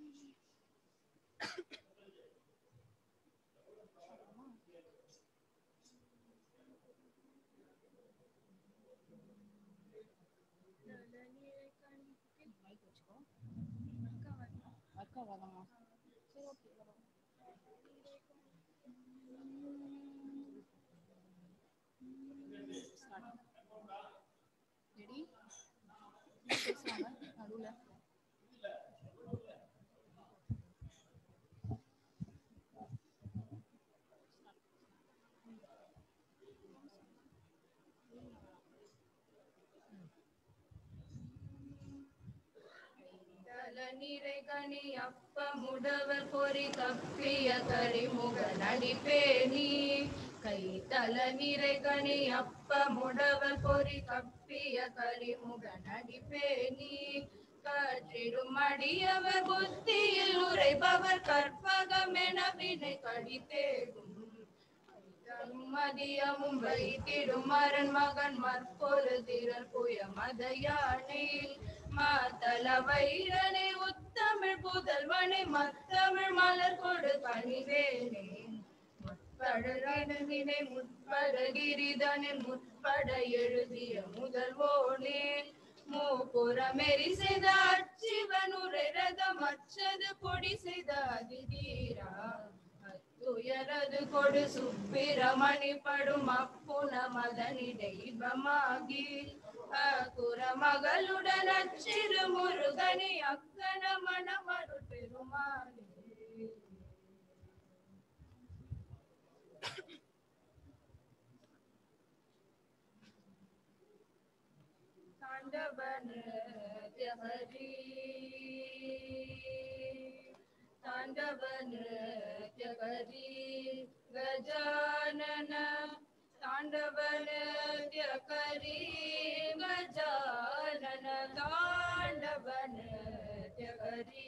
Mic வச்சுக்கோ அக்கா வரமா சரி ஓகே ரெடி பேசுவாங்க நடுவில் தலநிறை கனி அப்ப முடவர் பொறி தப்பிய கரிமுக நடிப்பேணி கை தல நிறை கனி அப்ப முடவர் பொறி தப்பிய கரிமுக நடிப்பேணி கற்றிடும் அடியவர் புத்தியில் உரைபவர் கற்பகமென வினை கடித்தேகும் மதியமும் வைத்திடும் அரண் மகன் மற்பொரு திரள் புய மதையானே மாதள வைரனை உத்தமிழ் புதல்வனை மத்தமிழ் மலர் கொடு கனிவேனே முற்படவினை முற்பட கிரிதனில் முற்பட எழுதிய முதல்வோனே மூப்புறமெறி செய்த அச்சிவன் உரை ரதம் அச்சது பொடி செய்த அதிதீரா துயரது கொடு சுப்பிரமணி படும் அப்புன மதனிடைபமாகி அக்குற மகளுடன் அச்சிறு முருகனி அக்கன மணமரு பெருமானே தாண்டவன ஜஹரி தாண்டவன ஜகரி கஜானன தாண்டவன ஜகரி கஜானன தாண்டவன ஜகரி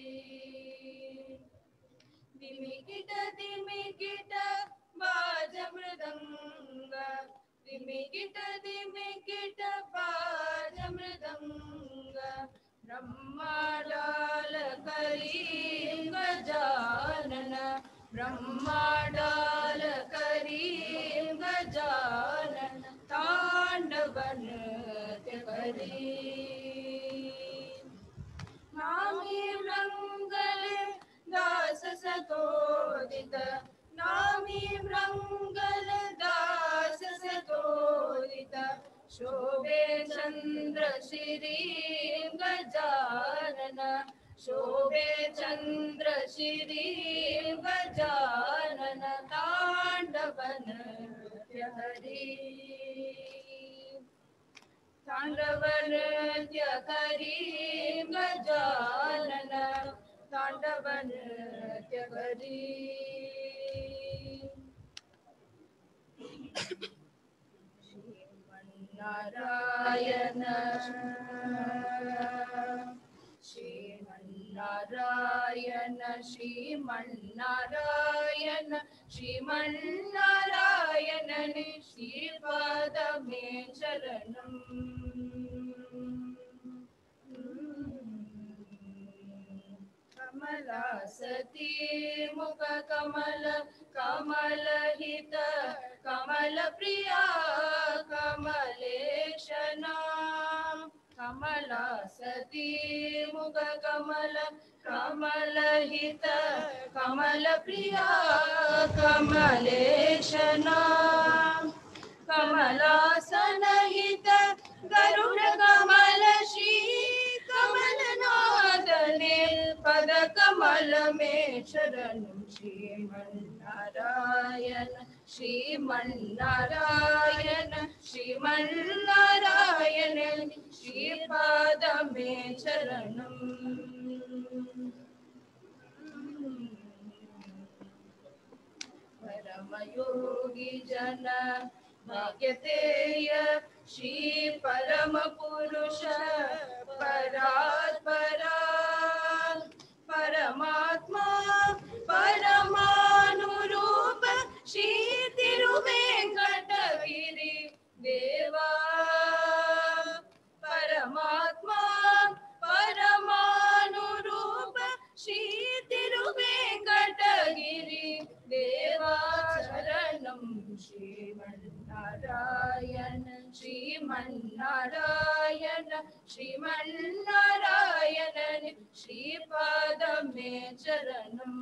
திமிகிட திமிகிட பாஜ மிருதங்க திமிகிட திமிகிட பாஜ மிருதங்க ब्रह्माडाल करी गजानन ब्रह्माडाल करी गजानन तांडवन करी नामी रंगल दास सतोदित नामी रंगल दास सतोदित शोभे चंद्र श्री गजानन शोभे चंद्र श्री गजानन तांडवन हरी तांडवन हरी गजानन तांडवन हरी नारायण श्रीमन्नारायण श्रीमन्नारायण श्रीमन्नारायण श्रीपादमे शरणम् कमला सती मुख कमल कमलहित कमलप्रिया कमलेशना कमला सती मुख कमल कमलहित कमलप्रिया कमलेशना कमलासनहित गरुड कमल श्री कमलनादने पद कमल में शरण श्रीमन्नारायण श्रीमन्नारायण श्रीमन्नारायण श्रीपाद में शरणम् परमयोगी जन भाग्यतेय श्री परम पुरुष परात्परा परमात्मा परमानुरूप श्री तिरुवेंकटगिरि देवा परमात्मा परमानुरूप சரணம் ஸ்ரீமன்னாராயண ஸ்ரீமன்னாராயண ஸ்ரீமன்னாராயண ஸ்ரீபாதமே சரணம்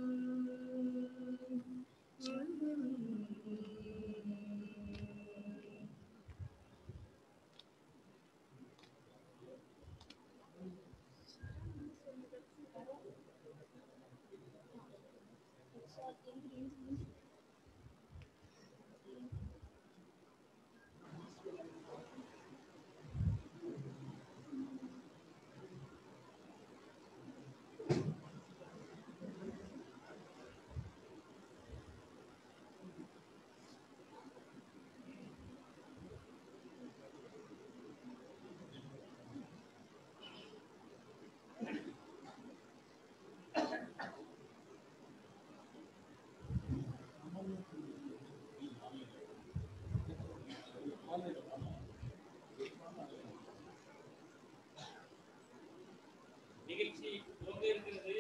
நிகழ்ச்சி துவங்க இருக்கிறது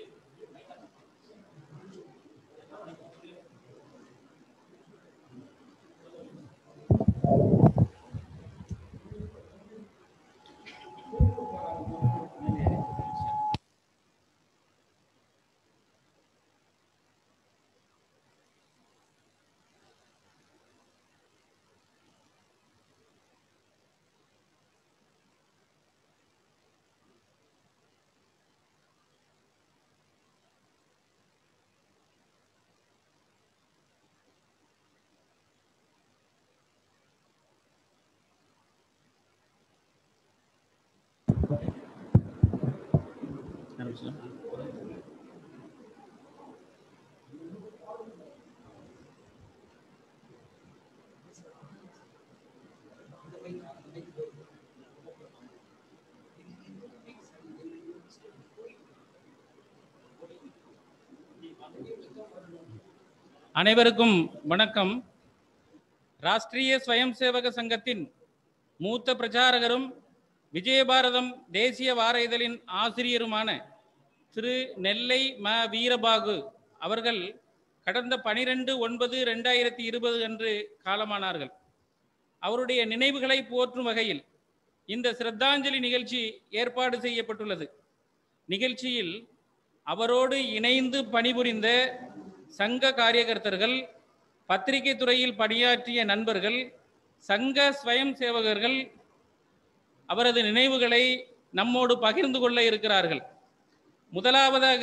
அனைவருக்கும் வணக்கம் ராஷ்டிரிய ஸ்வயம் சேவக சங்கத்தின் மூத்த பிரச்சாரகரும் விஜயபாரதம் தேசிய வார இதழின் ஆசிரியருமான திரு நெல்லை ம வீரபாகு அவர்கள் கடந்த பனிரெண்டு ஒன்பது ரெண்டாயிரத்தி இருபது அன்று காலமானார்கள் அவருடைய நினைவுகளை போற்றும் வகையில் இந்த சிரத்தாஞ்சலி நிகழ்ச்சி ஏற்பாடு செய்யப்பட்டுள்ளது நிகழ்ச்சியில் அவரோடு இணைந்து பணிபுரிந்த சங்க காரியகர்த்தர்கள் பத்திரிகை துறையில் பணியாற்றிய நண்பர்கள் சங்க ஸ்வயம் சேவகர்கள் அவரது நினைவுகளை நம்மோடு பகிர்ந்து கொள்ள இருக்கிறார்கள் முதலாவதாக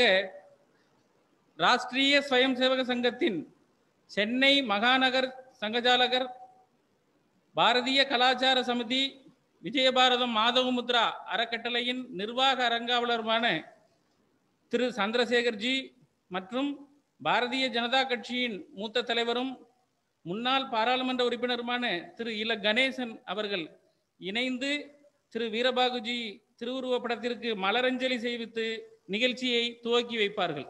ராஷ்டிரிய ஸ்வயம் சேவக சங்கத்தின் சென்னை மகாநகர் சங்கஜாலகர் பாரதிய கலாச்சார சமிதி விஜயபாரதம் மாதவமுத்ரா அறக்கட்டளையின் நிர்வாக அரங்காவலருமான திரு சந்திரசேகர்ஜி மற்றும் பாரதிய ஜனதா கட்சியின் மூத்த தலைவரும் முன்னாள் பாராளுமன்ற உறுப்பினருமான திரு இல கணேசன் அவர்கள் இணைந்து திரு வீரபாகுஜி திருவுருவ படத்திற்கு மலரஞ்சலி செய்வித்து நிகழ்ச்சியை துவக்கி வைப்பார்கள்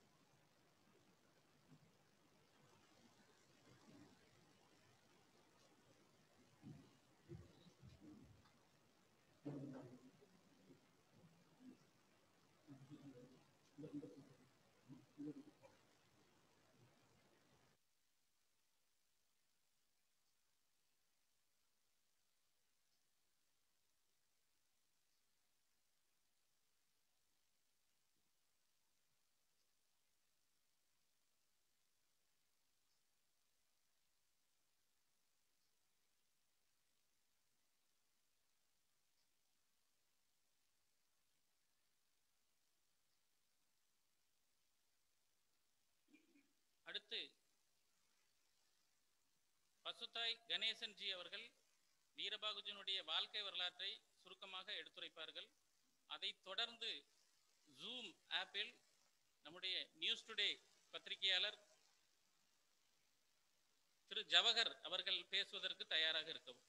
அடுத்து பசுத்தாய் கணேசன் ஜி அவர்கள் வீரபாகுஜனுடைய வாழ்க்கை வரலாற்றை சுருக்கமாக எடுத்துரைப்பார்கள் அதைத் தொடர்ந்து ஜூம் ஆப்பில் நம்முடைய நியூஸ் டுடே பத்திரிகையாளர் திரு ஜவஹர் அவர்கள் பேசுவதற்கு தயாராக இருக்கவும்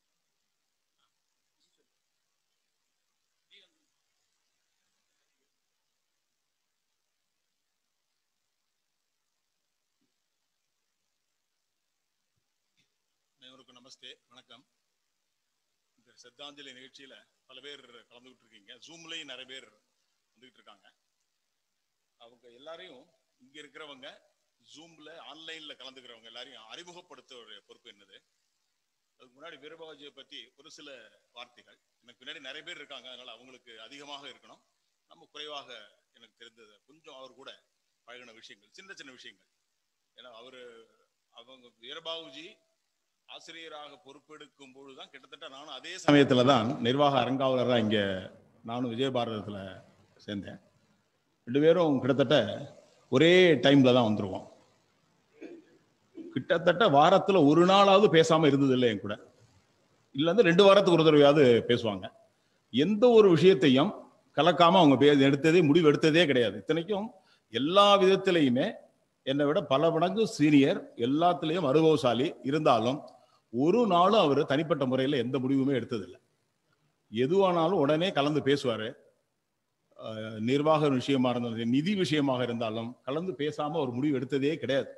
அனைவருக்கும் நமஸ்தே வணக்கம் இந்த சித்தாஞ்சலி நிகழ்ச்சியில பல பேர் கலந்துகிட்டு இருக்கீங்க ஜூம்லயும் நிறைய பேர் வந்துகிட்டு இருக்காங்க அவங்க எல்லாரையும் இங்க இருக்கிறவங்க ஜூம்ல ஆன்லைன்ல கலந்துக்கிறவங்க எல்லாரையும் அறிமுகப்படுத்த ஒரு பொறுப்பு என்னது அதுக்கு முன்னாடி வீரபாஜியை பத்தி ஒரு சில வார்த்தைகள் எனக்கு பின்னாடி நிறைய பேர் இருக்காங்க அதனால அவங்களுக்கு அதிகமாக இருக்கணும் நம்ம குறைவாக எனக்கு தெரிந்தது கொஞ்சம் அவர் கூட பழகின விஷயங்கள் சின்ன சின்ன விஷயங்கள் ஏன்னா அவரு அவங்க வீரபாபுஜி ஆசிரியராக பொறுப்பெடுக்கும் பொழுதுதான் கிட்டத்தட்ட நானும் அதே சமயத்துல தான் நிர்வாக அறங்காவலராக இங்க நானும் விஜயபாரதத்துல சேர்ந்தேன் ரெண்டு பேரும் கிட்டத்தட்ட ஒரே டைம்ல தான் வந்துருவோம் கிட்டத்தட்ட வாரத்துல ஒரு நாளாவது பேசாம இருந்தது இல்லை என் கூட இல்ல வந்து ரெண்டு வாரத்துக்கு ஒரு தடவையாவது பேசுவாங்க எந்த ஒரு விஷயத்தையும் கலக்காம அவங்க பே எடுத்ததே முடிவு எடுத்ததே கிடையாது இத்தனைக்கும் எல்லா விதத்திலையுமே என்னை விட பல மடங்கு சீனியர் எல்லாத்துலேயும் அனுபவசாலி இருந்தாலும் ஒரு நாளும் அவர் தனிப்பட்ட முறையில் எந்த முடிவுமே எடுத்ததில்லை எதுவானாலும் உடனே கலந்து பேசுவார் நிர்வாக விஷயமா இருந்தாலும் நிதி விஷயமாக இருந்தாலும் கலந்து பேசாம ஒரு முடிவு எடுத்ததே கிடையாது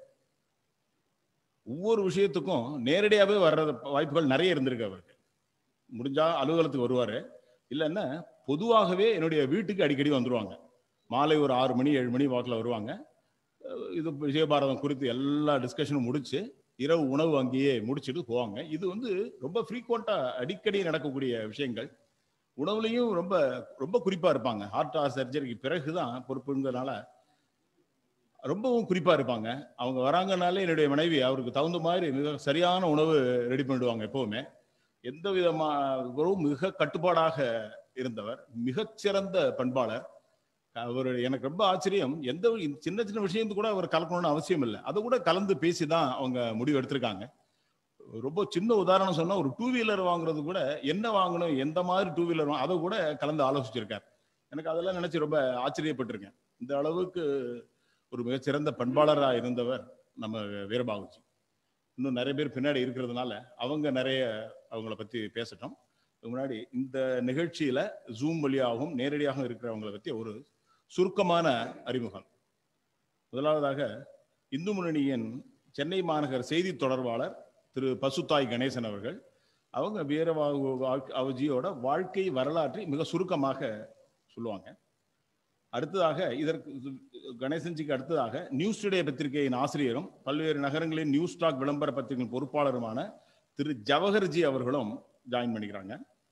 ஒவ்வொரு விஷயத்துக்கும் நேரடியாகவே வர்ற வாய்ப்புகள் நிறைய இருந்திருக்கு அவருக்கு முடிஞ்சா அலுவலகத்துக்கு வருவாரு இல்லைன்னா பொதுவாகவே என்னுடைய வீட்டுக்கு அடிக்கடி வந்துருவாங்க மாலை ஒரு ஆறு மணி ஏழு மணி வாக்கில் வருவாங்க அஹ் இது விஜயபாரதம் குறித்து எல்லா டிஸ்கஷனும் முடிச்சு இரவு உணவு அங்கேயே முடிச்சுட்டு போவாங்க இது வந்து ரொம்ப ஃப்ரீக்வெண்ட்டாக அடிக்கடி நடக்கக்கூடிய விஷயங்கள் உணவுலையும் ரொம்ப ரொம்ப குறிப்பாக இருப்பாங்க ஹார்ட் சர்ஜரிக்கு பிறகு தான் பொறுப்புங்கிறனால ரொம்பவும் குறிப்பாக இருப்பாங்க அவங்க வராங்கனாலே என்னுடைய மனைவி அவருக்கு தகுந்த மாதிரி மிக சரியான உணவு ரெடி பண்ணிடுவாங்க எப்பவுமே எந்த விதமாக மிக கட்டுப்பாடாக இருந்தவர் மிகச்சிறந்த பண்பாளர் அவர் எனக்கு ரொம்ப ஆச்சரியம் எந்த ஒரு சின்ன சின்ன விஷயத்து கூட அவர் கலக்கணும்னு அவசியம் இல்லை அதை கூட கலந்து பேசி தான் அவங்க முடிவு எடுத்திருக்காங்க ரொம்ப சின்ன உதாரணம் சொன்னா ஒரு டூ வீலர் வாங்குறது கூட என்ன வாங்கணும் எந்த மாதிரி டூ வீலர் அதை கூட கலந்து ஆலோசிச்சிருக்கார் எனக்கு அதெல்லாம் நினைச்சு ரொம்ப ஆச்சரியப்பட்டிருக்கேன் இந்த அளவுக்கு ஒரு மிகச்சிறந்த பண்பாளராக இருந்தவர் நம்ம வீரபாகுஜி இன்னும் நிறைய பேர் பின்னாடி இருக்கிறதுனால அவங்க நிறைய அவங்கள பத்தி பேசட்டும் அதுக்கு முன்னாடி இந்த நிகழ்ச்சியில ஜூம் வழியாகவும் நேரடியாகவும் இருக்கிறவங்களை பத்தி ஒரு சுருக்கமான அறிமுகம் முதலாவதாக இந்து முன்னணியின் சென்னை மாநகர் செய்தி தொடர்பாளர் திரு பசுத்தாய் கணேசன் அவர்கள் அவங்க வீரபாகு அவஜியோட வாழ்க்கை வரலாற்றை மிக சுருக்கமாக சொல்லுவாங்க அடுத்ததாக இதற்கு கணேசன்ஜிக்கு அடுத்ததாக நியூஸ் டுடே பத்திரிகையின் ஆசிரியரும் பல்வேறு நகரங்களின் நியூஸ் ஸ்டாக் விளம்பர பத்திரிகையின் பொறுப்பாளருமான திரு ஜவஹர்ஜி அவர்களும் ஜாயின் பண்ணிக்கிறாங்க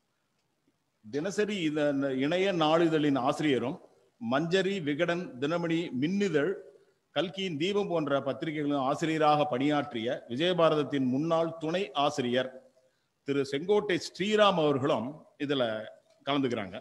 தினசரி இந்த இணைய நாளிதழின் ஆசிரியரும் மஞ்சரி விகடன் தினமணி மின்னிதழ் கல்கியின் தீபம் போன்ற பத்திரிகைகளின் ஆசிரியராக பணியாற்றிய விஜயபாரதத்தின் முன்னாள் துணை ஆசிரியர் திரு செங்கோட்டை ஸ்ரீராம் அவர்களும் இதுல கலந்துக்கிறாங்க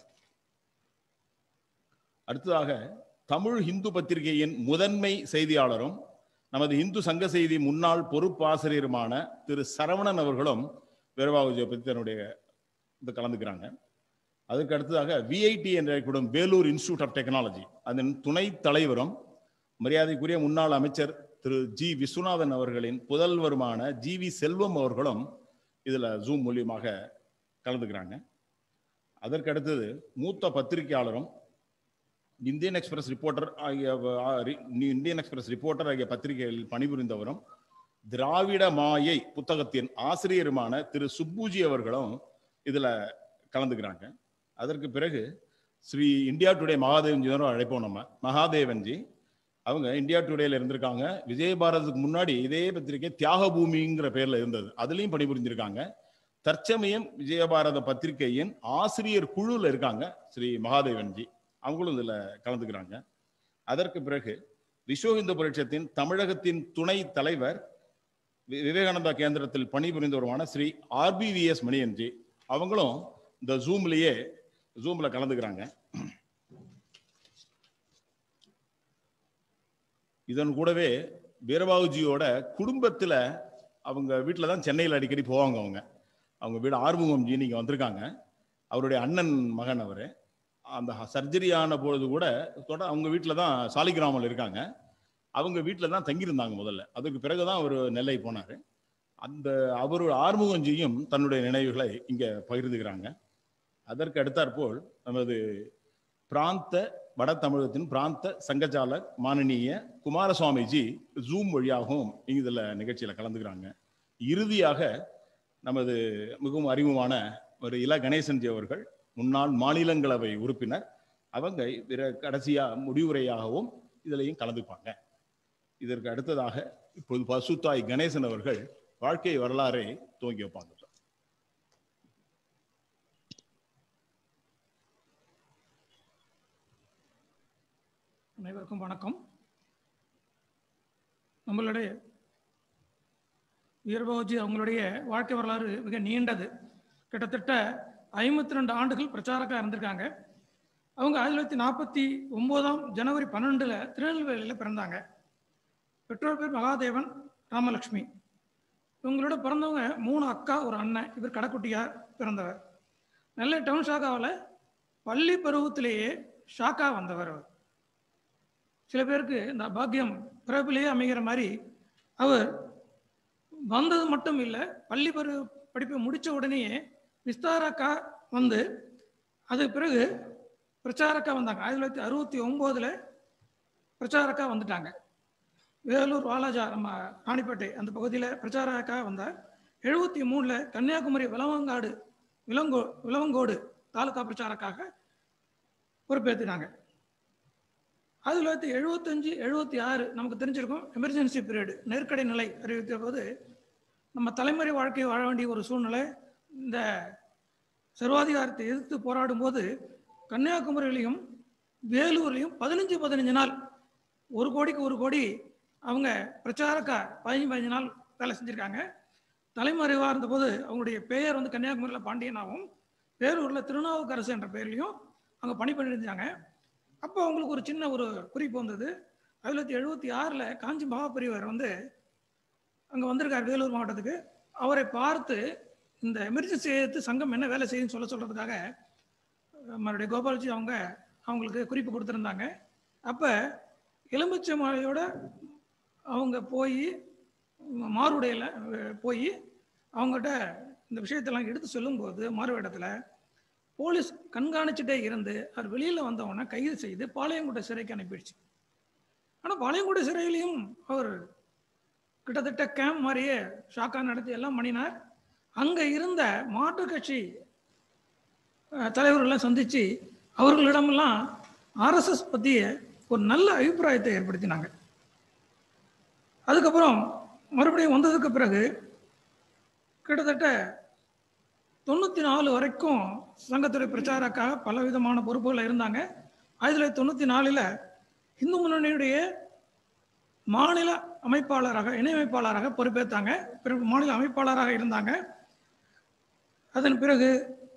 அடுத்ததாக தமிழ் இந்து பத்திரிகையின் முதன்மை செய்தியாளரும் நமது இந்து சங்க செய்தி முன்னாள் பொறுப்பாசிரியருமான திரு சரவணன் அவர்களும் வீரபாகுஜியை பற்றி தன்னுடைய இது கலந்துக்கிறாங்க அதுக்கு அடுத்ததாக விஐடி என்ற கூடும் வேலூர் இன்ஸ்டியூட் ஆஃப் டெக்னாலஜி அதன் துணை தலைவரும் மரியாதைக்குரிய முன்னாள் அமைச்சர் திரு ஜி விஸ்வநாதன் அவர்களின் புதல்வருமான ஜி வி செல்வம் அவர்களும் இதுல ஜூம் மூலியமாக கலந்துக்கிறாங்க அதற்கு அடுத்தது மூத்த பத்திரிகையாளரும் இந்தியன் எக்ஸ்பிரஸ் ரிப்போர்ட்டர் ஆகிய இந்தியன் எக்ஸ்பிரஸ் ரிப்போர்ட்டர் ஆகிய பத்திரிகைகளில் பணிபுரிந்தவரும் திராவிட மாயை புத்தகத்தின் ஆசிரியருமான திரு சுப்புஜி அவர்களும் இதுல கலந்துக்கிறாங்க அதற்கு பிறகு ஸ்ரீ இந்தியா டுடே மகாதேவன் ஜினரும் அழைப்போம் நம்ம மகாதேவன்ஜி அவங்க இந்தியா டுடேல இருந்திருக்காங்க விஜயபாரதுக்கு முன்னாடி இதே பத்திரிகை தியாக பூமிங்கிற பேர்ல இருந்தது அதுலயும் பணிபுரிஞ்சிருக்காங்க தற்சமயம் விஜயபாரத பத்திரிகையின் ஆசிரியர் குழுல இருக்காங்க ஸ்ரீ மகாதேவன்ஜி அவங்களும் இதுல கலந்துக்கிறாங்க அதற்கு பிறகு விஸ்வ இந்து பரிஷத்தின் தமிழகத்தின் துணை தலைவர் விவேகானந்தா கேந்திரத்தில் பணிபுரிந்தவருமான ஸ்ரீ ஆர்பிவிஎஸ் மணியன்ஜி அவங்களும் இந்த ஜூம்லயே ஜூம்ல கலந்துக்கிறாங்க இதன் கூடவே வீரபாகுஜியோட குடும்பத்துல அவங்க வீட்டில் தான் சென்னையில் அடிக்கடி போவாங்க அவங்க அவங்க வீடு ஆறுமுகம் ஜி நீங்க வந்திருக்காங்க அவருடைய அண்ணன் மகன் அவர் அந்த சர்ஜரி ஆன பொழுது கூட தொட அவங்க வீட்டில் தான் சாலிகிராமில் இருக்காங்க அவங்க வீட்டில் தான் தங்கியிருந்தாங்க முதல்ல அதுக்கு பிறகுதான் அவர் நெல்லை போனார் அந்த அவர் ஆறுமுகஞ்சியும் தன்னுடைய நினைவுகளை இங்கே பகிர்ந்துக்கிறாங்க அதற்கு அடுத்தாற்போல் நமது பிராந்த வட தமிழகத்தின் பிராந்த சங்கச்சாலர் மானனீய குமாரசுவாமிஜி ஜூம் வழியாகவும் இதில் நிகழ்ச்சியில் கலந்துக்கிறாங்க இறுதியாக நமது மிகவும் அறிமுகமான ஒரு இல கணேசன்ஜி அவர்கள் முன்னாள் மாநிலங்களவை உறுப்பினர் அவங்க கடைசியா முடிவுரையாகவும் இதுலையும் கலந்துப்பாங்க இதற்கு அடுத்ததாக இப்போது பசுத்தாய் கணேசன் அவர்கள் வாழ்க்கை வரலாறை துவங்கி வைப்பாங்க அனைவருக்கும் வணக்கம் நம்மளுடைய வீரபாபுஜி அவங்களுடைய வாழ்க்கை வரலாறு மிக நீண்டது கிட்டத்தட்ட ஐம்பத்தி ரெண்டு ஆண்டுகள் பிரச்சாரக்காக இருந்திருக்காங்க அவங்க ஆயிரத்தி தொள்ளாயிரத்தி நாற்பத்தி ஒம்போதாம் ஜனவரி பன்னெண்டில் திருநெல்வேலியில் பிறந்தாங்க பெற்றோர் பேர் மகாதேவன் ராமலக்ஷ்மி இவங்களோட பிறந்தவங்க மூணு அக்கா ஒரு அண்ணன் இவர் கடைக்குட்டியார் பிறந்தவர் நெல்லை டவுன் ஷாக்காவில் பள்ளி பருவத்திலேயே ஷாக்கா வந்தவர் அவர் சில பேருக்கு இந்த பாக்கியம் பிறப்பிலேயே அமைகிற மாதிரி அவர் வந்தது மட்டும் இல்லை பள்ளி பருவ படிப்பை முடித்த உடனேயே விஸ்தாரக்கா வந்து அதுக்கு பிறகு பிரச்சாரக்கா வந்தாங்க ஆயிரத்தி தொள்ளாயிரத்தி அறுபத்தி ஒம்போதில் பிரச்சாரக்கா வந்துட்டாங்க வேலூர் வாலாஜா நம்ம ராணிப்பேட்டை அந்த பகுதியில் பிரச்சாரக்கா வந்தார் எழுபத்தி மூணில் கன்னியாகுமரி விலவங்காடு விலங்கோ விலவங்கோடு தாலுகா பிரச்சாரக்காக பொறுப்பேற்றினாங்க ஆயிரத்தி தொள்ளாயிரத்தி எழுபத்தஞ்சு எழுபத்தி ஆறு நமக்கு தெரிஞ்சிருக்கும் எமர்ஜென்சி பீரியடு நெருக்கடி நிலை அறிவித்த போது நம்ம தலைமுறை வாழ்க்கையை வாழ வேண்டிய ஒரு சூழ்நிலை இந்த சர்வாதிகாரத்தை எதிர்த்து போராடும் போது கன்னியாகுமரியிலையும் வேலூர்லையும் பதினஞ்சு பதினஞ்சு நாள் ஒரு கோடிக்கு ஒரு கோடி அவங்க பிரச்சாரக்கா பதினஞ்சு பதினஞ்சு நாள் வேலை செஞ்சுருக்காங்க தலைமறைவாக இருந்தபோது அவங்களுடைய பெயர் வந்து கன்னியாகுமரியில் பாண்டியனாகவும் வேலூரில் திருநாவுக்கரசு என்ற பெயர்லையும் அங்கே பணி பண்ணியிருந்தாங்க அப்போ அவங்களுக்கு ஒரு சின்ன ஒரு குறிப்பு வந்தது ஆயிரத்தி தொள்ளாயிரத்தி எழுபத்தி ஆறில் காஞ்சி மகாபரிவர் வந்து அங்கே வந்திருக்கார் வேலூர் மாவட்டத்துக்கு அவரை பார்த்து இந்த எமர்ஜென்சி எடுத்து சங்கம் என்ன வேலை செய்யுன்னு சொல்ல சொல்கிறதுக்காக மறுபடியும் கோபால்ஜி அவங்க அவங்களுக்கு குறிப்பு கொடுத்துருந்தாங்க அப்போ எலும்புச்சை மாலையோட அவங்க போய் மாறுடையில் போய் அவங்ககிட்ட இந்த விஷயத்தெல்லாம் எடுத்து சொல்லும்போது மாறுவேடத்தில் போலீஸ் கண்காணிச்சுட்டே இருந்து அவர் வெளியில் வந்தவொடனே கைது செய்து பாளையங்கோட்டை சிறைக்கு அனுப்பிடுச்சு ஆனால் பாளையங்கோட்டை சிறையிலையும் அவர் கிட்டத்தட்ட கேம்ப் மாதிரியே ஷாக்கா நடத்தி எல்லாம் பண்ணினார் அங்கே இருந்த மாற்றுக் கட்சி அஹ், தலைவர்களெல்லாம் சந்தித்து அவர்களிடமெல்லாம் ஆர்எஸ்எஸ் பற்றிய ஒரு நல்ல அபிப்பிராயத்தை ஏற்படுத்தினாங்க அதுக்கப்புறம் மறுபடியும் வந்ததுக்கு பிறகு கிட்டத்தட்ட தொண்ணூற்றி நாலு வரைக்கும் சங்கத்துறை பிரச்சாரக்காக பல விதமான பொறுப்புகளில் இருந்தாங்க ஆயிரத்தி தொள்ளாயிரத்தி தொண்ணூற்றி நாலில் இந்து முன்னணியுடைய மாநில அமைப்பாளராக இணை அமைப்பாளராக பொறுப்பேற்றாங்க பிறகு மாநில அமைப்பாளராக இருந்தாங்க அதன் பிறகு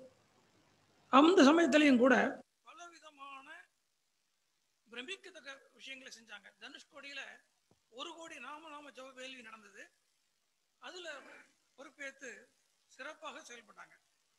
அந்த சமயத்திலையும் கூட பல விதமான பிரமிக்கத்தக்க விஷயங்களை செஞ்சாங்க தனுஷ்கோடியில் ஒரு கோடி நாம நாம ஜப வேள்வி நடந்தது அதில் பொறுப்பேற்று சிறப்பாக செயல்பட்டாங்க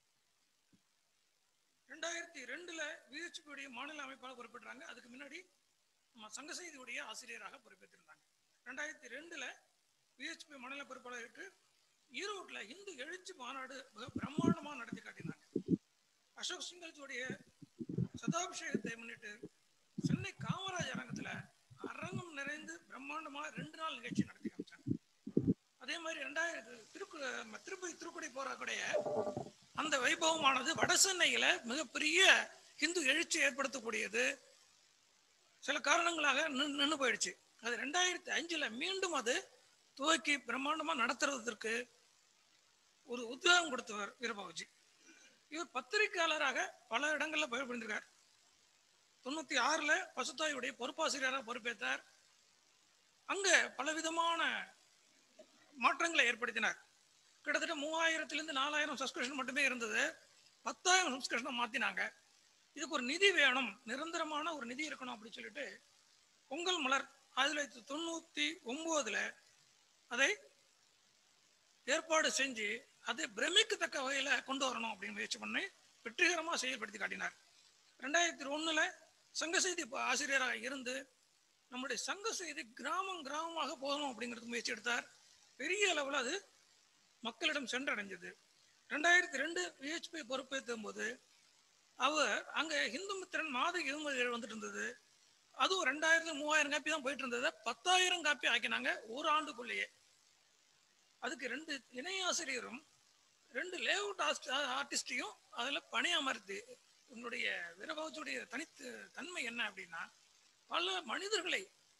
ரெண்டாயிரத்தி ரெண்டுல விஹெச்பியுடைய மாநில அமைப்பாளர் பொறுப்பேற்றாங்க அதுக்கு முன்னாடி நம்ம சங்க செய்தியுடைய ஆசிரியராக பொறுப்பேற்றிருந்தாங்க ரெண்டாயிரத்தி ரெண்டுல விஹெச்பி மாநில பொறுப்பாளருக்கு ஈரோட்டில் இந்து எழுச்சி மாநாடு மிக பிரம்மாண்டமாக நடத்தி காட்டினாங்க அசோக் சிங்கல்ஜியுடைய சதாபிஷேகத்தை முன்னிட்டு சென்னை காமராஜ் அரங்கத்துல அரங்கம் நிறைந்து பிரம்மாண்டமா ரெண்டு நாள் நிகழ்ச்சி நடத்தி காமிச்சாங்க அதே மாதிரி ரெண்டாயிரத்து திருக்கு ம- திருப்பதி திருக்குடி போறக்கூடிய அந்த வைபவமானது வட சென்னையில மிகப்பெரிய இந்து எழுச்சி ஏற்படுத்தக்கூடியது சில காரணங்களாக நின்று போயிடுச்சு அது ரெண்டாயிரத்தி அஞ்சுல மீண்டும் அது துவக்கி பிரம்மாண்டமா நடத்துறதற்கு ஒரு உத்வேகம் கொடுத்தவர் வீரபாபுஜி இவர் பத்திரிகையாளராக பல இடங்கள்ல பயன்படுத்திருக்கார் தொண்ணூத்தி ஆறுல பசுத்தாயுடைய பொறுப்பாசிரியராக பொறுப்பேற்றார் அங்க பலவிதமான மாற்றங்களை ஏற்படுத்தினார் கிட்டத்தட்ட மூவாயிரத்திலிருந்து நாலாயிரம் சப்ஸ்கிரிப்ஷன் மட்டுமே இருந்தது பத்தாயிரம் சப்ஸ்கிரிப்ஷனை மாத்தினாங்க இதுக்கு ஒரு நிதி வேணும் நிரந்தரமான ஒரு நிதி இருக்கணும் அப்படின்னு சொல்லிட்டு பொங்கல் மலர் ஆயிரத்தி தொள்ளாயிரத்தி தொண்ணூத்தி ஒன்பதுல அதை ஏற்பாடு செஞ்சு அதை பிரமிக்கத்தக்க வகையில கொண்டு வரணும் அப்படின்னு முயற்சி பண்ணி வெற்றிகரமா செயல்படுத்தி காட்டினார் ரெண்டாயிரத்தி ஒண்ணுல சங்க செய்தி ப- ஆசிரியராக இருந்து நம்முடைய சங்க செய்தி கிராமம் கிராமமாக போகணும் அப்படிங்கிறதுக்கு முயற்சி எடுத்தார் பெரிய அளவில் அது மக்களிடம் சென்றடைஞ்சது ரெண்டாயிரத்தி ரெண்டு விஹெச்பி பொறுப்பேற்றும் போது அவர் அங்க இந்து மித்திரன் மாத இருமதிகள் வந்துட்டு இருந்தது அதுவும் ரெண்டாயிரத்து மூவாயிரம் காப்பி தான் போயிட்டு இருந்தது பத்தாயிரம் காப்பி ஆக்கினாங்க ஒரு ஆண்டுக்குள்ளேயே அதுக்கு ரெண்டு இணை ஆசிரியரும் ரெண்டு லேஅவுட் ஆர்டிஸ்டையும் அதில் பணியமர்த்தி உங்களுடைய வீரபாவச்சுடைய தனித்து தன்மை என்ன அப்படின்னா பல மனிதர்களை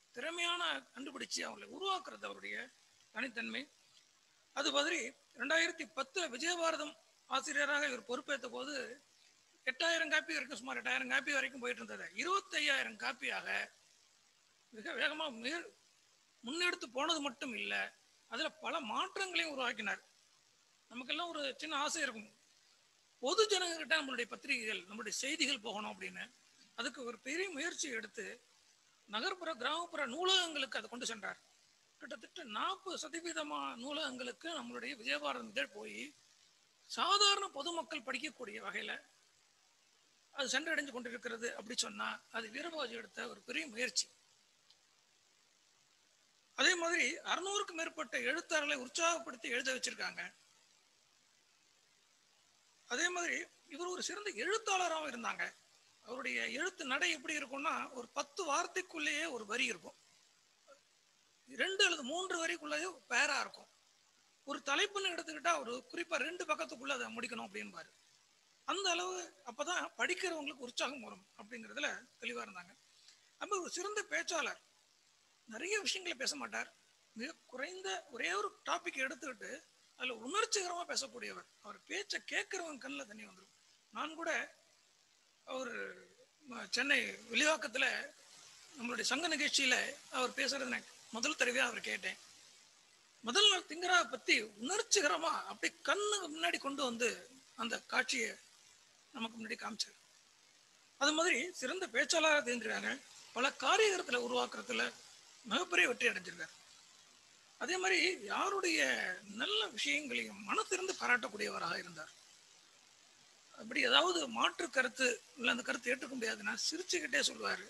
திறமையான கண்டுபிடிச்சு அவங்களை உருவாக்குறது அவருடைய தனித்தன்மை அது மாதிரி ரெண்டாயிரத்தி பத்துல விஜயபாரதம் ஆசிரியராக இவர் பொறுப்பேற்ற போது எட்டாயிரம் காப்பி வரைக்கும் சுமார் எட்டாயிரம் காப்பி வரைக்கும் போயிட்டு இருந்தது இருபத்தையாயிரம் காப்பியாக மிக வேகமா மேல் முன்னெடுத்து போனது மட்டும் இல்லை அதுல பல மாற்றங்களையும் உருவாக்கினார் நமக்கெல்லாம் ஒரு சின்ன ஆசை இருக்கும் பொது ஜனங்ககிட்ட நம்மளுடைய பத்திரிகைகள் நம்மளுடைய செய்திகள் போகணும் அப்படின்னு அதுக்கு ஒரு பெரிய முயற்சி எடுத்து நகர்ப்புற கிராமப்புற நூலகங்களுக்கு அதை கொண்டு சென்றார் கிட்டத்தட்ட நாற்பது சதவீதமா நூலகங்களுக்கு நம்மளுடைய விஜயபாரதம் இதழ் போய் சாதாரண பொதுமக்கள் படிக்கக்கூடிய வகையில அது சென்றடைஞ்சு கொண்டிருக்கிறது அப்படி சொன்னா அது வீரபாஜி எடுத்த ஒரு பெரிய முயற்சி அதே மாதிரி அறுநூறுக்கும் மேற்பட்ட எழுத்தாளர்களை உற்சாகப்படுத்தி எழுத வச்சிருக்காங்க அதே மாதிரி இவர் ஒரு சிறந்த எழுத்தாளராகவும் இருந்தாங்க அவருடைய எழுத்து நடை எப்படி இருக்கும்னா ஒரு பத்து வார்த்தைக்குள்ளேயே ஒரு வரி இருக்கும் ரெண்டு அல்லது மூன்று வரிக்குள்ளேயே பேரா இருக்கும் ஒரு தலைப்புன்னு எடுத்துக்கிட்டா ஒரு குறிப்பா ரெண்டு பக்கத்துக்குள்ள அதை முடிக்கணும் அப்படின்பாரு அந்த அளவு அப்பதான் படிக்கிறவங்களுக்கு உற்சாகம் வரும் அப்படிங்கிறதுல தெளிவா இருந்தாங்க அப்ப ஒரு சிறந்த பேச்சாளர் நிறைய விஷயங்களை பேச மாட்டார் மிக குறைந்த ஒரே ஒரு டாபிக் எடுத்துக்கிட்டு அதுல உணர்ச்சிகரமா பேசக்கூடியவர் அவர் பேச்சை கேட்கறவங்க கண்ணில் தண்ணி வந்துடும் நான் கூட அவர் ம- சென்னை விலிவாக்கத்துல நம்மளுடைய சங்க நிகழ்ச்சியில அவர் பேசுறது நான் முதல் தடவையா அவர் கேட்டேன் முதல் நாள் திங்கரா பத்தி உணர்ச்சிகரமா அப்படியே கண்ணுக்கு முன்னாடி கொண்டு வந்து அந்த காட்சியை நமக்கு முன்னாடி காமிச்சார் அது மாதிரி சிறந்த பேச்சாளராக தெரிஞ்சிருக்காங்க பல காரியகரத்துல உருவாக்குறதுல மிகப்பெரிய வெற்றி அடைஞ்சிருக்காரு அதே மாதிரி யாருடைய நல்ல விஷயங்களையும் மனத்திறந்து பாராட்டக்கூடியவராக இருந்தார் அப்படி ஏதாவது மாற்று கருத்து இல்லை அந்த கருத்து ஏற்றுக்க முடியாதுன்னா சிரிச்சுக்கிட்டே சொல்லுவாரு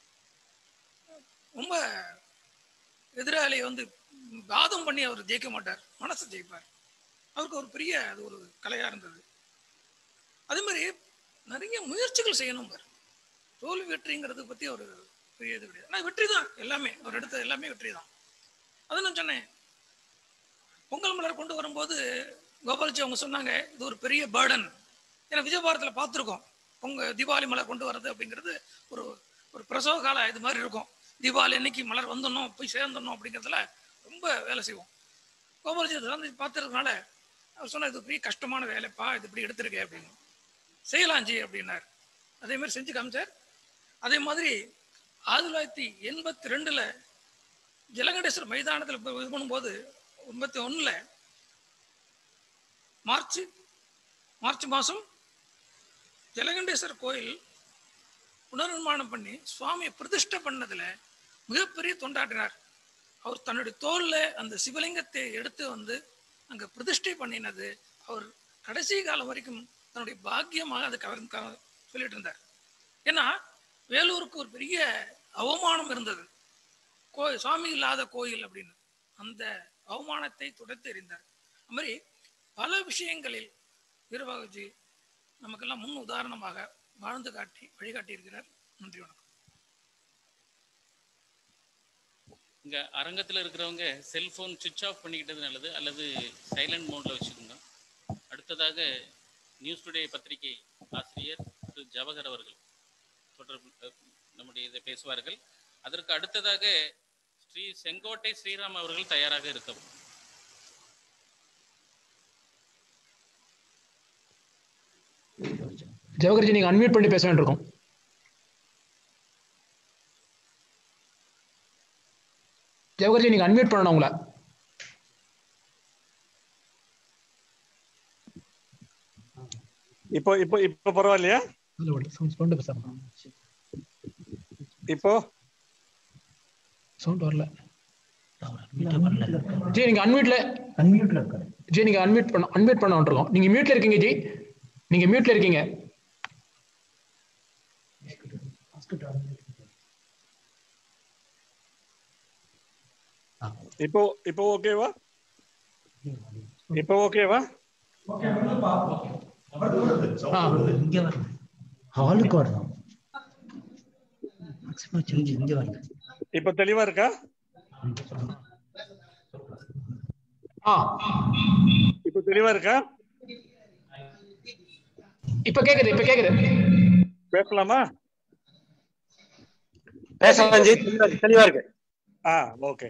ரொம்ப எதிராளி வந்து வாதம் பண்ணி அவர் ஜெயிக்க மாட்டார் மனசை ஜெயிப்பார் அவருக்கு ஒரு பெரிய அது ஒரு கலையா இருந்தது அதே மாதிரி நிறைய முயற்சிகள் செய்யணும் பாரு தோல்வி வெற்றிங்கிறது பத்தி ஒரு பெரிய இது கிடையாது ஆனால் வெற்றி தான் எல்லாமே அவர் எடுத்த எல்லாமே வெற்றி தான் அது நான் சொன்னேன் பொங்கல் மலர் கொண்டு வரும்போது கோபால்ஜி அவங்க சொன்னாங்க இது ஒரு பெரிய பேர்டன் ஏன்னா விஜயபாரத்தில் பார்த்துருக்கோம் பொங்க தீபாவளி மலர் கொண்டு வர்றது அப்படிங்கிறது ஒரு ஒரு பிரசவ கால இது மாதிரி இருக்கும் தீபாவளி அன்னைக்கு மலர் வந்துடணும் போய் சேர்ந்துடணும் அப்படிங்கிறதுல ரொம்ப வேலை செய்வோம் கோபால்ஜி அதை பார்த்துருக்கனால அவர் சொன்னார் இது பெரிய கஷ்டமான வேலைப்பா இது இப்படி எடுத்திருக்கேன் அப்படின்னு செய்யலாம் ஜி அப்படின்னார் அதே மாதிரி செஞ்சு காமிச்சார் அதே மாதிரி ஆயிரத்தி தொள்ளாயிரத்தி எண்பத்தி ரெண்டுல ஜலகண்டேஸ்வரர் மைதானத்தில் போய் இது பண்ணும்போது எண்பத்தி ஒண்ணுல மார்ச் மார்ச் மாதம் ஜலகண்டேஸ்வரர் கோயில் புனர்நிர்மாணம் பண்ணி சுவாமியை பிரதிஷ்டை பண்ணதுல மிகப்பெரிய தொண்டாற்றினார் அவர் தன்னுடைய தோல்ல அந்த சிவலிங்கத்தை எடுத்து வந்து அங்க பிரதிஷ்டை பண்ணினது அவர் கடைசி காலம் வரைக்கும் தன்னுடைய பாக்கியமாக அதை கவர் க- சொல்லிட்டு இருந்தார் ஏன்னா வேலூருக்கு ஒரு பெரிய அவமானம் இருந்தது கோ சுவாமி இல்லாத கோயில் அப்படின்னு அந்த அவமானத்தை துடைத்து எறிந்தார் அது மாதிரி பல விஷயங்களில் வீரபாகுஜி நமக்கெல்லாம் முன் உதாரணமாக வாழ்ந்து காட்டி வழிகாட்டி இருக்கிறார் நன்றி வணக்கம் இங்க அரங்கத்துல இருக்கிறவங்க செல்போன் சுவிட்ச் ஆஃப் பண்ணிக்கிட்டது நல்லது அல்லது சைலண்ட் மோட்ல வச்சுக்கோங்க அடுத்ததாக நியூஸ் டுடே பத்திரிகை ஆசிரியர் திரு ஜவஹர் அவர்கள் தொடர்பு அஹ், நம்முடைய இதை பேசுவார்கள் அதற்கு அடுத்ததாக ஸ்ரீ செங்கோட்டை ஸ்ரீராம் அவர்கள் தயாராக இருக்கவும் ஜவஹர்ஜி நீங்க அன்மியூட் பண்ணி பேச வேண்டியிருக்கும் ஜவஹர்ஜி நீங்க அன்மியூட் பண்ணணும் உங்களை இப்போ இப்போ இப்போ பரவாயில்லையா சவுண்ட் பேச இப்போ சவுண்ட் வரல ஜி நீங்க அன்மியூட்ல அன்மியூட்ல இருக்காரு ஜி நீங்க அன்மியூட் பண்ண அன்மியூட் பண்ண வந்துருக்கோம் நீங்க மியூட்ல இருக்கீங்க ஜி நீங்க மியூட்ல இருக்கீங்க இப்போ இப்போ ஓகேவா இப்போ ஓகேவா இங்க வரணும் ஹாலுக்கு வரணும் மேக்ஸிமம் சேஞ்ச் இங்க வரணும் இப்போ தெளிவா இருக்கா ஆ இப்போ தெளிவா இருக்கா இப்ப கேக்குது இப்ப கேக்குது பேசலாமா பேசலாம் ஜி தெளிவா இருக்கு, தெளிவா இருக்கு ஆ ஓகே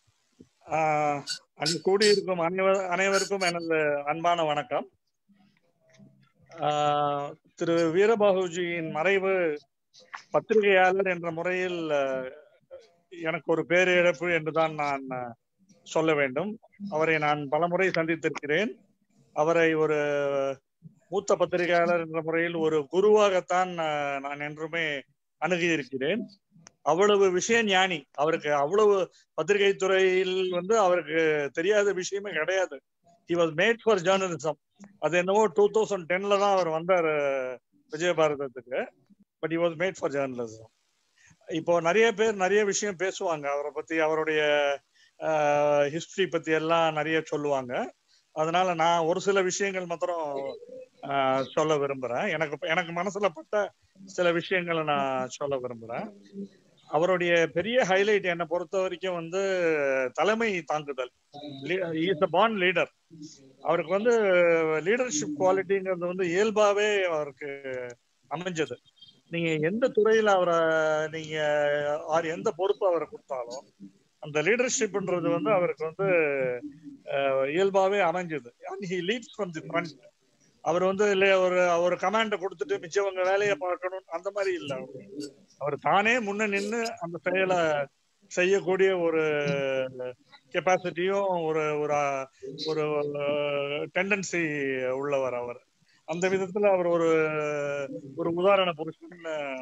அங்கு கூடியிருக்கும் அனைவர் அனைவருக்கும் எனது அன்பான வணக்கம் ஆ, திரு வீரபாகுஜியின் மறைவு பத்திரிகையாளர் என்ற முறையில் ஆ, எனக்கு ஒரு பேரிழப்பு என்றுதான் நான் ஆ, சொல்ல வேண்டும் அவரை நான் பலமுறை சந்தித்திருக்கிறேன் அவரை ஒரு மூத்த பத்திரிகையாளர் என்ற முறையில் ஒரு குருவாகத்தான் ஆ, நான் என்றுமே அணுகியிருக்கிறேன் அவ்வளவு விஷய ஞானி அவருக்கு அவ்வளவு பத்திரிகை துறையில் வந்து அவருக்கு தெரியாத விஷயமே கிடையாது he was made for journalism அது என்னவோ டூ தௌசண்ட் டென்ல தான் அவர் வந்தார் விஜயபாரதத்துக்கு but he was made for journalism இப்போ நிறைய பேர் நிறைய விஷயம் பேசுவாங்க அவரை பத்தி அவருடைய ஹிஸ்டரி பத்தி எல்லாம் நிறைய சொல்லுவாங்க அதனால நான் ஒரு சில விஷயங்கள் மாத்திரம் ஆஹ், சொல்ல விரும்புறேன் எனக்கு எனக்கு மனசுல பட்ட சில விஷயங்களை நான் சொல்ல விரும்புறேன் அவருடைய பெரிய ஹைலைட் என்னை பொறுத்த வரைக்கும் வந்து தலைமை தாங்குதல் இஸ் அ பான் லீடர் அவருக்கு வந்து லீடர்ஷிப் குவாலிட்டிங்கிறது வந்து இயல்பாவே அவருக்கு அமைஞ்சது நீங்க எந்த துறையில அவரை நீங்க ஆர் எந்த பொறுப்பு அவரை கொடுத்தாலும் அந்த லீடர்ஷிப்ன்றது வந்து அவருக்கு வந்து அஹ், இயல்பாவே அமைஞ்சது he leads from the front அவர் வந்து இல்ல ஒரு ஒரு கமாண்ட கொடுத்துட்டு மிச்சவங்க வேலையை பார்க்கணும் அந்த மாதிரி இல்ல அவரு. அவர் தானே முன்ன நின்னு அந்த செயலை செய்யக்கூடிய ஒரு கெப்பாசிட்டியும் ஒரு ஒரு ஒரு டெண்டன்சி உள்ளவர் அவர் அந்த விதத்துல அவர் ஒரு ஒரு உதாரண புருஷன்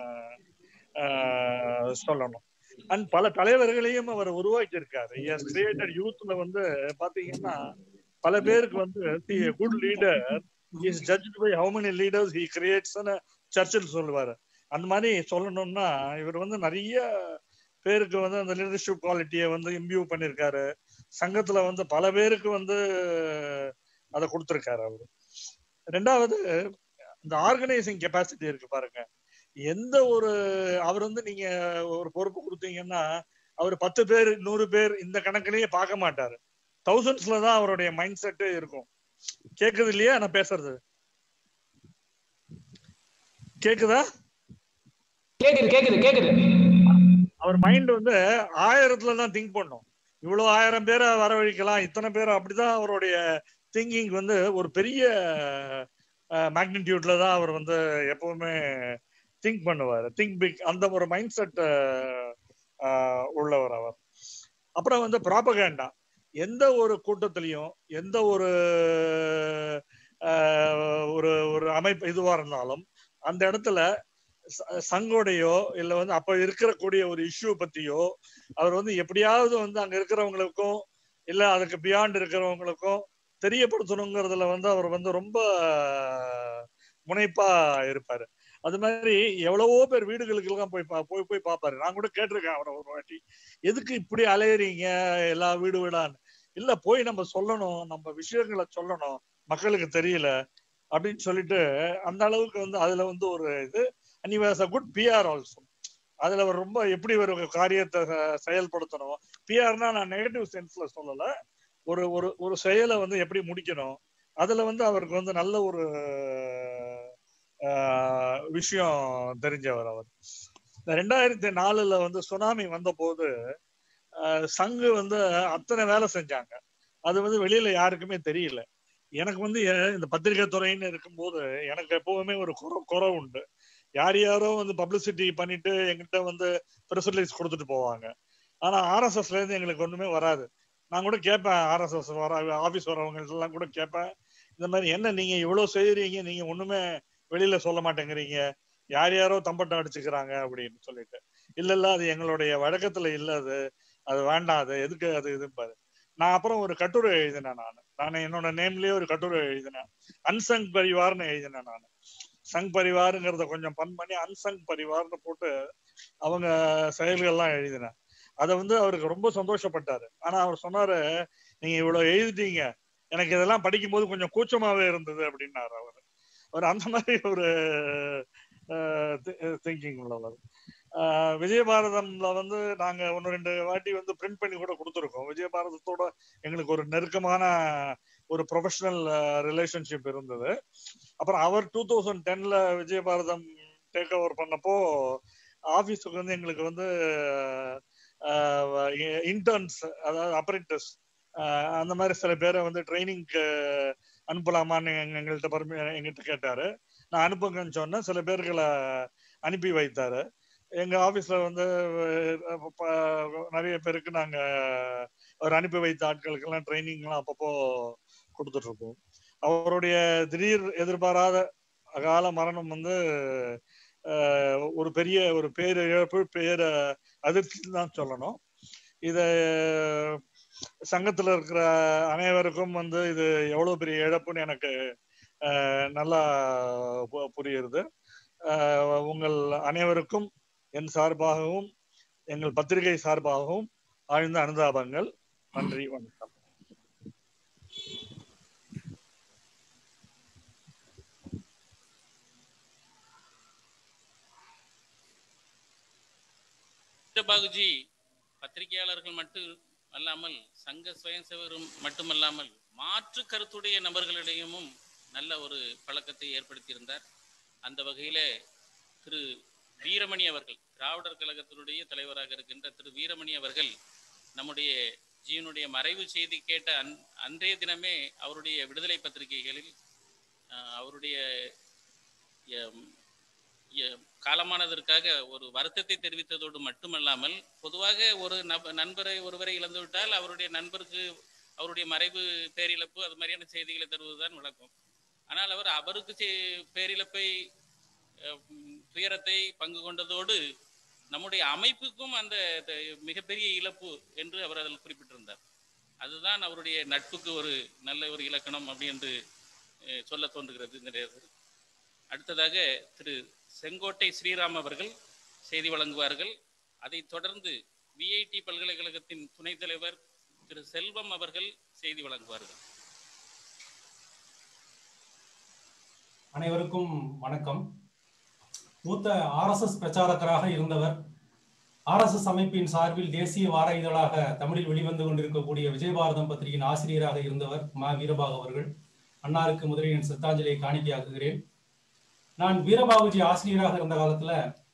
சொல்லணும் அண்ட் பல தலைவர்களையும் அவர் உருவாக்கி இருக்காரு கிரியேட்டட் யூத்ல வந்து பாத்தீங்கன்னா பல பேருக்கு வந்து good leader is judge by how many leaders he creates Churchill சொல்லுவாரு அந்த மாதிரி சொல்லணும்னா இவர் வந்து நிறைய பேருக்கு வந்து அந்த லீடர்ஷிப் குவாலிட்டியை வந்து இம்ப்யூ பண்ணியிருக்காரு சங்கத்துல வந்து பல பேருக்கு வந்து அதை கொடுத்துருக்காரு அவரு ரெண்டாவது இந்த ஆர்கனைசிங் கெப்பாசிட்டி இருக்கு பாருங்க எந்த ஒரு அவர் வந்து நீங்க ஒரு பொறுப்பு கொடுத்தீங்கன்னா அவர் பத்து பேர் நூறு பேர் இந்த கணக்குலயே பார்க்க மாட்டாரு தௌசண்ட்ஸ்ல தான் அவருடைய மைண்ட் செட்டு இருக்கும் கேக்குது இல்லையா நான் பேசுறது கேக்குதா கேக்குது கேக்குது கேக்குது அவர் மைண்ட் வந்து ஆயிரத்துல தான் திங்க் பண்ணும் இவ்வளவு ஆயிரம் பேரை வரவழைக்கலாம் இத்தனை பேர் அப்படிதான் அவருடைய திங்கிங் வந்து ஒரு பெரிய மேக்னிடியூட்ல தான் அவர் வந்து எப்பவுமே திங்க் பண்ணுவார் திங்க் பிக் அந்த ஒரு மைண்ட் செட் உள்ளவர் அவர் அப்புறம் வந்து ப்ராபகேண்டா எந்த ஒரு கூட்டத்திலையும் எந்த ஒரு ஆஹ், ஒரு ஒரு அமைப்பு இதுவா இருந்தாலும் அந்த இடத்துல ச- சங்கோடையோ இல்ல வந்து அப்ப இருக்கிற கூடிய ஒரு இஷ்யூ பத்தியோ அவர் வந்து எப்படியாவது வந்து அங்க இருக்கிறவங்களுக்கும் இல்ல அதுக்கு பியாண்ட் இருக்கிறவங்களுக்கும் தெரியப்படுத்தணுங்கிறதுல வந்து அவர் வந்து ரொம்ப முனைப்பா இருப்பாரு அது மாதிரி எவ்வளவோ பேர் வீடுகளுக்கு எல்லாம் போய் பா- போய் போய் பார்ப்பாரு நான் கூட கேட்டிருக்கேன் அவரை ஒரு வாட்டி எதுக்கு இப்படி அலையறீங்க எல்லா வீடு வீடான்னு இல்ல போய் நம்ம சொல்லணும் நம்ம விஷயங்களை சொல்லணும் மக்களுக்கு தெரியல அப்படின்னு சொல்லிட்டு அந்த அளவுக்கு வந்து அதுல வந்து ஒரு இது and was a good PR also அதுல அவர் ரொம்ப எப்படி ஒரு காரியத்தை அஹ், செயல்படுத்தணும் பிஆர்னா நான் நெகட்டிவ் சென்ஸ்ல சொல்லல ஒரு ஒரு ஒரு செயலை வந்து எப்படி முடிக்கணும் அதுல வந்து அவருக்கு வந்து நல்ல ஒரு ஆஹ், விஷயம் தெரிஞ்சவர் அவர் இந்த ரெண்டாயிரத்தி நாலுல வந்து சுனாமி வந்த போது ஆஹ், சங்கு வந்து அத்தனை வேலை செஞ்சாங்க அது வந்து வெளியில யாருக்குமே தெரியல எனக்கு வந்து எ- இந்த பத்திரிகை துறைன்னு இருக்கும்போது எனக்கு எப்பவுமே ஒரு குறை குறை உண்டு யார் யாரோ வந்து பப்ளிசிட்டி பண்ணிட்டு எங்கிட்ட வந்து ப்ரெஸ் ரிலீஸ் கொடுத்துட்டு போவாங்க ஆனா ஆர்எஸ்எஸ்ல இருந்து எங்களுக்கு ஒண்ணுமே வராது நான் கூட கேட்பேன் ஆர்எஸ்எஸ் வர ஆபீஸ் வரவங்க எல்லாம் கூட கேட்பேன் இந்த மாதிரி என்ன நீங்க இவ்வளவு செய்யறீங்க நீங்க ஒண்ணுமே வெளியில சொல்ல மாட்டேங்கிறீங்க யார் யாரோ தம்பட்டம் அடிச்சுக்கிறாங்க அப்படின்னு சொல்லிட்டு இல்ல இல்ல அது எங்களுடைய வழக்கத்துல இல்ல அது அது வேண்டாம் அது எதுக்கு அது இதுப்பாரு நான் அப்புறம் ஒரு கட்டுரை எழுதினேன் நான் நான் என்னோட நேம்லயே ஒரு கட்டுரை எழுதினேன் அன்சங் பரிவார்னு எழுதினேன் நான் சங் பரிவாருங்கிறத கொஞ்சம் பன் பண்ணி அன்சங் பரிவார்னு போட்டு அவங்க செயல்கள்லாம் எழுதினேன் அதை வந்து அவருக்கு ரொம்ப சந்தோஷப்பட்டாரு ஆனா அவர் சொன்னாரு நீங்க இவ்வளவு எழுதிட்டீங்க எனக்கு இதெல்லாம் படிக்கும்போது கொஞ்சம் கூச்சமாவே இருந்தது அப்படின்னாரு அவர் அவர் அந்த மாதிரி ஒரு திங்கிங் உள்ளவர் ஆஹ் விஜயபாரதம்ல வந்து நாங்க ஒன்னு ரெண்டு வாட்டி வந்து பிரிண்ட் பண்ணி கூட கொடுத்துருக்கோம் விஜயபாரதத்தோட எங்களுக்கு ஒரு நெருக்கமான ஒரு ப்ரொஃபஷனல் ரிலேஷன்ஷிப் இருந்தது அப்புறம் அவர் டூ தௌசண்ட் டென்ல விஜயபாரதம் டேக் ஓவர் பண்ணப்போ ஆபீஸுக்கு வந்து எங்களுக்கு வந்து இன்டர்ன்ஸ் அதாவது அப்ரெண்டிஸ் அந்த மாதிரி சில பேரை வந்து ட்ரைனிங்க்கு அனுப்பலாமான்னு எங்க- எங்கள்கிட்ட பர்மி எங்கிட்ட கேட்டாரு நான் அனுப்புங்கன்னு சொன்னேன் சில பேர்களை அனுப்பி வைத்தாரு எங்க ஆபீஸ்ல வந்து அஹ், ப- நிறைய பேருக்கு நாங்க அவர் அனுப்பி வைத்த ஆட்களுக்கெல்லாம் ட்ரைனிங்லாம் அப்பப்போ கொடுத்துட்டு இருக்கோம் அவருடைய திடீர் எதிர்பாராத அகால மரணம் வந்து அஹ், ஒரு பெரிய ஒரு பேரிழப்பு பேர அதிர்ச்சி தான் சொல்லணும் இத சங்கத்துல இருக்கிற அனைவருக்கும் வந்து இது எவ்வளவு பெரிய இழப்புன்னு எனக்கு அஹ், நல்லா பு- புரியுது அஹ், உங்கள் அனைவருக்கும் என் சார்பாகவும் எங்கள் பத்திரிகை சார்பாகவும் ஆழ்ந்த அனுதாபங்கள் நன்றி வணக்கம் பாகுஜி பத்திரிகையாளர்கள் மட்டும் அல்லாமல் சங்க சுயம் சேவரும் மட்டுமல்லாமல் மாற்று கருத்துடைய நபர்களிடையும் நல்ல ஒரு பழக்கத்தை ஏற்படுத்தியிருந்தார் அந்த வகையில திரு வீரமணி அவர்கள் திராவிடர் கழகத்தினுடைய தலைவராக இருக்கின்ற திரு வீரமணி அவர்கள் நம்முடைய ஜீவனுடைய மறைவு செய்தி கேட்ட அன் அன்றைய தினமே அவருடைய விடுதலை பத்திரிகைகளில் அஹ், அவருடைய எம், எ- காலமானதற்காக ஒரு வருத்தத்தை தெரிவித்ததோடு மட்டுமல்லாமல் பொதுவாக ஒரு நப நண்பரை ஒருவரை இழந்துவிட்டால் அவருடைய நண்பருக்கு அவருடைய மறைவு பேரிழப்பு அது மாதிரியான செய்திகளை தருவதுதான் வழக்கம் ஆனால் அவர் அவருக்கு செ- பேரிழப்பை அஹ், ம், துயரத்தை பங்கு கொண்டதோடு நம்முடைய அமைப்புக்கும் அந்த த- மிகப்பெரிய இழப்பு என்று அவர் அதில் குறிப்பிட்டிருந்தார் அதுதான் அவருடைய நட்புக்கு ஒரு நல்ல ஒரு இலக்கணம் அப்படி என்று அஹ், சொல்ல தோன்றுகிறது இந்த நேரத்தில் அடுத்ததாக திரு செங்கோட்டை ஸ்ரீராம் அவர்கள் செய்தி வழங்குவார்கள் அதைத் தொடர்ந்து விஐடி பல்கலைக்கழகத்தின் துணைத் தலைவர் திரு செல்வம் அவர்கள் செய்தி வழங்குவார்கள் அனைவருக்கும் வணக்கம் மூத்த ஆர்எஸ்எஸ் பிரச்சாரகராக இருந்தவர் ஆர்எஸ்எஸ் அமைப்பின் சார்பில் தேசிய வார இதழாக தமிழில் வெளிவந்து கொண்டிருக்கக்கூடிய விஜயபாரதம் பத்திரிகையின் ஆசிரியராக இருந்தவர் மா வீரபாகு அவர்கள் அன்னாருக்கு முதலில் என் சித்தாஞ்சலியை காணிக்கையாக்குகிறேன் நான் வீரபாகுஜி ஆசிரியராக இருந்த காலத்துல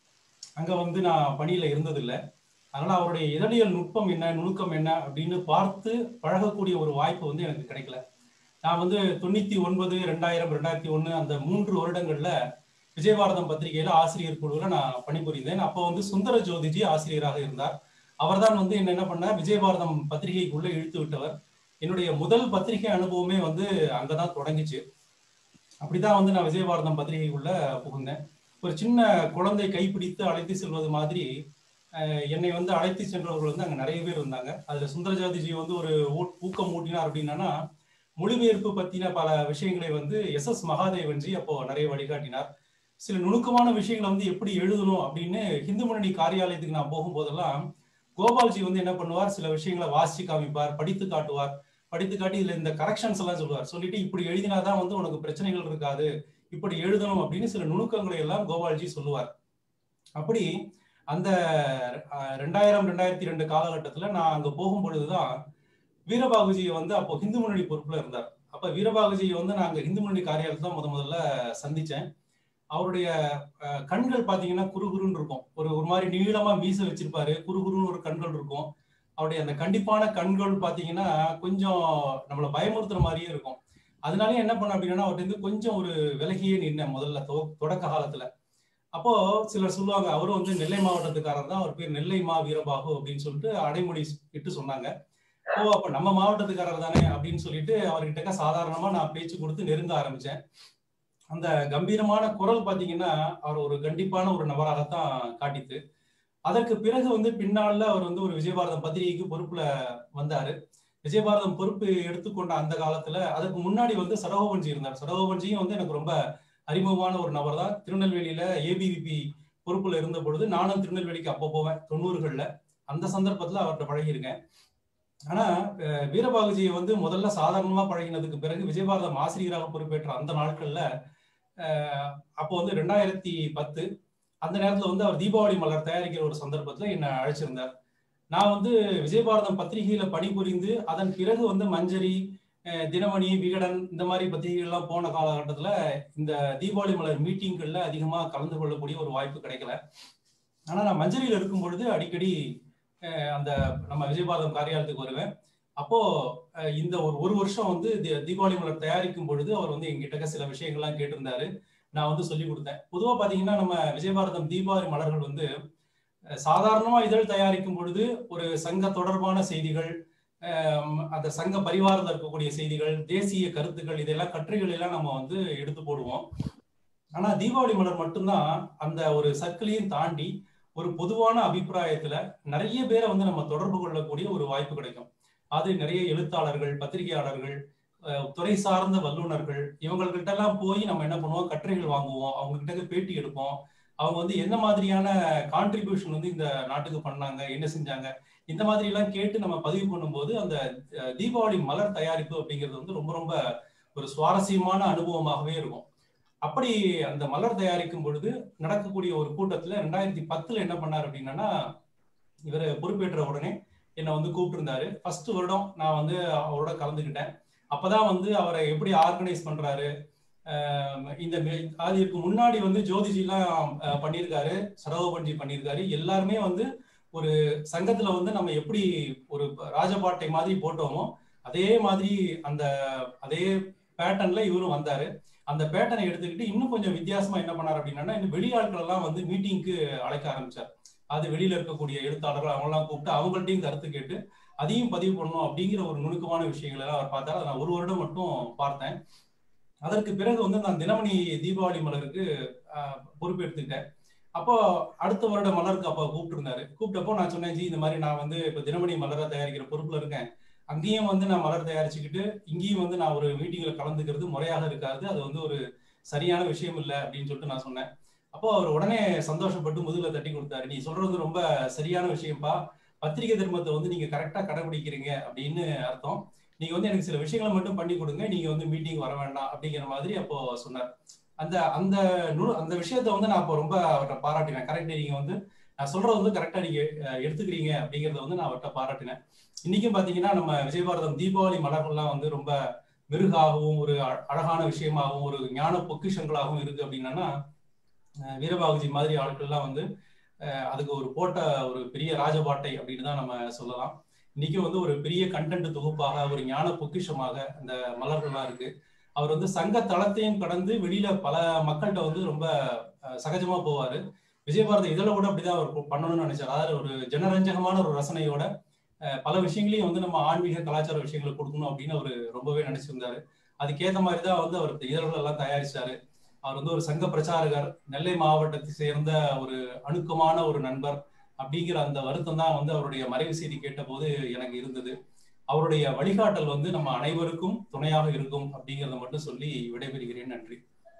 அங்க வந்து நான் பணியில இருந்ததில்லை அதனால அவருடைய இதழியல் நுட்பம் என்ன நுணுக்கம் என்ன அப்படின்னு பார்த்து பழகக்கூடிய ஒரு வாய்ப்பு வந்து எனக்கு கிடைக்கல நான் வந்து தொண்ணூத்தி ஒன்பது ரெண்டாயிரம் ரெண்டாயிரத்தி ஒண்ணு அந்த மூன்று வருடங்கள்ல விஜயபாரதம் பத்திரிகையில ஆசிரியர் குழுவுல நான் பணிபுரிந்தேன் அப்போ வந்து சுந்தர ஜோதிஜி ஆசிரியராக இருந்தார் அவர்தான் வந்து என்ன என்ன பண்ணார் விஜயபாரதம் பத்திரிகைக்குள்ள இழுத்து விட்டவர் என்னுடைய முதல் பத்திரிகை அனுபவமே வந்து அங்கதான் தொடங்கிச்சு அப்படிதான் வந்து நான் விஜயபாரதம் பத்திரிகைக்குள்ள புகுந்தேன் ஒரு சின்ன குழந்தை கைப்பிடித்து அழைத்து செல்வது மாதிரி அஹ், என்னை வந்து அழைத்து சென்றவர்கள் வந்து அங்க நிறைய பேர் இருந்தாங்க அதுல சுந்தர ஜோதிஜி வந்து ஒரு ஊ- ஊக்கம் ஊட்டினார் அப்படின்னா மொழிபெயர்ப்பு பத்தின பல விஷயங்களை வந்து எஸ் எஸ் மகாதேவன்ஜி அப்போ நிறைய வழிகாட்டினார் சில நுணுக்கமான விஷயங்களை வந்து எப்படி எழுதணும் அப்படின்னு ஹிந்து முன்னணி காரியாலயத்துக்கு நான் போகும்போதெல்லாம் கோபால்ஜி வந்து என்ன பண்ணுவார் சில விஷயங்களை வாசிச்சு காமிப்பார் படித்து காட்டுவார் படித்து காட்டி இதுல இந்த கரெக்ஷன்ஸ் எல்லாம் சொல்லுவார் சொல்லிட்டு இப்படி எழுதினாதான் வந்து உனக்கு பிரச்சனைகள் இருக்காது இப்படி எழுதணும் அப்படின்னு சில நுணுக்கங்களை எல்லாம் கோபால்ஜி சொல்லுவார் அப்படி அந்த அஹ், ரெண்டாயிரம் ரெண்டாயிரத்தி ரெண்டு காலகட்டத்துல நான் அங்க போகும் பொழுதுதான் வீரபாகுஜியை வந்து அப்போ ஹிந்து முன்னணி பொறுப்புல இருந்தார் அப்ப வீரபாகுஜியை வந்து நான் அங்க ஹிந்து முன்னணி காரியாலயத்துல தான் முத முதல்ல சந்திச்சேன் அவருடைய அஹ், கண்கள் பாத்தீங்கன்னா குறுகுறுன்னு இருக்கும் ஒரு ஒரு மாதிரி நீளமா மீச வச்சிருப்பாரு குறுகுறுன்னு ஒரு கண்கள் இருக்கும் அவருடைய அந்த கண்டிப்பான கண்கள் பாத்தீங்கன்னா கொஞ்சம் நம்மளை பயமுறுத்துற மாதிரியே இருக்கும் அதனால என்ன பண்ண அப்படின்னா அவர்கிட்ட இருந்து கொஞ்சம் ஒரு விலகியே நின்னேன் முதல்ல தொ- தொடக்க காலத்துல அப்போ சிலர் சொல்லுவாங்க அவரும் வந்து நெல்லை மாவட்டத்துக்காரர் தான் அவர் பேர் நெல்லை மா வீரபாகு அப்படின்னு சொல்லிட்டு அடைமொழி இட்டு சொன்னாங்க ஓ அப்ப நம்ம மாவட்டத்துக்காரர் தானே அப்படின்னு சொல்லிட்டு அவர்கிட்ட சாதாரணமா நான் பேச்சு கொடுத்து நெருங்க ஆரம்பிச்சேன் அந்த கம்பீரமான குரல் பாத்தீங்கன்னா அவர் ஒரு கண்டிப்பான ஒரு நபராகத்தான் காட்டித்து அதற்கு பிறகு வந்து பின்னால அவர் வந்து ஒரு விஜயபாரதம் பத்திரிகைக்கு பொறுப்புல வந்தாரு விஜயபாரதம் பொறுப்பு எடுத்துக்கொண்ட அந்த காலத்துல அதுக்கு முன்னாடி வந்து சடகோபன்ஜி இருந்தார் சடகோபன்ஜியும் வந்து எனக்கு ரொம்ப அறிமுகமான ஒரு நபர் தான் திருநெல்வேலியில ஏபிவிபி பொறுப்புல இருந்த பொழுது நானும் திருநெல்வேலிக்கு அப்போ போவேன் தொண்ணூறுகள்ல அந்த சந்தர்ப்பத்துல அவர்கிட்ட பழகியிருக்கேன் ஆனா அஹ், வீரபாகுஜியை வந்து முதல்ல சாதாரணமா பழகினதுக்கு பிறகு விஜயபாரதம் ஆசிரியராக பொறுப்பேற்ற அந்த நாட்கள்ல அஹ், அப்போ வந்து ரெண்டாயிரத்தி பத்து அந்த நேரத்துல வந்து அவர் தீபாவளி மலர் தயாரிக்கிற ஒரு சந்தர்ப்பத்துல என்னை அழைச்சிருந்தார் நான் வந்து விஜயபாரதம் பத்திரிகையில பணிபுரிந்து அதன் பிறகு வந்து மஞ்சரி அஹ், தினமணி விகடன் இந்த மாதிரி பத்திரிகைகள்லாம் போன காலகட்டத்துல இந்த தீபாவளி மலர் மீட்டிங்கள்ல அதிகமா கலந்து கொள்ளக்கூடிய ஒரு வாய்ப்பு கிடைக்கல ஆனா நான் மஞ்சரியில் இருக்கும் பொழுது அடிக்கடி அஹ் அந்த நம்ம விஜயபாரதம் காரியாலயத்துக்கு வருவேன் அப்போ அஹ் இந்த ஒரு ஒரு வருஷம் வந்து தி- தீபாவளி மலர் தயாரிக்கும் பொழுது அவர் வந்து எங்கிட்ட சில விஷயங்கள்லாம் கேட்டிருந்தாரு நான் வந்து சொல்லி கொடுத்தேன் பொதுவா பாத்தீங்கன்னா நம்ம விஜயபாரதம் தீபாவளி மலர்கள் வந்து அஹ் சாதாரணமா இதழ் தயாரிக்கும் பொழுது ஒரு சங்க தொடர்பான செய்திகள் அஹ் அந்த சங்க பரிவாரத்தில் இருக்கக்கூடிய செய்திகள் தேசிய கருத்துக்கள் இதெல்லாம் கட்டுரைகள் எல்லாம் நம்ம வந்து எடுத்து போடுவோம் ஆனா தீபாவளி மலர் மட்டும்தான் அந்த ஒரு சர்க்கிளையும் தாண்டி ஒரு பொதுவான அபிப்பிராயத்துல நிறைய பேரை வந்து நம்ம தொடர்பு கொள்ளக்கூடிய ஒரு வாய்ப்பு கிடைக்கும் அது நிறைய எழுத்தாளர்கள் பத்திரிகையாளர்கள் அஹ் துறை சார்ந்த வல்லுநர்கள் இவங்கள்கிட்ட எல்லாம் போய் நம்ம என்ன பண்ணுவோம் கட்டுரைகள் வாங்குவோம் அவங்க கிட்ட பேட்டி எடுப்போம் அவங்க வந்து என்ன மாதிரியான கான்ட்ரிபியூஷன் வந்து இந்த நாட்டுக்கு பண்ணாங்க என்ன செஞ்சாங்க இந்த மாதிரி எல்லாம் கேட்டு நம்ம பதிவு பண்ணும்போது அந்த அஹ், தீபாவளி மலர் தயாரிப்பு அப்படிங்கிறது வந்து ரொம்ப ரொம்ப ஒரு சுவாரஸ்யமான அனுபவமாகவே இருக்கும் அப்படி அந்த மலர் தயாரிக்கும் பொழுது நடக்கக்கூடிய ஒரு கூட்டத்துல ரெண்டாயிரத்தி பத்துல என்ன பண்ணாரு அப்படின்னா இவர் பொறுப்பேற்ற உடனே என்னை வந்து கூப்பிட்டுருந்தாரு ஃபர்ஸ்ட் வருடம் நான் வந்து அவரோட கலந்துக்கிட்டேன் அப்பதான் வந்து அவரை எப்படி ஆர்கனைஸ் பண்றாரு ஆஹ் இந்த மே- அது இதுக்கு முன்னாடி வந்து ஜோதிஜிலாம் ஆஹ் பண்ணியிருக்காரு சரவபன்ஜி பண்ணியிருக்காரு எல்லாருமே வந்து ஒரு சங்கத்துல வந்து நம்ம எப்படி ஒரு ராஜபாட்டை மாதிரி போட்டோமோ அதே மாதிரி அந்த அதே பேட்டர்ன்ல இவரும் வந்தாரு அந்த பேட்டர்னை எடுத்துக்கிட்டு இன்னும் கொஞ்சம் வித்தியாசமா என்ன பண்ணாரு அப்படின்னா இன்னும் வெளியாட்கள் எல்லாம் வந்து மீட்டிங்க்கு அழைக்க ஆரம்பிச்சார் அது வெளியில இருக்கக்கூடிய எழுத்தாளர்கள் அவங்கெல்லாம் கூப்பிட்டு அவங்கள்ட்டையும் கருத்து கேட்டு அதையும் பதிவு பண்ணணும் அப்படிங்கிற ஒரு நுணுக்கமான விஷயங்களை எல்லாம் அவர் பார்த்தாரு அதை நான் ஒரு வருடம் மட்டும் பார்த்தேன் அதற்கு பிறகு வந்து நான் தினமணி தீபாவளி மலருக்கு ஆஹ், பொறுப்பெடுத்துக்கிட்டேன் அப்போ அடுத்த வருட மலருக்கு அப்போ கூப்பிட்டுருந்தாரு கூப்பிட்டப்போ நான் சொன்னேன் ஜி இந்த மாதிரி நான் வந்து இப்போ தினமணி மலரை தயாரிக்கிற பொறுப்புல இருக்கேன் அங்கேயும் வந்து நான் மலர் தயாரிச்சுக்கிட்டு இங்கேயும் வந்து நான் ஒரு மீட்டிங்ல கலந்துக்கிறது முறையாக இருக்காது அது வந்து ஒரு சரியான விஷயம் இல்லை அப்படின்னு சொல்லிட்டு நான் சொன்னேன் அப்போ அவர் உடனே சந்தோஷப்பட்டு முதுகுல தட்டி கொடுத்தாரு நீ சொல்றது ரொம்ப சரியான விஷயம்ப்பா பத்திரிகை தர்மத்தை வந்து நீங்க கரெக்டா கடைபிடிக்கிறீங்க அப்படின்னு அர்த்தம் நீங்க வந்து எனக்கு சில விஷயங்களை மட்டும் பண்ணி கொடுங்க நீங்க வந்து மீட்டிங் வர வேண்டாம் அப்படிங்கிற மாதிரி அப்போ சொன்னார் அந்த அந்த நூ- அந்த விஷயத்த வந்து நான் அப்போ ரொம்ப அவர்கிட்ட பாராட்டினேன் கரெக்ட் நீங்க வந்து நான் சொல்றது வந்து கரெக்டா நீங்க அஹ், எடுத்துக்கிறீங்க அப்படிங்கறத வந்து நான் அவர்கிட்ட பாராட்டினேன் இன்னைக்கும் பாத்தீங்கன்னா நம்ம விஜயபாரதம் தீபாவளி மலர்கள்லாம் வந்து ரொம்ப மெருகாகவும் ஒரு அ- அழகான விஷயமாகவும் ஒரு ஞான பொக்கிஷங்களாகவும் இருக்கு அப்படின்னா அஹ், வீரபாகுஜி மாதிரி ஆட்கள்லாம் வந்து அஹ், அதுக்கு ஒரு போட்ட ஒரு பெரிய ராஜபாட்டை அப்படின்னு தான் நம்ம சொல்லலாம் இன்னைக்கு வந்து ஒரு பெரிய கண்டென்ட் தொகுப்பாக ஒரு ஞான பொக்கிஷமாக அந்த மலர்கள்லாம் இருக்கு அவர் வந்து சங்க தளத்தையும் கடந்து வெளியில பல மக்கள்கிட்ட வந்து ரொம்ப அஹ், சகஜமா போவாரு விஜயபாரதி இதழ கூட அப்படிதான் அவர் பண்ணணும்னு நினைச்சார் அதாவது ஒரு ஜனரஞ்சகமான ஒரு ரசனையோட அஹ், பல விஷயங்களையும் வந்து நம்ம ஆன்மீக கலாச்சார விஷயங்களை கொடுக்கணும் அப்படின்னு அவர் ரொம்பவே நினைச்சிருந்தாரு அதுக்கேற்ற மாதிரி தான் வந்து அவர் இதழ்கள் எல்லாம் தயாரிச்சாரு அவர் வந்து ஒரு சங்க பிரச்சாரகர் நெல்லை மாவட்டத்தை சேர்ந்த ஒரு அணுக்கமான ஒரு நண்பர் அப்படிங்கிற அந்த வருத்தம் தான் வந்து அவருடைய மறைவு செய்தி கேட்டபோது எனக்கு இருந்தது அவருடைய வழிகாட்டல் வந்து நம்ம அனைவருக்கும் துணையாக இருக்கும் அப்படிங்கிறத மட்டும் சொல்லி விடைபெறுகிறேன் நன்றி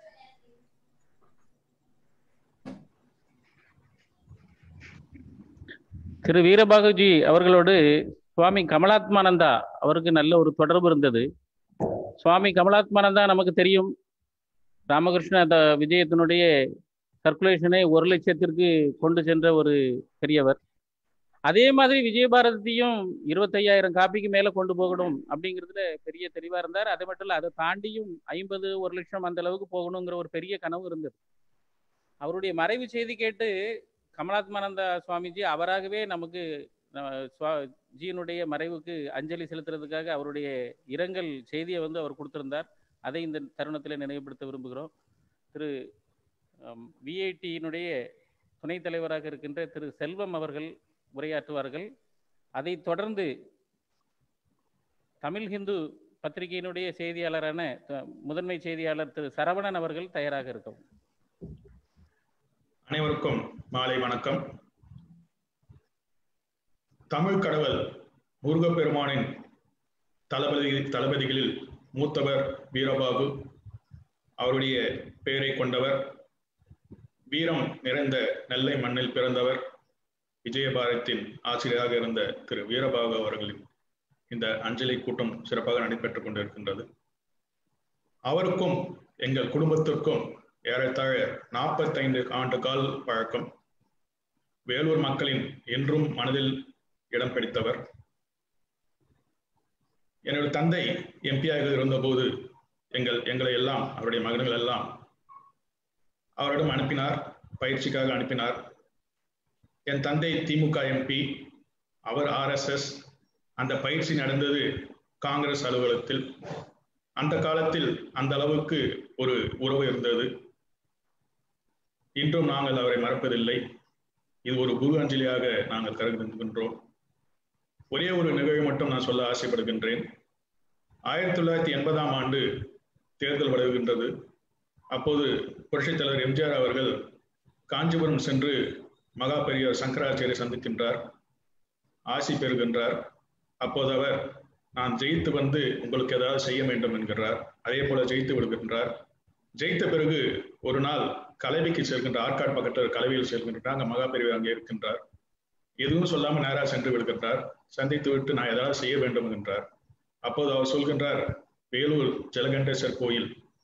திரு வீரபாகுஜி அவர்களோடு சுவாமி கமலாத்மானந்தா அவருக்கு நல்ல ஒரு தொடர்பு இருந்தது சுவாமி கமலாத்மானந்தா நமக்கு தெரியும் ராமகிருஷ்ண அந்த விஜயத்தினுடைய சர்க்குலேஷனை ஒரு லட்சத்திற்கு கொண்டு சென்ற ஒரு பெரியவர் அதே மாதிரி விஜயபாரதியும் இருபத்தையாயிரம் காப்பிக்கு மேல கொண்டு போகணும் அப்படிங்கிறதுல பெரிய தெளிவா இருந்தார் அது மட்டும் இல்ல அதை தாண்டியும் ஐம்பது ஒரு லட்சம் அந்த அளவுக்கு போகணுங்கிற ஒரு பெரிய கனவு இருந்தது அவருடைய மறைவு செய்தி கேட்டு கமலாத்மானந்தா சுவாமிஜி அவராகவே நமக்கு அஹ், சுவா- ஜியினுடைய மறைவுக்கு அஞ்சலி செலுத்துறதுக்காக அவருடைய இரங்கல் செய்தியை வந்து அவர் கொடுத்திருந்தார் அதை இந்த தருணத்தில் நினைவுபடுத்த விரும்புகிறோம் திரு விஐடியினுடைய துணைத் தலைவராக இருக்கின்ற திரு செல்வம் அவர்கள் உரையாற்றுவார்கள் அதைத் தொடர்ந்து தமிழ் ஹிந்து பத்திரிகையினுடைய செய்தியாளரான த- முதன்மை செய்தியாளர் திரு சரவணன் அவர்கள் தயாராக இருக்கவும் அனைவருக்கும் மாலை வணக்கம் தமிழ் கடவுள் முருகப்பெருமானின் தளபதி தளபதிகளில் மூத்தவர் வீரபாபு அவருடைய பெயரை கொண்டவர் வீரம் நிறைந்த நெல்லை மண்ணில் பிறந்தவர் விஜயபாரத்தின் ஆசிரியராக இருந்த திரு வீரபாபு அவர்களின் இந்த அஞ்சலி கூட்டம் சிறப்பாக நடைபெற்றுக் கொண்டிருக்கின்றது அவருக்கும் எங்கள் குடும்பத்திற்கும் ஏறத்தாழ நாற்பத்தைந்து ஆண்டு கால் பழக்கம் வேலூர் மக்களின் என்றும் மனதில் இடம் பிடித்தவர் என்னோட தந்தை எம்பியாக இருந்தபோது எங்கள் எங்களை எல்லாம் அவருடைய மகன்கள் எல்லாம் அவரிடம் அனுப்பினார் பயிற்சிக்காக அனுப்பினார் என் தந்தை திமுக எம்பி அவர் ஆர்எஸ்எஸ் அந்த பயிற்சி நடந்தது காங்கிரஸ் அலுவலகத்தில் அந்த காலத்தில் அந்த அளவுக்கு ஒரு உறவு இருந்தது இன்றும் நாங்கள் அவரை மறப்பதில்லை இது ஒரு குரு அஞ்சலியாக நாங்கள் கருதுகின்றோம் ஒரே ஒரு நிகழ்வு மட்டும் நான் சொல்ல ஆசைப்படுகின்றேன் ஆயிரத்தி தொள்ளாயிரத்தி எண்பதாம் ஆண்டு தேர்தல் வருகின்றது அப்போது புரட்சித் தலைவர் எம்ஜிஆர் அவர்கள் காஞ்சிபுரம் சென்று மகா பெரியார் சங்கராச்சாரியை சந்திக்கின்றார் ஆசி பெறுகின்றார் அப்போது அவர் நான் ஜெயித்து வந்து உங்களுக்கு ஏதாவது செய்ய வேண்டும் என்கிறார் அதே போல ஜெயித்து விடுகின்றார் ஜெயித்த பிறகு ஒரு நாள் கலவிக்கு செல்கின்ற ஆற்காடு பக்கத்தில் கலவியில் செல்கின்றார் அங்க மகா பெரியவர் அங்கே இருக்கின்றார் எதுவும் சொல்லாம நேரா சென்று விடுகின்றார் சந்தித்து விட்டு நான் ஏதாவது செய்ய வேண்டும் என்கின்றார் அப்போது அவர் சொல்கின்றார் வேலூர் ஜலகண்டேஸ்வர் கோயில்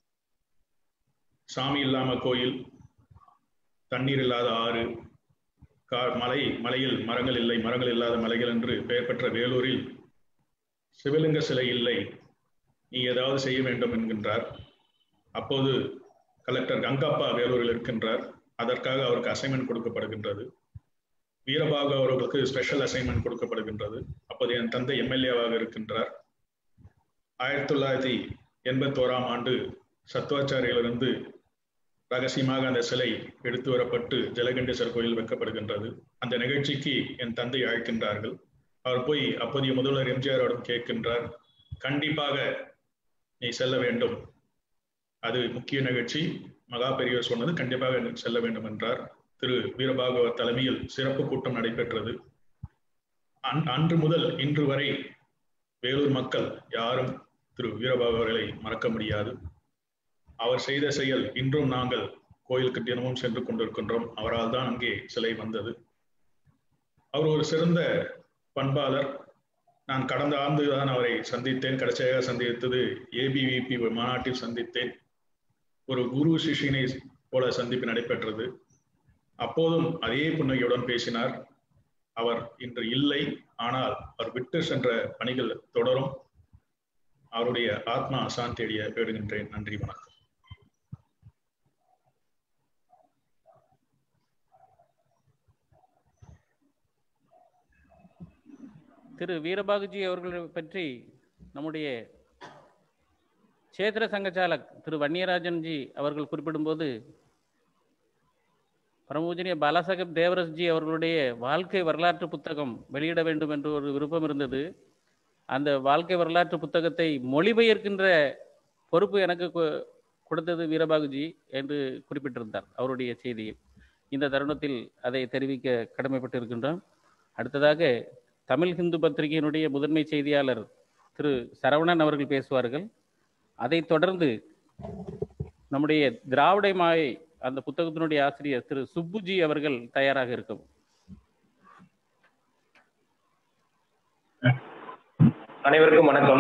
சாமி இல்லாம கோயில் தண்ணீர் இல்லாத ஆறு கா மலை மலையில் மரங்கள் இல்லை மரங்கள் இல்லாத மலைகள் என்று பெயர் பெற்ற வேலூரில் சிவலிங்க சிலை இல்லை நீ ஏதாவது செய்ய வேண்டும் என்கின்றார் அப்போது கலெக்டர் கங்கப்பா வேலூரில் இருக்கின்றார் அதற்காக அவருக்கு அசைன்மெண்ட் கொடுக்கப்படுகின்றது வீரபாகு அவர்களுக்கு ஸ்பெஷல் அசைன்மெண்ட் கொடுக்கப்படுகின்றது அப்போது என் தந்தை எம்எல்ஏவாக இருக்கின்றார் ஆயிரத்தி தொள்ளாயிரத்தி எண்பத்தோராம் ஆண்டு சத்துவாச்சாரியிலிருந்து ரகசியமாக அந்த சிலை எடுத்து வரப்பட்டு ஜலகண்டேஸ்வர் கோயில் வைக்கப்படுகின்றது அந்த நிகழ்ச்சிக்கு என் தந்தை அழைக்கின்றார்கள் அவர் போய் அப்போதைய முதல்வர் எம்ஜிஆரோடும் கேட்கின்றார் கண்டிப்பாக நீ செல்ல வேண்டும் அது முக்கிய நிகழ்ச்சி மகா பெரியவர் சொன்னது கண்டிப்பாக செல்ல வேண்டும் என்றார் திரு வீரபாகவர் தலைமையில் சிறப்பு கூட்டம் நடைபெற்றது அன்று முதல் இன்று வரை வேலூர் மக்கள் யாரும் திரு வீரபாகவர்களை மறக்க முடியாது அவர் செய்த செயல் இன்றும் நாங்கள் கோயிலுக்கு தினமும் சென்று கொண்டிருக்கின்றோம் அவரால் தான் அங்கே சிலை வந்தது அவர் ஒரு சிறந்த பண்பாளர் நான் கடந்த ஆண்டு தான் அவரை சந்தித்தேன் கடைசியாக சந்தித்தது ஏபிவிபி மாநாட்டில் சந்தித்தேன் ஒரு குரு சிஷினை போல சந்திப்பு நடைபெற்றது அப்போதும் அதே புன்னகையுடன் பேசினார் அவர் இன்று இல்லை ஆனால் அவர் விட்டு சென்ற பணிகள் தொடரும் அவருடைய ஆத்மா சாந்தி அடைய வேடுகின்றேன் நன்றி வணக்கம் திரு வீரபாகுஜி அவர்களை பற்றி நம்முடைய சேத்திர சங்கச்சாலக் திரு வன்னியராஜன்ஜி அவர்கள் குறிப்பிடும்போது பரமபூஜனிய பாலாசாஹிப் தேவரஸ்ஜி அவர்களுடைய வாழ்க்கை வரலாற்று புத்தகம் வெளியிட வேண்டும் என்று ஒரு விருப்பம் இருந்தது அந்த வாழ்க்கை வரலாற்று புத்தகத்தை மொழிபெயர்க்கின்ற பொறுப்பு எனக்கு கொடுத்தது வீரபாகுஜி என்று குறிப்பிட்டிருந்தார் அவருடைய செய்தியில் இந்த தருணத்தில் அதை தெரிவிக்க கடமைப்பட்டிருக்கின்றோம் அடுத்ததாக தமிழ் ஹிந்து பத்திரிகையினுடைய முதன்மை செய்தியாளர் திரு சரவணன் அவர்கள் பேசுவார்கள் அதைத் தொடர்ந்து நம்முடைய திராவிட மாயை அந்த புத்தகத்தினுடைய ஆசிரியர் திரு சுப்புஜி அவர்கள் தயாராக இருக்கும் அனைவருக்கும் வணக்கம்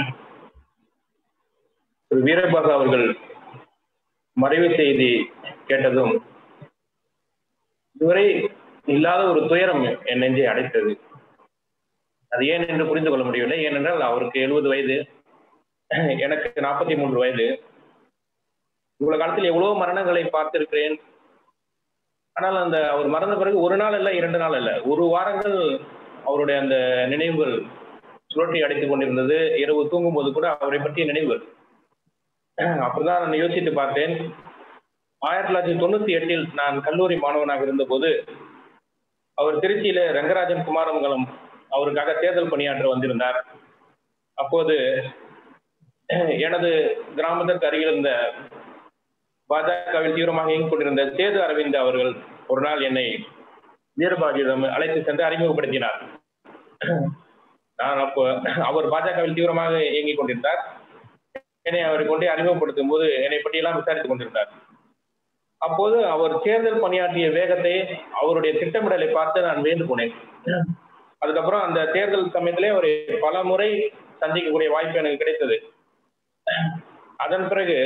திரு வீரபாகு அவர்கள் மறைவு செய்தி கேட்டதும் இதுவரை இல்லாத ஒரு துயரம் என் நெஞ்சை அடைத்தது அது ஏன் என்று புரிந்து கொள்ள முடியவில்லை ஏனென்றால் அவருக்கு எழுபது வயது எனக்கு நாற்பத்தி மூன்று வயது இவ்வளவு காலத்தில் எவ்வளவு மரணங்களை பார்த்திருக்கிறேன் ஆனால் அந்த அவர் மறந்த பிறகு ஒரு நாள் அல்ல இரண்டு நாள் அல்ல ஒரு வாரங்கள் அவருடைய அந்த நினைவுகள் சுழற்றி அடைத்துக் கொண்டிருந்தது இரவு தூங்கும் போது கூட அவரை பற்றிய நினைவுகள் அப்பதான் நான் யோசித்து பார்த்தேன் ஆயிரத்தி தொள்ளாயிரத்தி தொண்ணூத்தி எட்டில் நான் கல்லூரி மாணவனாக இருந்தபோது அவர் திருச்சியில ரங்கராஜன் குமாரமங்கலம் அவருக்காக தேர்தல் பணியாற்ற வந்திருந்தார் அப்போது எனது கிராமத்திற்கு அருகில் இருந்த பாஜகவில் தீவிரமாக இயங்கிக் கொண்டிருந்த சேது அரவிந்த் அவர்கள் ஒரு நாள் என்னை வீரபாகியிடம் அழைத்து சென்று அறிமுகப்படுத்தினார் நான் அப்போ அவர் பாஜகவில் தீவிரமாக இயங்கிக் கொண்டிருந்தார் என்னை அவரை கொண்டு அறிமுகப்படுத்தும் போது என்னை பற்றியெல்லாம் விசாரித்துக் கொண்டிருந்தார் அப்போது அவர் தேர்தல் பணியாற்றிய வேகத்தை அவருடைய திட்டமிடலை பார்த்து நான் வியந்து போனேன் அதுக்கப்புறம் அந்த தேர்தல் சமயத்திலே ஒரு பல முறை சந்திக்கக்கூடிய வாய்ப்பு எனக்கு கிடைத்தது அதன் பிறகு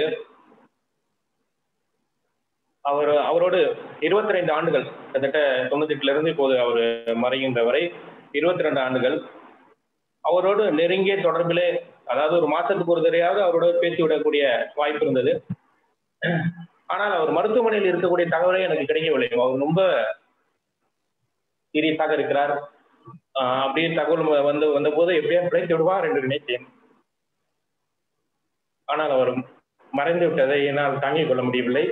அவர் அவரோடு இருபத்தி ரெண்டு ஆண்டுகள் கிட்டத்தட்ட தொண்ணூத்தி எட்டுல இருந்து இப்போது அவர் மறைகின்ற வரை இருபத்தி ரெண்டு ஆண்டுகள் அவரோடு நெருங்கிய தொடர்பிலே அதாவது ஒரு மாசத்துக்கு ஒரு தடையாவது அவரோட பேசிவிடக்கூடிய வாய்ப்பு இருந்தது ஆனால் அவர் மருத்துவமனையில் இருக்கக்கூடிய தகவலே எனக்கு கிடைக்கவில்லை அவர் ரொம்ப சீரியஸாக இருக்கிறார் ஆஹ் அப்படின்னு தகவல் வ- வந்து வந்தபோது எப்படியா பிழைத்து விடுவார் என்று நினைத்தேன் ஆனால் அவர் மறைந்து விட்டதை என்னால் தாங்கிக் கொள்ள முடியவில்லை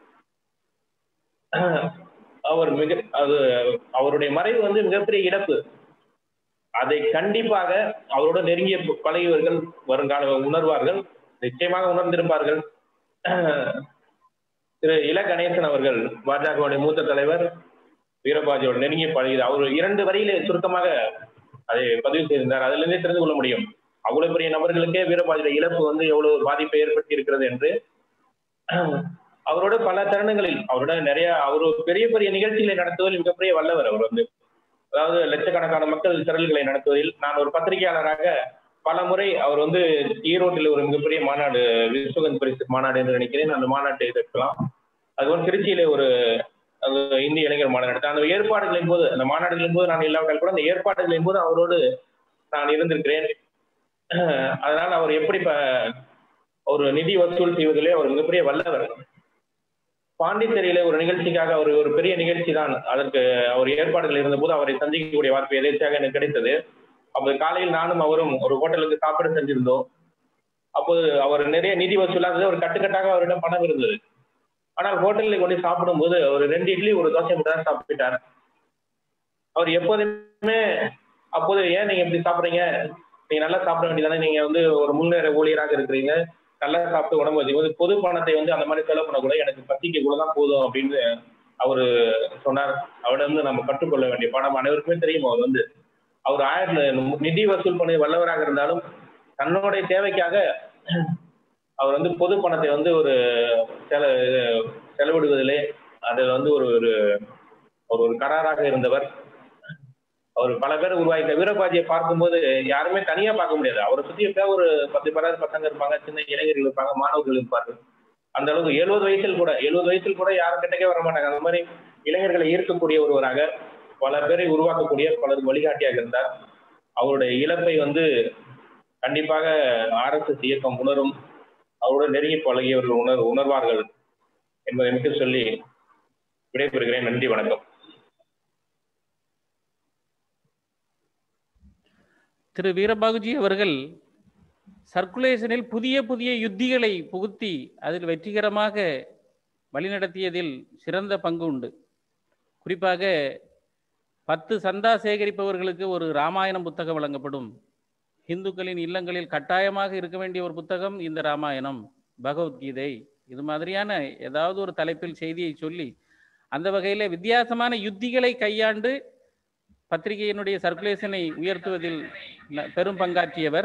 அவர் மிக அது அவருடைய மறைவு வந்து மிகப்பெரிய இழப்பு அதை கண்டிப்பாக அவரோட நெருங்கிய பழகியவர்கள் வருங்கால உணர்வார்கள் நிச்சயமாக உணர்ந்திருப்பார்கள் திரு இல கணேசன் அவர்கள் பாஜகவுடைய மூத்த தலைவர் வீரபாஜியோட நெருங்கிய பழகியது அவர் இரண்டு வரியிலே சுருக்கமாக அதை பதிவு செய்திருந்தார் அதுல இருந்தே தெரிந்து கொள்ள முடியும் அவ்வளவு பெரிய நபர்களுக்கே வீரபாஜியோட இழப்பு வந்து எவ்வளவு பாதிப்பை ஏற்படுத்தி இருக்கிறது என்று அவரோட பல தருணங்களில் அவரோட நிறைய அவர் பெரிய பெரிய நிகழ்ச்சிகளை நடத்துவதில் மிகப்பெரிய வல்லவர் அவர் வந்து அதாவது லட்சக்கணக்கான மக்கள் திரள்களை நடத்துவதில் நான் ஒரு பத்திரிகையாளராக பல முறை அவர் வந்து ஈரோட்டில் ஒரு மிகப்பெரிய மாநாடு விஸ்வகந்த் பரிசு மாநாடு என்று நினைக்கிறேன் அந்த மாநாட்டை இருக்கலாம் அதுபோல் திருச்சியில ஒரு அந்த இந்திய இளைஞர் மாநாடு நடத்த அந்த ஏற்பாடுகளின் போது அந்த மாநாடுகளின் போது நான் இல்லாவிட்டால் கூட அந்த ஏற்பாடுகளின் போது அவரோடு நான் இருந்திருக்கிறேன் அதனால் அவர் எப்படி ப- ஒரு நிதி வசூல் செய்வதிலே அவர் மிகப்பெரிய வல்லவர் பாண்டிச்சேரியில ஒரு நிகழ்ச்சிக்காக அவர் ஒரு பெரிய நிகழ்ச்சி தான் அதற்கு அவர் ஏற்பாடுகள் இருந்தபோது அவரை சந்திக்கக்கூடிய வாய்ப்பு எதேச்சாக எனக்கு கிடைத்தது அப்போது காலையில் நானும் அவரும் ஒரு ஹோட்டலுக்கு சாப்பிட சென்றிருந்தோம் அப்போது அவர் நிறைய நிதி வசூலாக ஒரு கட்டுக்கட்டாக அவரிடம் பணம் இருந்தது ஆனால் ஹோட்டலில் கொண்டு சாப்பிடும்போது ஒரு ரெண்டு இட்லி ஒரு தோசை மட்டும் தான் சாப்பிட்டார் அவர் எப்போதுமே அப்போது ஏன் நீங்க இப்படி சாப்பிடுறீங்க நீங்க நல்லா சாப்பிட வேண்டியதானே நீங்க வந்து ஒரு முன்னேற ஊழியராக இருக்கிறீங்க நல்லா சாப்பிட்டு உடம்பு வச்சுக்கோது பொது பணத்தை வந்து அந்த மாதிரி செலவு பண்ணக்கூடாது எனக்கு பசிக்கு இவ்வளவுதான் போதும் அப்படின்னு அவரு சொன்னார் அவரிடம் வந்து நம்ம கற்றுக்கொள்ள வேண்டிய பாடம் அனைவருக்குமே தெரியும் அவர் வந்து அவர் ஆயிரம் நிதி வசூல் பண்ணி வல்லவராக இருந்தாலும் தன்னுடைய தேவைக்காக அவர் வந்து பொது பணத்தை வந்து ஒரு செல செலவிடுவதிலே அதில் வந்து ஒரு ஒரு ஒரு ஒரு கராராக இருந்தவர் அவர் பல பேர் உருவாக்கிட்ட வீரபாஜியை பார்க்கும்போது யாருமே தனியா பார்க்க முடியாது அவரை சுத்தி எப்ப ஒரு பத்து பேராது பசங்க இருப்பாங்க சின்ன இளைஞர்கள் இருப்பாங்க மாணவர்கள் இருப்பார்கள் அந்த அளவுக்கு எழுபது வயசில் கூட எழுபது வயசில் கூட யாரும் கிட்டக்கே வர மாட்டாங்க அந்த மாதிரி இளைஞர்களை ஈர்க்கக்கூடிய ஒருவராக பல பேரை உருவாக்கக்கூடிய பலர் வழிகாட்டியாக இருந்தார் அவருடைய இழப்பை வந்து கண்டிப்பாக ஆர்எஸ்எஸ் இயக்கம் உணரும் அவருடன் நெருங்கி பழகியவர்கள் உணர் உணர்வார்கள் என்பதை மட்டும் சொல்லி விடைபெறுகிறேன் நன்றி வணக்கம் திரு வீரபாகுஜி அவர்கள் சர்க்குலேஷனில் புதிய புதிய யுத்திகளை புகுத்தி அதில் வெற்றிகரமாக வழிநடத்தியதில் சிறந்த பங்கு உண்டு குறிப்பாக பத்து சந்தா சேகரிப்பவர்களுக்கு ஒரு ராமாயணம் புத்தகம் வழங்கப்படும் இந்துக்களின் இல்லங்களில் கட்டாயமாக இருக்க வேண்டிய ஒரு புத்தகம் இந்த ராமாயணம் பகவத்கீதை இது மாதிரியான ஏதாவது ஒரு தலைப்பில் செய்தியை சொல்லி அந்த வகையில் வித்தியாசமான யுத்திகளை கையாண்டு பத்திரிகையினுடைய சர்க்குலேஷனை உயர்த்துவதில் ந- பெரும் பங்காற்றியவர்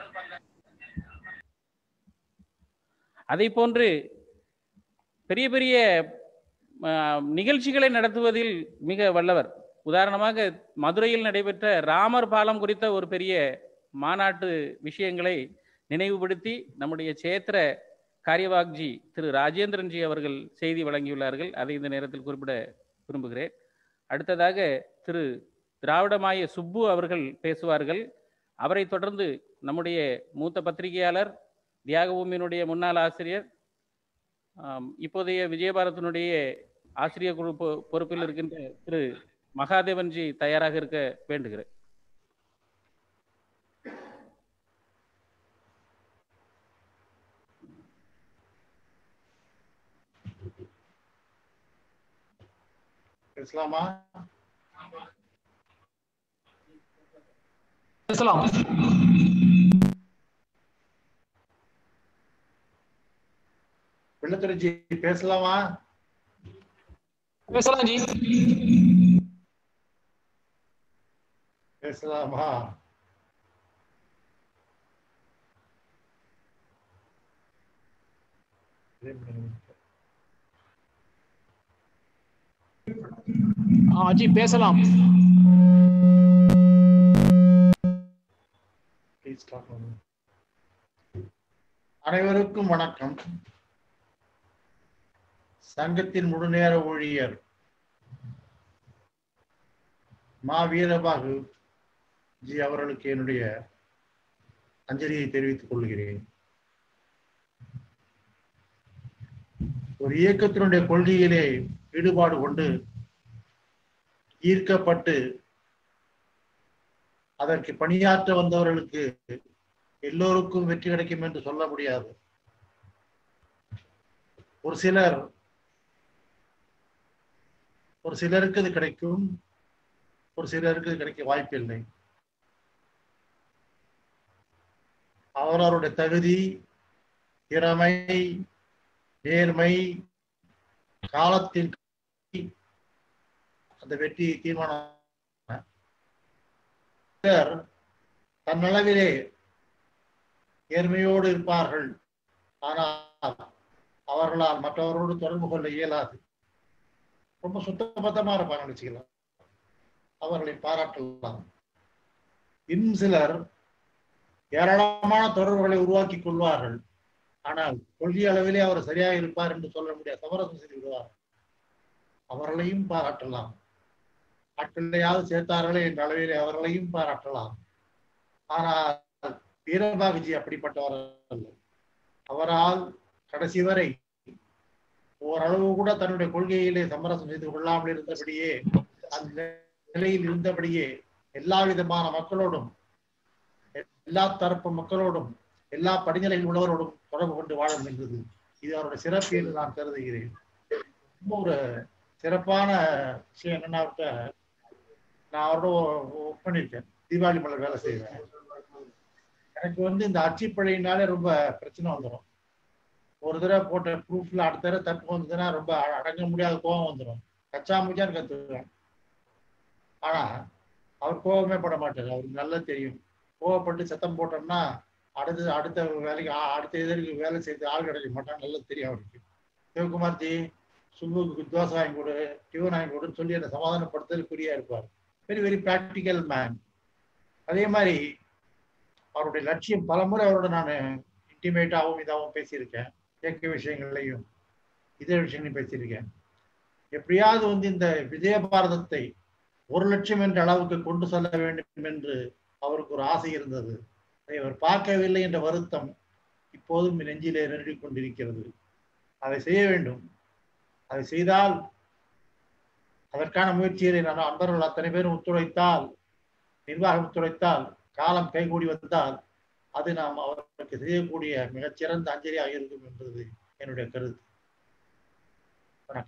அதை போன்று பெரிய பெரிய ஆ, நிகழ்ச்சிகளை நடத்துவதில் மிக வல்லவர் உதாரணமாக மதுரையில் நடைபெற்ற ராமர் பாலம் குறித்த ஒரு பெரிய மாநாட்டு விஷயங்களை நினைவுபடுத்தி நம்முடைய சேத்திர காரியவாக்ஜி திரு ராஜேந்திரன்ஜி அவர்கள் செய்தி வழங்கியுள்ளார்கள் அதை இந்த நேரத்தில் குறிப்பிட விரும்புகிறேன் அடுத்ததாக திரு திராவிடமாய சுப்பு அவர்கள் பேசுவார்கள் அவரை தொடர்ந்து நம்முடைய மூத்த பத்திரிகையாளர் தியாகபூமியினுடைய முன்னாள் ஆசிரியர் ஆம், இப்போதைய விஜயபாரத்தினுடைய ஆசிரியர் குழு பொ- பொறுப்பில் இருக்கின்ற திரு மகாதேவன்ஜி தயாராக இருக்க வேண்டுகிறேன் பேசலாமா பேசலாம் வெள்ளத்துறைஜி பேசலாமா பேசலாம் ஜி பேசலாமா ஆ, ஜி பேசலாம் Please talk on. அனைவருக்கும் வணக்கம் சங்கத்தின் முழுநேர ஊழியர் மா வீரபாகு ஜி அவர்களுக்கு என்னுடைய அஞ்சலியை தெரிவித்துக் கொள்கிறேன் ஒரு இயக்கத்தினுடைய கொள்கையிலே ஈடுபாடு கொண்டு ஈர்க்கப்பட்டு அதற்கு பணியாற்ற வந்தவர்களுக்கு எல்லோருக்கும் வெற்றி கிடைக்கும் என்று சொல்ல முடியாது ஒரு சிலர் ஒரு சிலருக்கு இது கிடைக்கும் ஒரு சிலருக்கு இது கிடைக்க வாய்ப்பில்லை அவரவருடைய தகுதி திறமை நேர்மை காலத்தின் அந்த வெற்றி தீர்மானம் சிலர் தன்னளவிலே நேர்மையோடு இருப்பார்கள் ஆனால் அவர்களால் மற்றவரோடு தொடர்பு கொள்ள இயலாது ரொம்ப சுத்தபத்தமா இருப்பாங்க வச்சுக்கலாம் அவர்களை பாராட்டலாம் இன்னும் சிலர் ஏராளமான தொடர்புகளை உருவாக்கி கொள்வார்கள் ஆனால் கொள்கை அளவிலே அவர் சரியாக இருப்பார் என்று சொல்ல முடியாது சமரசம் செய்து விடுவார் அவர்களையும் பாராட்டலாம் ஆட்களையாவது சேர்த்தார்களே என்ற அளவிலே அவர்களையும் பாராட்டலாம் ஆனால் வீரபாகுஜி அப்படிப்பட்டவர் அல்ல அவரால் கடைசி வரை ஓரளவு கூட தன்னுடைய கொள்கையிலே சமரசம் செய்து கொள்ளாமல் இருந்தபடியே அந்த நிலையில் இருந்தபடியே எல்லா விதமான மக்களோடும் எல்லா தரப்பு மக்களோடும் எல்லா படிநிலையில் உள்ளவரோடும் தொடர்பு கொண்டு வாழ முடிந்தது இது அவருடைய சிறப்பு என்று நான் கருதுகிறேன் ரொம்ப ஒரு சிறப்பான விஷயம் என்னன்னா அவர்கிட்ட நான் அவரோட ஒர்க் பண்ணியிருக்கேன் தீபாவளி மலர் வேலை செய்வேன் எனக்கு வந்து இந்த அச்சுப்பழையினாலே ரொம்ப பிரச்சனை வந்துடும் ஒரு தடவை போட்ட ப்ரூஃப்ல அடுத்த தடவை தப்பு வந்ததுன்னா ரொம்ப அ- அடங்க முடியாத கோபம் வந்துடும் கச்சா முச்சான்னு கத்துவேன் ஆனா அவர் கோபமே பட மாட்டார் அவருக்கு நல்லா தெரியும் கோவப்பட்டு சத்தம் போட்டோம்னா அடுத்த அடுத்த வேலைக்கு ஆ- அடுத்த இதற்கு வேலை செய்து ஆள் கிடைக்க மாட்டான் நல்லா தெரியும் அவருக்கு சிவகுமார் ஜி சுப்புக்கு தோசை வாங்கி கொடு டியூன் வாங்கி கொடுன்னு சொல்லி என்னை சமாதானப்படுத்தல் குறியா இருப்பார் வெரி வெரி ப்ராக்டிக்கல் மேன் அதே மாதிரி அவருடைய லட்சியம் பலமுறை அவரோட நான் இன்டிமேட்டாகவும் இதாகவும் பேசியிருக்கேன் இயற்கை விஷயங்கள்லையும் இதே விஷயங்களையும் பேசியிருக்கேன் எப்படியாவது வந்து இந்த விஜய பாரதத்தை ஒரு லட்சம் என்ற அளவுக்கு கொண்டு செல்ல வேண்டும் என்று அவருக்கு ஒரு ஆசை இருந்தது அதை அவர் பார்க்கவில்லை என்ற வருத்தம் இப்போதும் நெஞ்சிலே நெருடிக் கொண்டிருக்கிறது அதை செய்ய வேண்டும் அதை செய்தால் அதற்கான முயற்சிகளை நான் அன்பர்கள் அத்தனை பேரும் ஒத்துழைத்தால் நிர்வாகம் ஒத்துழைத்தால் காலம் கைகூடி வந்தால் அது நாம் அவருக்கு செய்யக்கூடிய மிகச்சிறந்த அஞ்சலியாக இருக்கும் என்பது என்னுடைய கருத்து வணக்கம்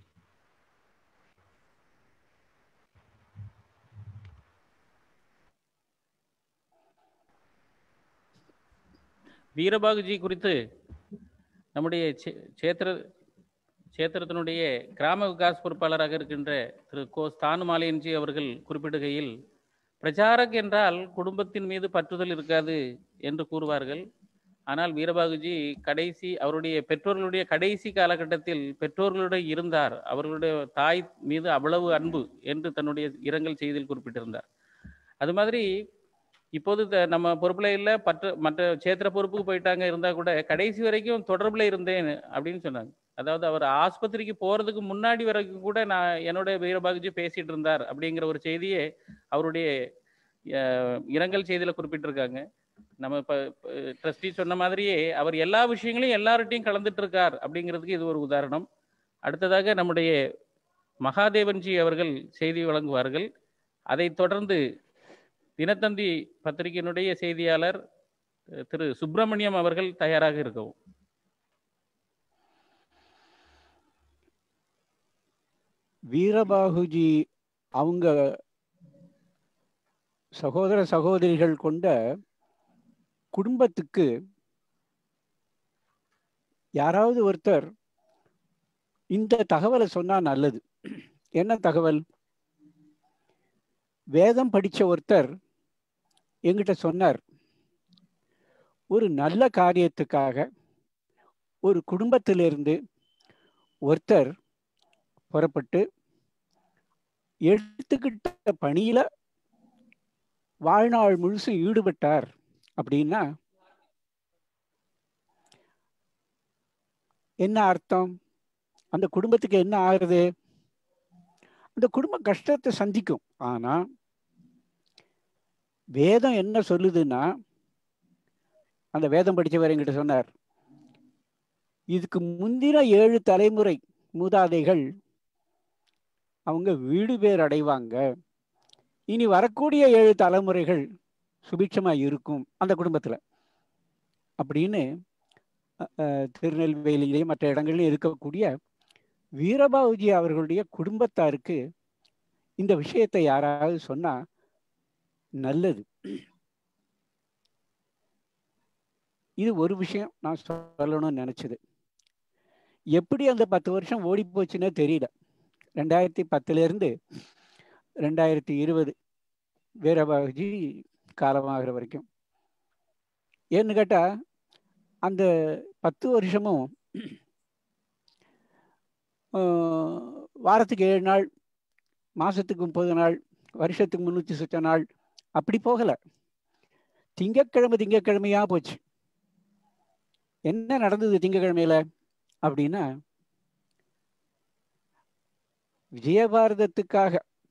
வீரபாகுஜி குறித்து நம்முடைய சே- சேத்திர சேத்திரத்தினுடைய கிராம விகாஸ் பொறுப்பாளராக இருக்கின்ற திரு கோ ஸ்தானுமாலையன்ஜி அவர்கள் குறிப்பிடுகையில் பிரச்சாரக் என்றால் குடும்பத்தின் மீது பற்றுதல் இருக்காது என்று கூறுவார்கள் ஆனால் வீரபாகுஜி கடைசி அவருடைய பெற்றோர்களுடைய கடைசி காலகட்டத்தில் பெற்றோர்களுடைய இருந்தார் அவர்களுடைய தாய் மீது அவ்வளவு அன்பு என்று தன்னுடைய இரங்கல் செய்தியில் குறிப்பிட்டிருந்தார் அது மாதிரி இப்போது த- நம்ம பொறுப்புல இல்லை பற்ற மற்ற சேத்திர பொறுப்புக்கு போயிட்டாங்க இருந்தா கூட கடைசி வரைக்கும் தொடர்புல இருந்தேன் அப்படின்னு சொன்னாங்க அதாவது அவர் ஆஸ்பத்திரிக்கு போறதுக்கு முன்னாடி வரைக்கும் கூட நான் என்னோட வீரபாகுஜி பேசிட்டு இருந்தார் அப்படிங்கிற ஒரு செய்தியே அவருடைய அஹ், இரங்கல் செய்தியில குறிப்பிட்டிருக்காங்க நம்ம இப்ப ட்ரஸ்டி சொன்ன மாதிரியே அவர் எல்லா விஷயங்களையும் எல்லார்ட்டையும் கலந்துட்டு இருக்கார் அப்படிங்கிறதுக்கு இது ஒரு உதாரணம் அடுத்ததாக நம்முடைய மகாதேவன்ஜி அவர்கள் செய்தி வழங்குவார்கள் அதைத் தொடர்ந்து தினத்தந்தி பத்திரிகையினுடைய செய்தியாளர் அஹ், திரு சுப்பிரமணியம் அவர்கள் தயாராக இருக்கவும் வீரபாகுஜி அவங்க சகோதர சகோதரிகள் கொண்ட குடும்பத்துக்கு யாராவது ஒருத்தர் இந்த தகவலை சொன்னா நல்லது என்ன தகவல் வேதம் படிச்ச ஒருத்தர் என்கிட்ட சொன்னார் ஒரு நல்ல காரியத்துக்காக ஒரு குடும்பத்திலிருந்து ஒருத்தர் புறப்பட்டு எடுத்துக்கிட்ட பணியில வாழ்நாள் முழுசும் ஈடுபட்டார் அப்படின்னா என்ன அர்த்தம் அந்த குடும்பத்துக்கு என்ன ஆகுறது அந்த குடும்பம் கஷ்டத்தை சந்திக்கும் ஆனா வேதம் என்ன சொல்லுதுன்னா அந்த வேதம் படிச்சவர் என்கிட்ட சொன்னார் இதுக்கு முந்தின ஏழு தலைமுறை மூதாதைகள் அவங்க வீடு பேர் அடைவாங்க இனி வரக்கூடிய ஏழு தலைமுறைகள் சுபிட்சமா இருக்கும் அந்த குடும்பத்துல அப்படின்னு அஹ், அஹ், திருநெல்வேலியிலேயும் மற்ற இடங்களிலும் இருக்கக்கூடிய வீரபாபுஜி அவர்களுடைய குடும்பத்தாருக்கு இந்த விஷயத்தை யாராவது சொன்னா நல்லது இது ஒரு விஷயம் நான் சொல்லணும்னு நினைச்சது எப்படி அந்த பத்து வருஷம் ஓடி போச்சுன்னே தெரியல ரெண்டாயிரத்தி பத்துல இருந்து ரெண்டாயிரத்தி இருபது வீரபாபுஜி காலமாகிற வரைக்கும் ஏன்னு கேட்டா அந்த பத்து வருஷமும் ஆஹ், வாரத்துக்கு ஏழு நாள் மாசத்துக்கு முப்பது நாள் வருஷத்துக்கு முன்னூத்தி சுத்த நாள் அப்படி போகல திங்கக்கிழமை திங்கக்கிழமையா போச்சு என்ன நடந்தது திங்கக்கிழமையில அப்படின்னா விஜயபாரதத்துக்காக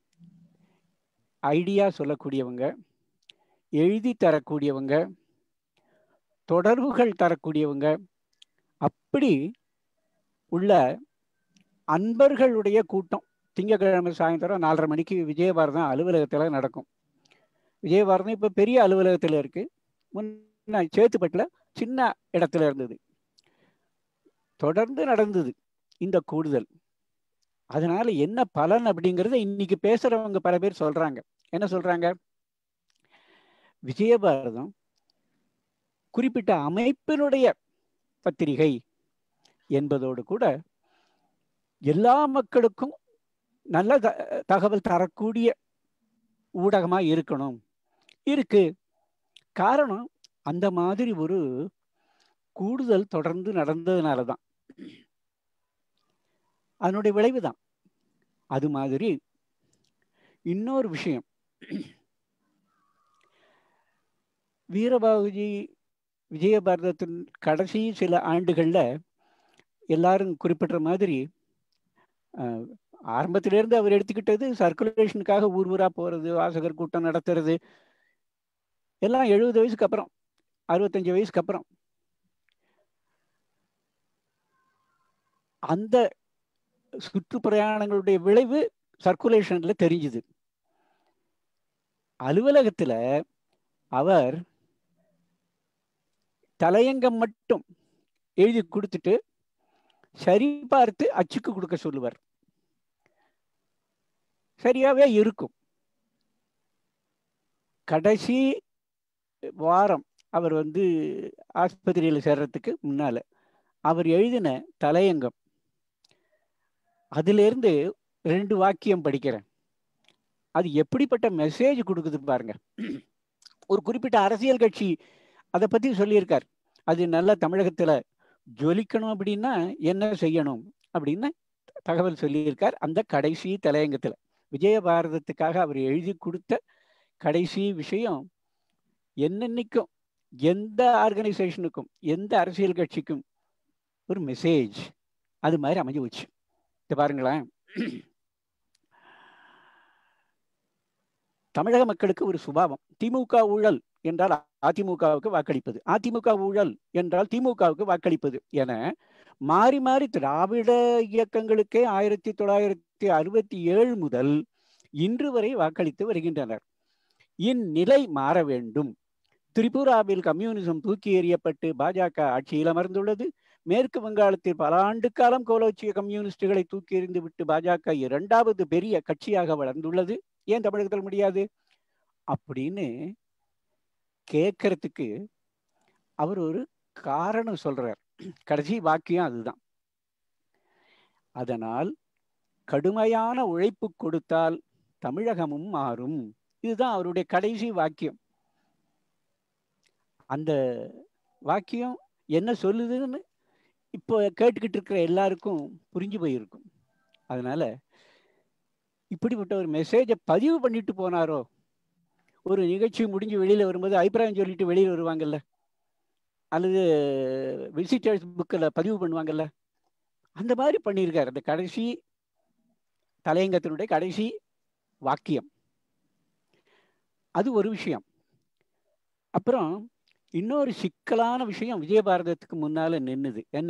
ஐடியா சொல்லக்கூடியவங்க எழுதி தரக்கூடியவங்க தொடர்புகள் தரக்கூடியவங்க அப்படி உள்ள அன்பர்களுடைய கூட்டம் திங்கக்கிழமை சாயந்தரம் நாலரை மணிக்கு விஜயபாரதம் அலுவலகத்தில் நடக்கும் விஜயபாரதம் இப்போ பெரிய அலுவலகத்தில் இருக்கு முன்ன சேத்துப்பட்டில் சின்ன இடத்துல இருந்தது தொடர்ந்து நடந்தது இந்த கூடுதல் அதனால என்ன பலன் அப்படிங்கறத இன்னைக்கு பேசுறவங்க பல பேர் சொல்றாங்க என்ன சொல்றாங்க விஜயபாரதம் குறிப்பிட்ட அமைப்பினுடைய பத்திரிகை என்பதோடு கூட எல்லா மக்களுக்கும் நல்ல த- தகவல் தரக்கூடிய ஊடகமா இருக்கணும் இருக்கு காரணம் அந்த மாதிரி ஒரு கூடுதல் தொடர்ந்து நடந்ததுனால தான் அதனுடைய விளைவு தான் அது மாதிரி இன்னொரு விஷயம் வீரபாகுஜி விஜயபாரதத்தின் கடைசி சில ஆண்டுகளில் எல்லாரும் குறிப்பிட்ட மாதிரி அஹ், ஆரம்பத்திலிருந்து அவர் எடுத்துக்கிட்டது சர்க்குலேஷனுக்காக ஊர் ஊரா போறது வாசகர் கூட்டம் நடத்துறது எல்லாம் எழுபது வயசுக்கு அப்புறம் அறுபத்தஞ்சு வயசுக்கு அப்புறம் அந்த சுற்றுப்பிரயாணங்களுடைய விளைவு சர்க்குலேஷன்ல தெரிஞ்சுது அலுவலகத்துல அவர் தலையங்கம் மட்டும் எழுதி கொடுத்துட்டு சரி பார்த்து அச்சுக்கு கொடுக்க சொல்லுவார் சரியாவே இருக்கும் கடைசி வாரம் அவர் வந்து ஆஸ்பத்திரியில் சேர்றதுக்கு முன்னால அவர் எழுதின தலையங்கம் அதிலிருந்து ரெண்டு வாக்கியம் படிக்கிறேன் அது எப்படிப்பட்ட மெசேஜ் கொடுக்குது பாருங்க ஒரு குறிப்பிட்ட அரசியல் கட்சி அதை பத்தி சொல்லியிருக்கார் அது நல்ல தமிழகத்துல ஜொலிக்கணும் அப்படின்னா என்ன செய்யணும் அப்படின்னு தகவல் சொல்லியிருக்கார் அந்த கடைசி தலையங்கத்துல விஜயபாரதத்துக்காக அவர் எழுதி கொடுத்த கடைசி விஷயம் என்னன்னைக்கும் எந்த ஆர்கனைசேஷனுக்கும் எந்த அரசியல் கட்சிக்கும் ஒரு மெசேஜ் அது மாதிரி அமைஞ்சு போச்சு இதை பாருங்களேன் தமிழக மக்களுக்கு ஒரு சுபாவம் திமுக ஊழல் என்றால் அதிமுகவுக்கு வாக்களிப்பது அதிமுக ஊழல் என்றால் திமுகவுக்கு வாக்களிப்பது என மாறி மாறி திராவிட இயக்கங்களுக்கே ஆயிரத்தி தொள்ளாயிரத்தி அறுபத்தி ஏழு முதல் இன்று வரை வாக்களித்து வருகின்றனர் இந்நிலை மாற வேண்டும் திரிபுராவில் கம்யூனிசம் தூக்கி எறியப்பட்டு பாஜக ஆட்சியில் அமர்ந்துள்ளது மேற்கு வங்காளத்தில் பல ஆண்டு காலம் கோலோச்சிய கம்யூனிஸ்டுகளை தூக்கி எறிந்து விட்டு பாஜக இரண்டாவது பெரிய கட்சியாக வளர்ந்துள்ளது ஏன் தமிழகத்தில் முடியாது அப்படின்னு கேட்கறதுக்கு அவர் ஒரு காரணம் சொல்றார் கடைசி வாக்கியம் அதுதான் அதனால் கடுமையான உழைப்பு கொடுத்தால் தமிழகமும் மாறும் இதுதான் அவருடைய கடைசி வாக்கியம் அந்த வாக்கியம் என்ன சொல்லுதுன்னு இப்போ கேட்டுக்கிட்டு இருக்கிற எல்லாருக்கும் புரிஞ்சு போயிருக்கும் அதனால இப்படிப்பட்ட ஒரு மெசேஜை பதிவு பண்ணிட்டு போனாரோ ஒரு நிகழ்ச்சி முடிஞ்சு வெளியில வரும்போது அபிப்பிராயம் சொல்லிட்டு வெளியில வருவாங்கல்ல அல்லது விசிட்டர்ஸ் புக்கில் பதிவு பண்ணுவாங்கல்ல அந்த மாதிரி பண்ணியிருக்காரு அந்த கடைசி தலையங்கத்தினுடைய கடைசி வாக்கியம் அது ஒரு விஷயம் அப்புறம் இன்னொரு சிக்கலான விஷயம் விஜயபாரதத்துக்கு முன்னால நின்னுது என்ன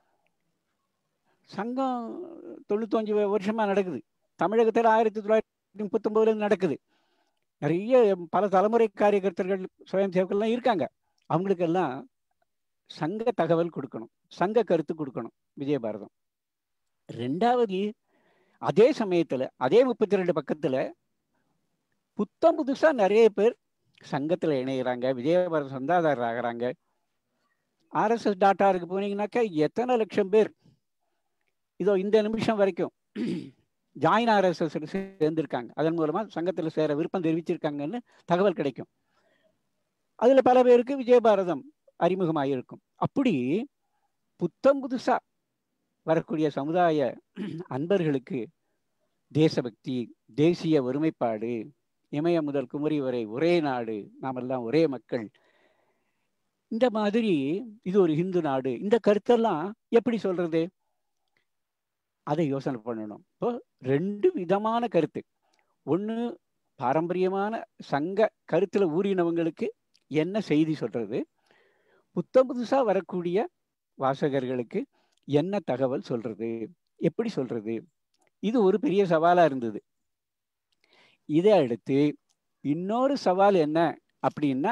சங்கம் தொண்ணூத்தஞ்சு வருஷமா நடக்குது தமிழகத்தில் ஆயிரத்தி தொள்ளாயிரத்தி முப்பத்தொன்பதுல இருந்து நடக்குது நிறைய பல தலைமுறை காரியகர்த்தர்கள் சுயம் சேவகர்கள்லாம் இருக்காங்க அவங்களுக்கெல்லாம் சங்க தகவல் கொடுக்கணும் சங்க கருத்து கொடுக்கணும் விஜயபாரதம் ரெண்டாவது அதே சமயத்துல அதே முப்பத்தி ரெண்டு பக்கத்துல புத்தம் புதுசா நிறைய பேர் சங்கத்துல இணைகிறாங்க விஜயபாரதம் சந்தாதாரர் ஆகிறாங்க ஆர்எஸ்எஸ் டாட்டாருக்கு போனீங்கன்னாக்கா எத்தனை லட்சம் பேர் இதோ இந்த நிமிஷம் வரைக்கும் ஜாயின் ஆர்எஸ்எஸ் சேர்ந்திருக்காங்க அதன் மூலமா சங்கத்துல சேர விருப்பம் தெரிவிச்சிருக்காங்கன்னு தகவல் கிடைக்கும் அதுல பல பேருக்கு விஜயபாரதம் அறிமுகமாயிருக்கும் அப்படி புத்தம் புதுசா வரக்கூடிய சமுதாய அன்பர்களுக்கு தேசபக்தி தேசிய ஒருமைப்பாடு இமய முதல் குமரி வரை ஒரே நாடு நாமெல்லாம் ஒரே மக்கள் இந்த மாதிரி இது ஒரு இந்து நாடு இந்த கருத்தெல்லாம் எப்படி சொல்றது அதை யோசனை பண்ணணும் இப்போ ரெண்டு விதமான கருத்து ஒன்று பாரம்பரியமான சங்க கருத்துல ஊறினவங்களுக்கு என்ன செய்தி சொல்றது புத்தம் புதுசா வரக்கூடிய வாசகர்களுக்கு என்ன தகவல் சொல்றது எப்படி சொல்றது இது ஒரு பெரிய சவாலா இருந்தது இதை அடுத்து இன்னொரு சவால் என்ன அப்படின்னா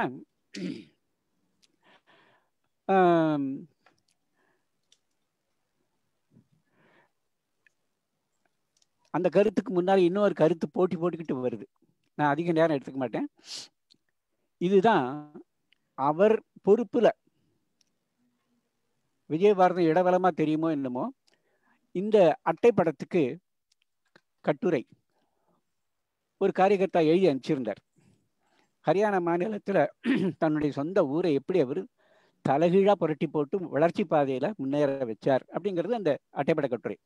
ஆம், அந்த கருத்துக்கு முன்னாடி இன்னொரு கருத்து போட்டி போட்டுக்கிட்டு வருது நான் அதிக நேரம் எடுத்துக்க மாட்டேன் இதுதான் அவர் பொறுப்புல விஜயபாரதம் இடவலமா தெரியுமோ என்னமோ இந்த அட்டை படத்துக்கு கட்டுரை ஒரு காரியகர்த்தா எழுதி அனுப்பிச்சிருந்தார் ஹரியானா மாநிலத்துல தன்னுடைய சொந்த ஊரை எப்படி அவர் தலைகீழா புரட்டி போட்டு வளர்ச்சி பாதையில முன்னேற வச்சார் அப்படிங்கிறது அந்த அட்டைப்பட கட்டுரை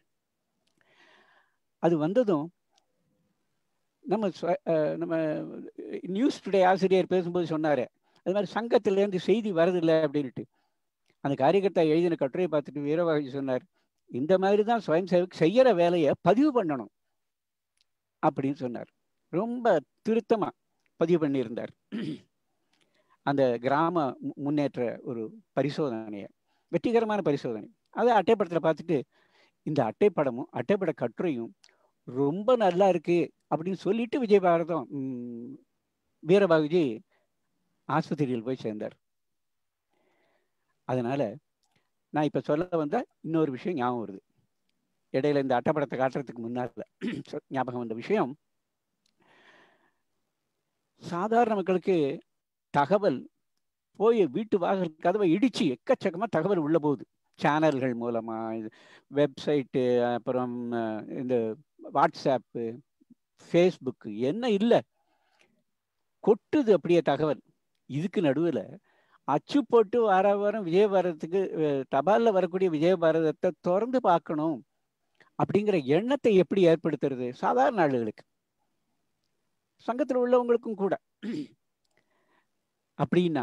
அது வந்ததும் நம்ம ஸ்வ- அஹ் நம்ம நியூஸ் டுடே ஆசிரியர் பேசும்போது சொன்னாரு அது மாதிரி சங்கத்திலேருந்து செய்தி வரதில்லை அப்படின்ட்டு அந்த காரியகர்த்தா எழுதின கட்டுரையை பார்த்துட்டு வீரவாகி சொன்னார் இந்த மாதிரி தான் சுயம் சேவக் செய்யற வேலையை பதிவு பண்ணணும் அப்படின்னு சொன்னார் ரொம்ப திருத்தமா பதிவு பண்ணியிருந்தார் அந்த கிராம மு- முன்னேற்ற ஒரு பரிசோதனையை வெற்றிகரமான பரிசோதனை அதை அட்டைப்படத்தில் பார்த்துட்டு இந்த அட்டைப்படமும் அட்டைப்பட கட்டுரையும் ரொம்ப நல்லா இருக்கு அப்படின்னு சொல்லிட்டு விஜயபாரதம் ம், வீரபாகுஜி ஆஸ்பத்திரியில் போய் சேர்ந்தார் அதனால நான் இப்ப சொல்ல வந்த இன்னொரு விஷயம் ஞாபகம் வருது இடையில இந்த அட்டைப்படத்தை காட்டுறதுக்கு முன்னால சொ- ஞாபகம் வந்த விஷயம் சாதாரண மக்களுக்கு தகவல் போய் வீட்டு வாசல் கதவை இடிச்சு எக்கச்சக்கமா தகவல் உள்ள போகுது சேனல்கள் மூலமா வெப்சைட்டு அப்புறம் அஹ், இந்த வாட்ஸ்அப்பு ஃபேஸ்புக்கு என்ன இல்லை கொட்டுது அப்படியே தகவல் இதுக்கு நடுவில் அச்சு போட்டு வர வாரம் விஜயபாரதத்துக்கு அஹ், தபால்ல வரக்கூடிய விஜயபாரதத்தை திறந்து பார்க்கணும் அப்படிங்கிற எண்ணத்தை எப்படி ஏற்படுத்துறது சாதாரண ஆளுகளுக்கு சங்கத்தில் உள்ளவங்களுக்கும் கூட அப்படின்னா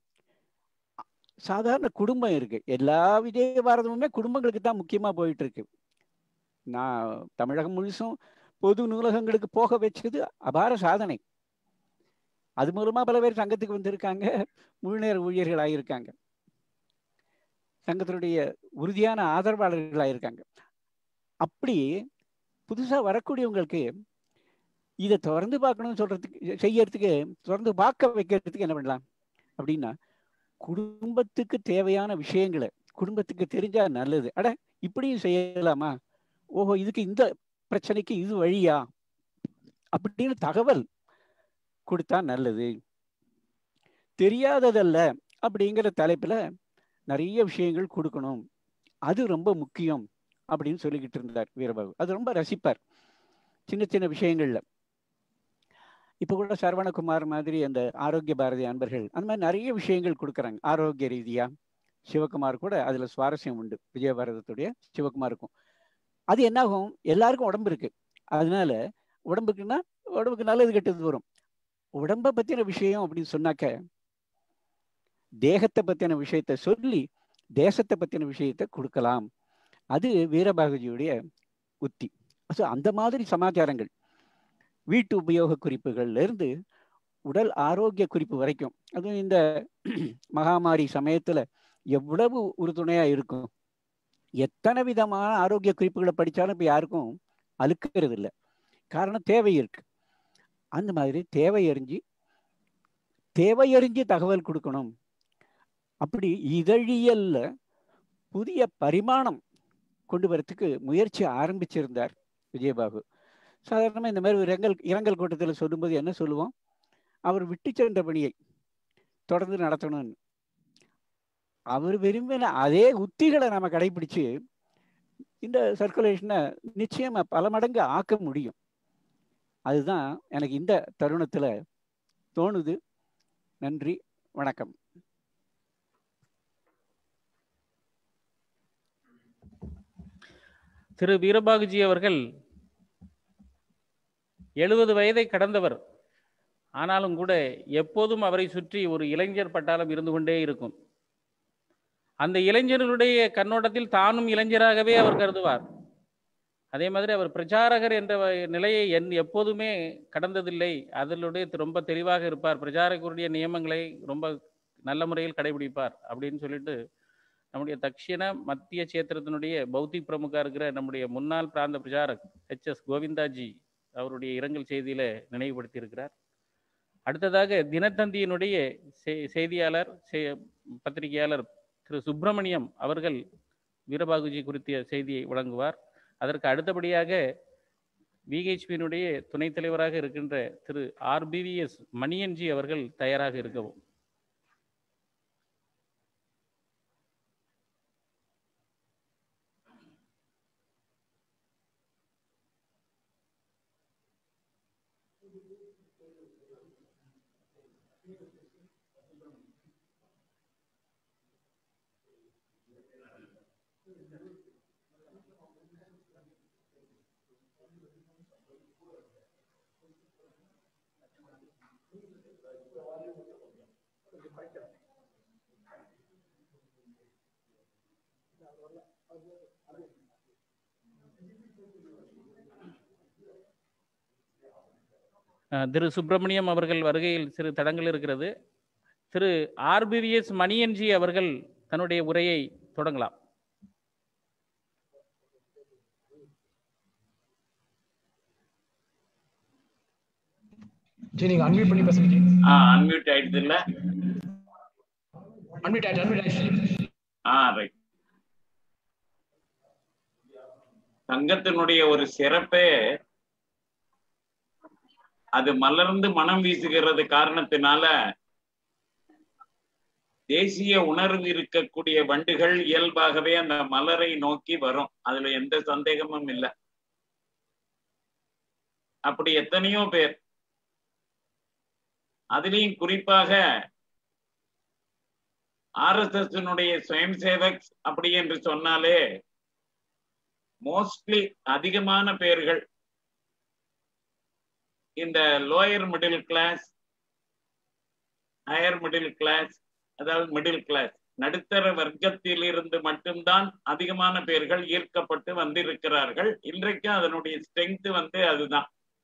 சாதாரண குடும்பம் இருக்கு எல்லா விஜய பாரதமுமே குடும்பங்களுக்கு தான் முக்கியமா போயிட்டு இருக்கு நான் தமிழகம் முழுசும் பொது நூலகங்களுக்கு போக வச்சது அபார சாதனை அது மூலமா பல பேர் சங்கத்துக்கு வந்திருக்காங்க முழுநேர ஊழியர்கள் ஆகியிருக்காங்க சங்கத்தினுடைய உறுதியான ஆதரவாளர்கள் ஆகியிருக்காங்க அப்படி புதுசா வரக்கூடியவங்களுக்கு இதை திறந்து பார்க்கணும்னு சொல்றதுக்கு செய்யறதுக்கு திறந்து பார்க்க வைக்கிறதுக்கு என்ன பண்ணலாம் அப்படின்னா குடும்பத்துக்கு தேவையான விஷயங்களை குடும்பத்துக்கு தெரிஞ்சா நல்லது அட இப்படியும் செய்யலாமா ஓஹோ இதுக்கு இந்த பிரச்சனைக்கு இது வழியா அப்படின்னு தகவல் கொடுத்தா நல்லது தெரியாததல்ல அப்படிங்கிற தலைப்புல நிறைய விஷயங்கள் கொடுக்கணும் அது ரொம்ப முக்கியம் அப்படின்னு சொல்லிக்கிட்டு இருந்தார் வீரபாபு அது ரொம்ப ரசிப்பார் சின்ன சின்ன விஷயங்கள்ல இப்போ கூட சரவணகுமார் மாதிரி அந்த ஆரோக்கிய பாரதி அன்பர்கள் அந்த மாதிரி நிறைய விஷயங்கள் கொடுக்குறாங்க ஆரோக்கிய ரீதியா சிவகுமார் கூட அதுல சுவாரஸ்யம் உண்டு விஜயபாரதத்துடைய சிவகுமாருக்கும் அது என்னாகும் எல்லாருக்கும் உடம்பு இருக்கு அதனால உடம்புக்குன்னா உடம்புக்கு நல்லது கெட்டது வரும் உடம்ப பத்தின விஷயம் அப்படின்னு சொன்னாக்க தேகத்தை பத்தின விஷயத்த சொல்லி தேசத்தை பத்தின விஷயத்த கொடுக்கலாம் அது வீரபாகுஜியுடைய உத்தி ஸோ அந்த மாதிரி சமாச்சாரங்கள் வீட்டு உபயோக குறிப்புகள்ல இருந்து உடல் ஆரோக்கிய குறிப்பு வரைக்கும் அதுவும் இந்த மகாமாரி சமயத்துல எவ்வளவு உறுதுணையா இருக்கும் எத்தனை விதமான ஆரோக்கிய குறிப்புகளை படிச்சாலும் இப்ப யாருக்கும் அழுக்கிறது இல்லை காரணம் தேவை இருக்கு அந்த மாதிரி தேவையறிஞ்சு தேவையறிஞ்சு தகவல் கொடுக்கணும் அப்படி இதழியல்ல புதிய பரிமாணம் கொண்டு வரத்துக்கு முயற்சி ஆரம்பிச்சிருந்தார் விஜயபாபு சாதாரணமாக இந்த மாதிரி ஒரு இரங்கல் இரங்கல் கூட்டத்தில் சொல்லும்போது என்ன சொல்லுவோம் அவர் விட்டு சென்ற பணியை தொடர்ந்து நடத்தணும்னு அவர் விரும்பின அதே உத்திகளை நம்ம கடைபிடிச்சு இந்த சர்க்குலேஷனை நிச்சயமா பல மடங்கு ஆக்க முடியும் அதுதான் எனக்கு இந்த தருணத்துல தோணுது நன்றி வணக்கம் திரு வீரபாகுஜி அவர்கள் எழுபது வயதை கடந்தவர் ஆனாலும் கூட எப்போதும் அவரை சுற்றி ஒரு இளைஞர் பட்டாளம் இருந்து கொண்டே இருக்கும் அந்த இளைஞர்களுடைய கண்ணோட்டத்தில் தானும் இளைஞராகவே அவர் கருதுவார் அதே மாதிரி அவர் பிரச்சாரகர் என்ற வ- நிலையை என் எப்போதுமே கடந்ததில்லை அதிலுடைய ரொம்ப தெளிவாக இருப்பார் பிரச்சாரகருடைய நியமங்களை ரொம்ப நல்ல முறையில் கடைபிடிப்பார் அப்படின்னு சொல்லிட்டு நம்முடைய தக்ஷிண மத்திய சேத்திரத்தினுடைய பௌத்திக் பிரமுகா இருக்கிற நம்முடைய முன்னாள் பிராந்த பிரச்சாரக் ஹெச் எஸ் கோவிந்தாஜி அவருடைய இரங்கல் செய்தியில நினைவுபடுத்தி இருக்கிறார் அடுத்ததாக தினத்தந்தியினுடைய செ- செய்தியாளர் செ- பத்திரிகையாளர் திரு சுப்பிரமணியம் அவர்கள் வீரபாகுஜி குறித்த செய்தியை வழங்குவார் அதற்கு அடுத்தபடியாக விஹெச்பியினுடைய துணைத் தலைவராக இருக்கின்ற திரு ஆர்பிவிஎஸ் மணியன்ஜி அவர்கள் தயாராக இருக்கவும் அஹ், திரு சுப்பிரமணியம் அவர்கள் வருகையில் சிறு தடங்கள் இருக்கிறது திரு ஆர்பிவிஎஸ் மணியன்ஜி அவர்கள் தன்னுடைய உரையை தொடங்கலாம் ஜி நீங்க அன்மியூட் பண்ணி பேசுங்க ஜி ஆ அன்மியூட் ஆயிடுது இல்ல அன்மியூட் ஆயிடுச்சு அன்மியூட் ஆயிடுச்சு ஆ ரைட் சங்கத்தினுடைய ஒரு சிறப்பே அது மலர்ந்து மனம் வீசுகிறது காரணத்தினால தேசிய உணர்வு இருக்கக்கூடிய வண்டுகள் இயல்பாகவே அந்த மலரை நோக்கி வரும் அதுல எந்த சந்தேகமும் இல்லை அப்படி எத்தனையோ பேர் அதுலயும் குறிப்பாக ஆர்எஸ்எஸ் சுயம் சேவக் அப்படி என்று சொன்னாலே மோஸ்ட்லி அதிகமான பேர்கள் இந்த lower middle class higher middle class அதாவது மிடில் கிளாஸ் நடுத்தர வர்க்கத்தில் இருந்து மட்டும்தான் அதிகமான பேர்கள் ஈர்க்கப்பட்டு வந்திருக்கிறார்கள் இன்றைக்கும் அதனுடைய ஸ்ட்ரென்த் வந்து அதுதான்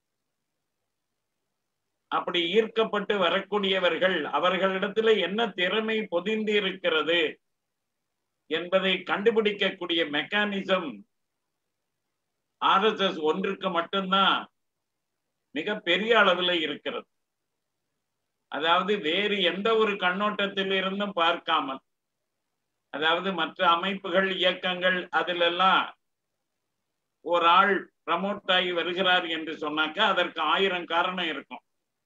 அப்படி ஈர்க்கப்பட்டு வரக்கூடியவர்கள் அவர்களிடத்துல என்ன திறமை பொதிந்து இருக்கிறது என்பதை கண்டுபிடிக்கக்கூடிய மெக்கானிசம் ஆர்எஸ்எஸ் ஒன்றுக்கு மட்டும்தான் மிக பெரிய அளவில் இருக்கிறது அதாவது வேறு எந்த ஒரு கண்ணோட்டத்தில் இருந்தும் பார்க்காமல் அதாவது மற்ற அமைப்புகள் இயக்கங்கள் அதிலெல்லாம் ஒரு ஆள் ப்ரமோட் ஆகி வருகிறார் என்று சொன்னாக்க அதற்கு ஆயிரம் காரணம் இருக்கும்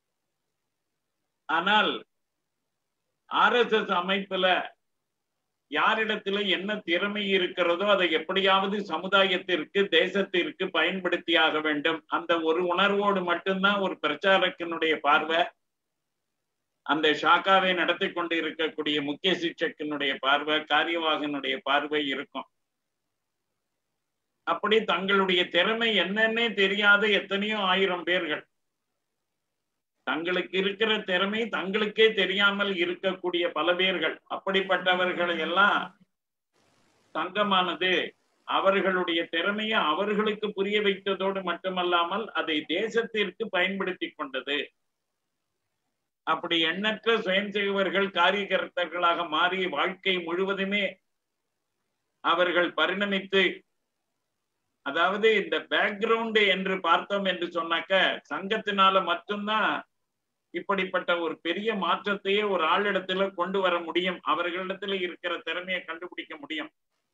ஆனால் ஆர்எஸ்எஸ் அமைப்புல யாரிடத்துல என்ன திறமை இருக்கிறதோ அதை எப்படியாவது சமுதாயத்திற்கு தேசத்திற்கு பயன்படுத்தியாக வேண்டும் அந்த ஒரு உணர்வோடு மட்டும்தான் ஒரு பிரச்சாரக்கினுடைய பார்வை அந்த ஷாக்காவை நடத்தி கொண்டு இருக்கக்கூடிய முக்கிய சிக்ஷக்கினுடைய பார்வை காரியவாகனுடைய பார்வை இருக்கும் அப்படி தங்களுடைய திறமை என்னன்னே தெரியாத எத்தனையோ ஆயிரம் பேர்கள் தங்களுக்கு இருக்கிற திறமை தங்களுக்கே தெரியாமல் இருக்கக்கூடிய பல பேர்கள் அப்படிப்பட்டவர்களை எல்லாம் சங்கமானது அவர்களுடைய திறமையை அவர்களுக்கு புரிய வைத்ததோடு மட்டுமல்லாமல் அதை தேசத்திற்கு பயன்படுத்தி கொண்டது அப்படி எண்ணற்ற சுயம் செய்வர்கள் காரியகர்த்தர்களாக மாறி வாழ்க்கை முழுவதுமே அவர்கள் பரிணமித்து அதாவது இந்த பேக்ரவுண்ட் என்று பார்த்தோம் என்று சொன்னாக்க சங்கத்தினால மட்டும்தான் இப்படிப்பட்ட ஒரு பெரிய மாற்றத்தையே ஒரு ஆளிடத்துல கொண்டு வர முடியும் அவர்களிடத்துல இருக்கிற திறமையை கண்டுபிடிக்க முடியும்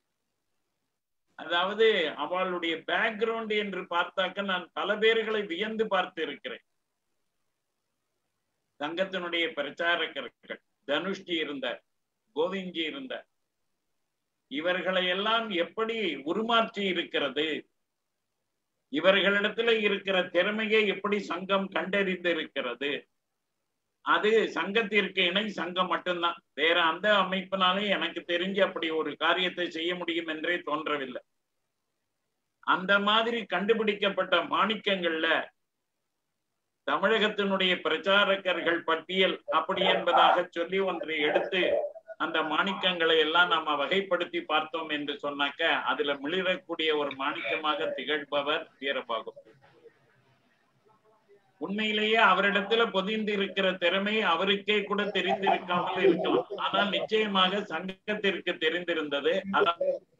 அதாவது அவளுடைய பேக்ரவுண்ட் என்று பார்த்தாக்க நான் பல பேர்களை வியந்து பார்த்து இருக்கிறேன் சங்கத்தினுடைய பிரச்சாரகர்கள் தனுஷ்ஜி இருந்தார் கோவிந்த்ஜி இருந்தார் இவர்களை எல்லாம் எப்படி உருமாற்றி இருக்கிறது இவர்களிடத்துல இருக்கிற திறமையை எப்படி சங்கம் கண்டறிந்து இருக்கிறது அது சங்கத்திற்கு இணை சங்கம் மட்டும்தான் வேற அந்த அமைப்பினாலே எனக்கு தெரிஞ்சு அப்படி ஒரு காரியத்தை செய்ய முடியும் என்றே தோன்றவில்லை அந்த மாதிரி கண்டுபிடிக்கப்பட்ட மாணிக்கங்கள்ல தமிழகத்தினுடைய பிரச்சாரகர்கள் பட்டியல் அப்படி என்பதாக சொல்லி ஒன்றை எடுத்து அந்த மாணிக்கங்களை எல்லாம் நாம வகைப்படுத்தி பார்த்தோம் என்று சொன்னாக்க அதுல மிளிரக்கூடிய ஒரு மாணிக்கமாக திகழ்பவர் வீரபாகு உண்மையிலேயே அவரிடத்துல பொதிந்து இருக்கிற திறமை அவருக்கே கூட தெரிந்திருக்காமல் இருக்கலாம் ஆனால் நிச்சயமாக சங்கத்திற்கு தெரிந்திருந்தது அதான்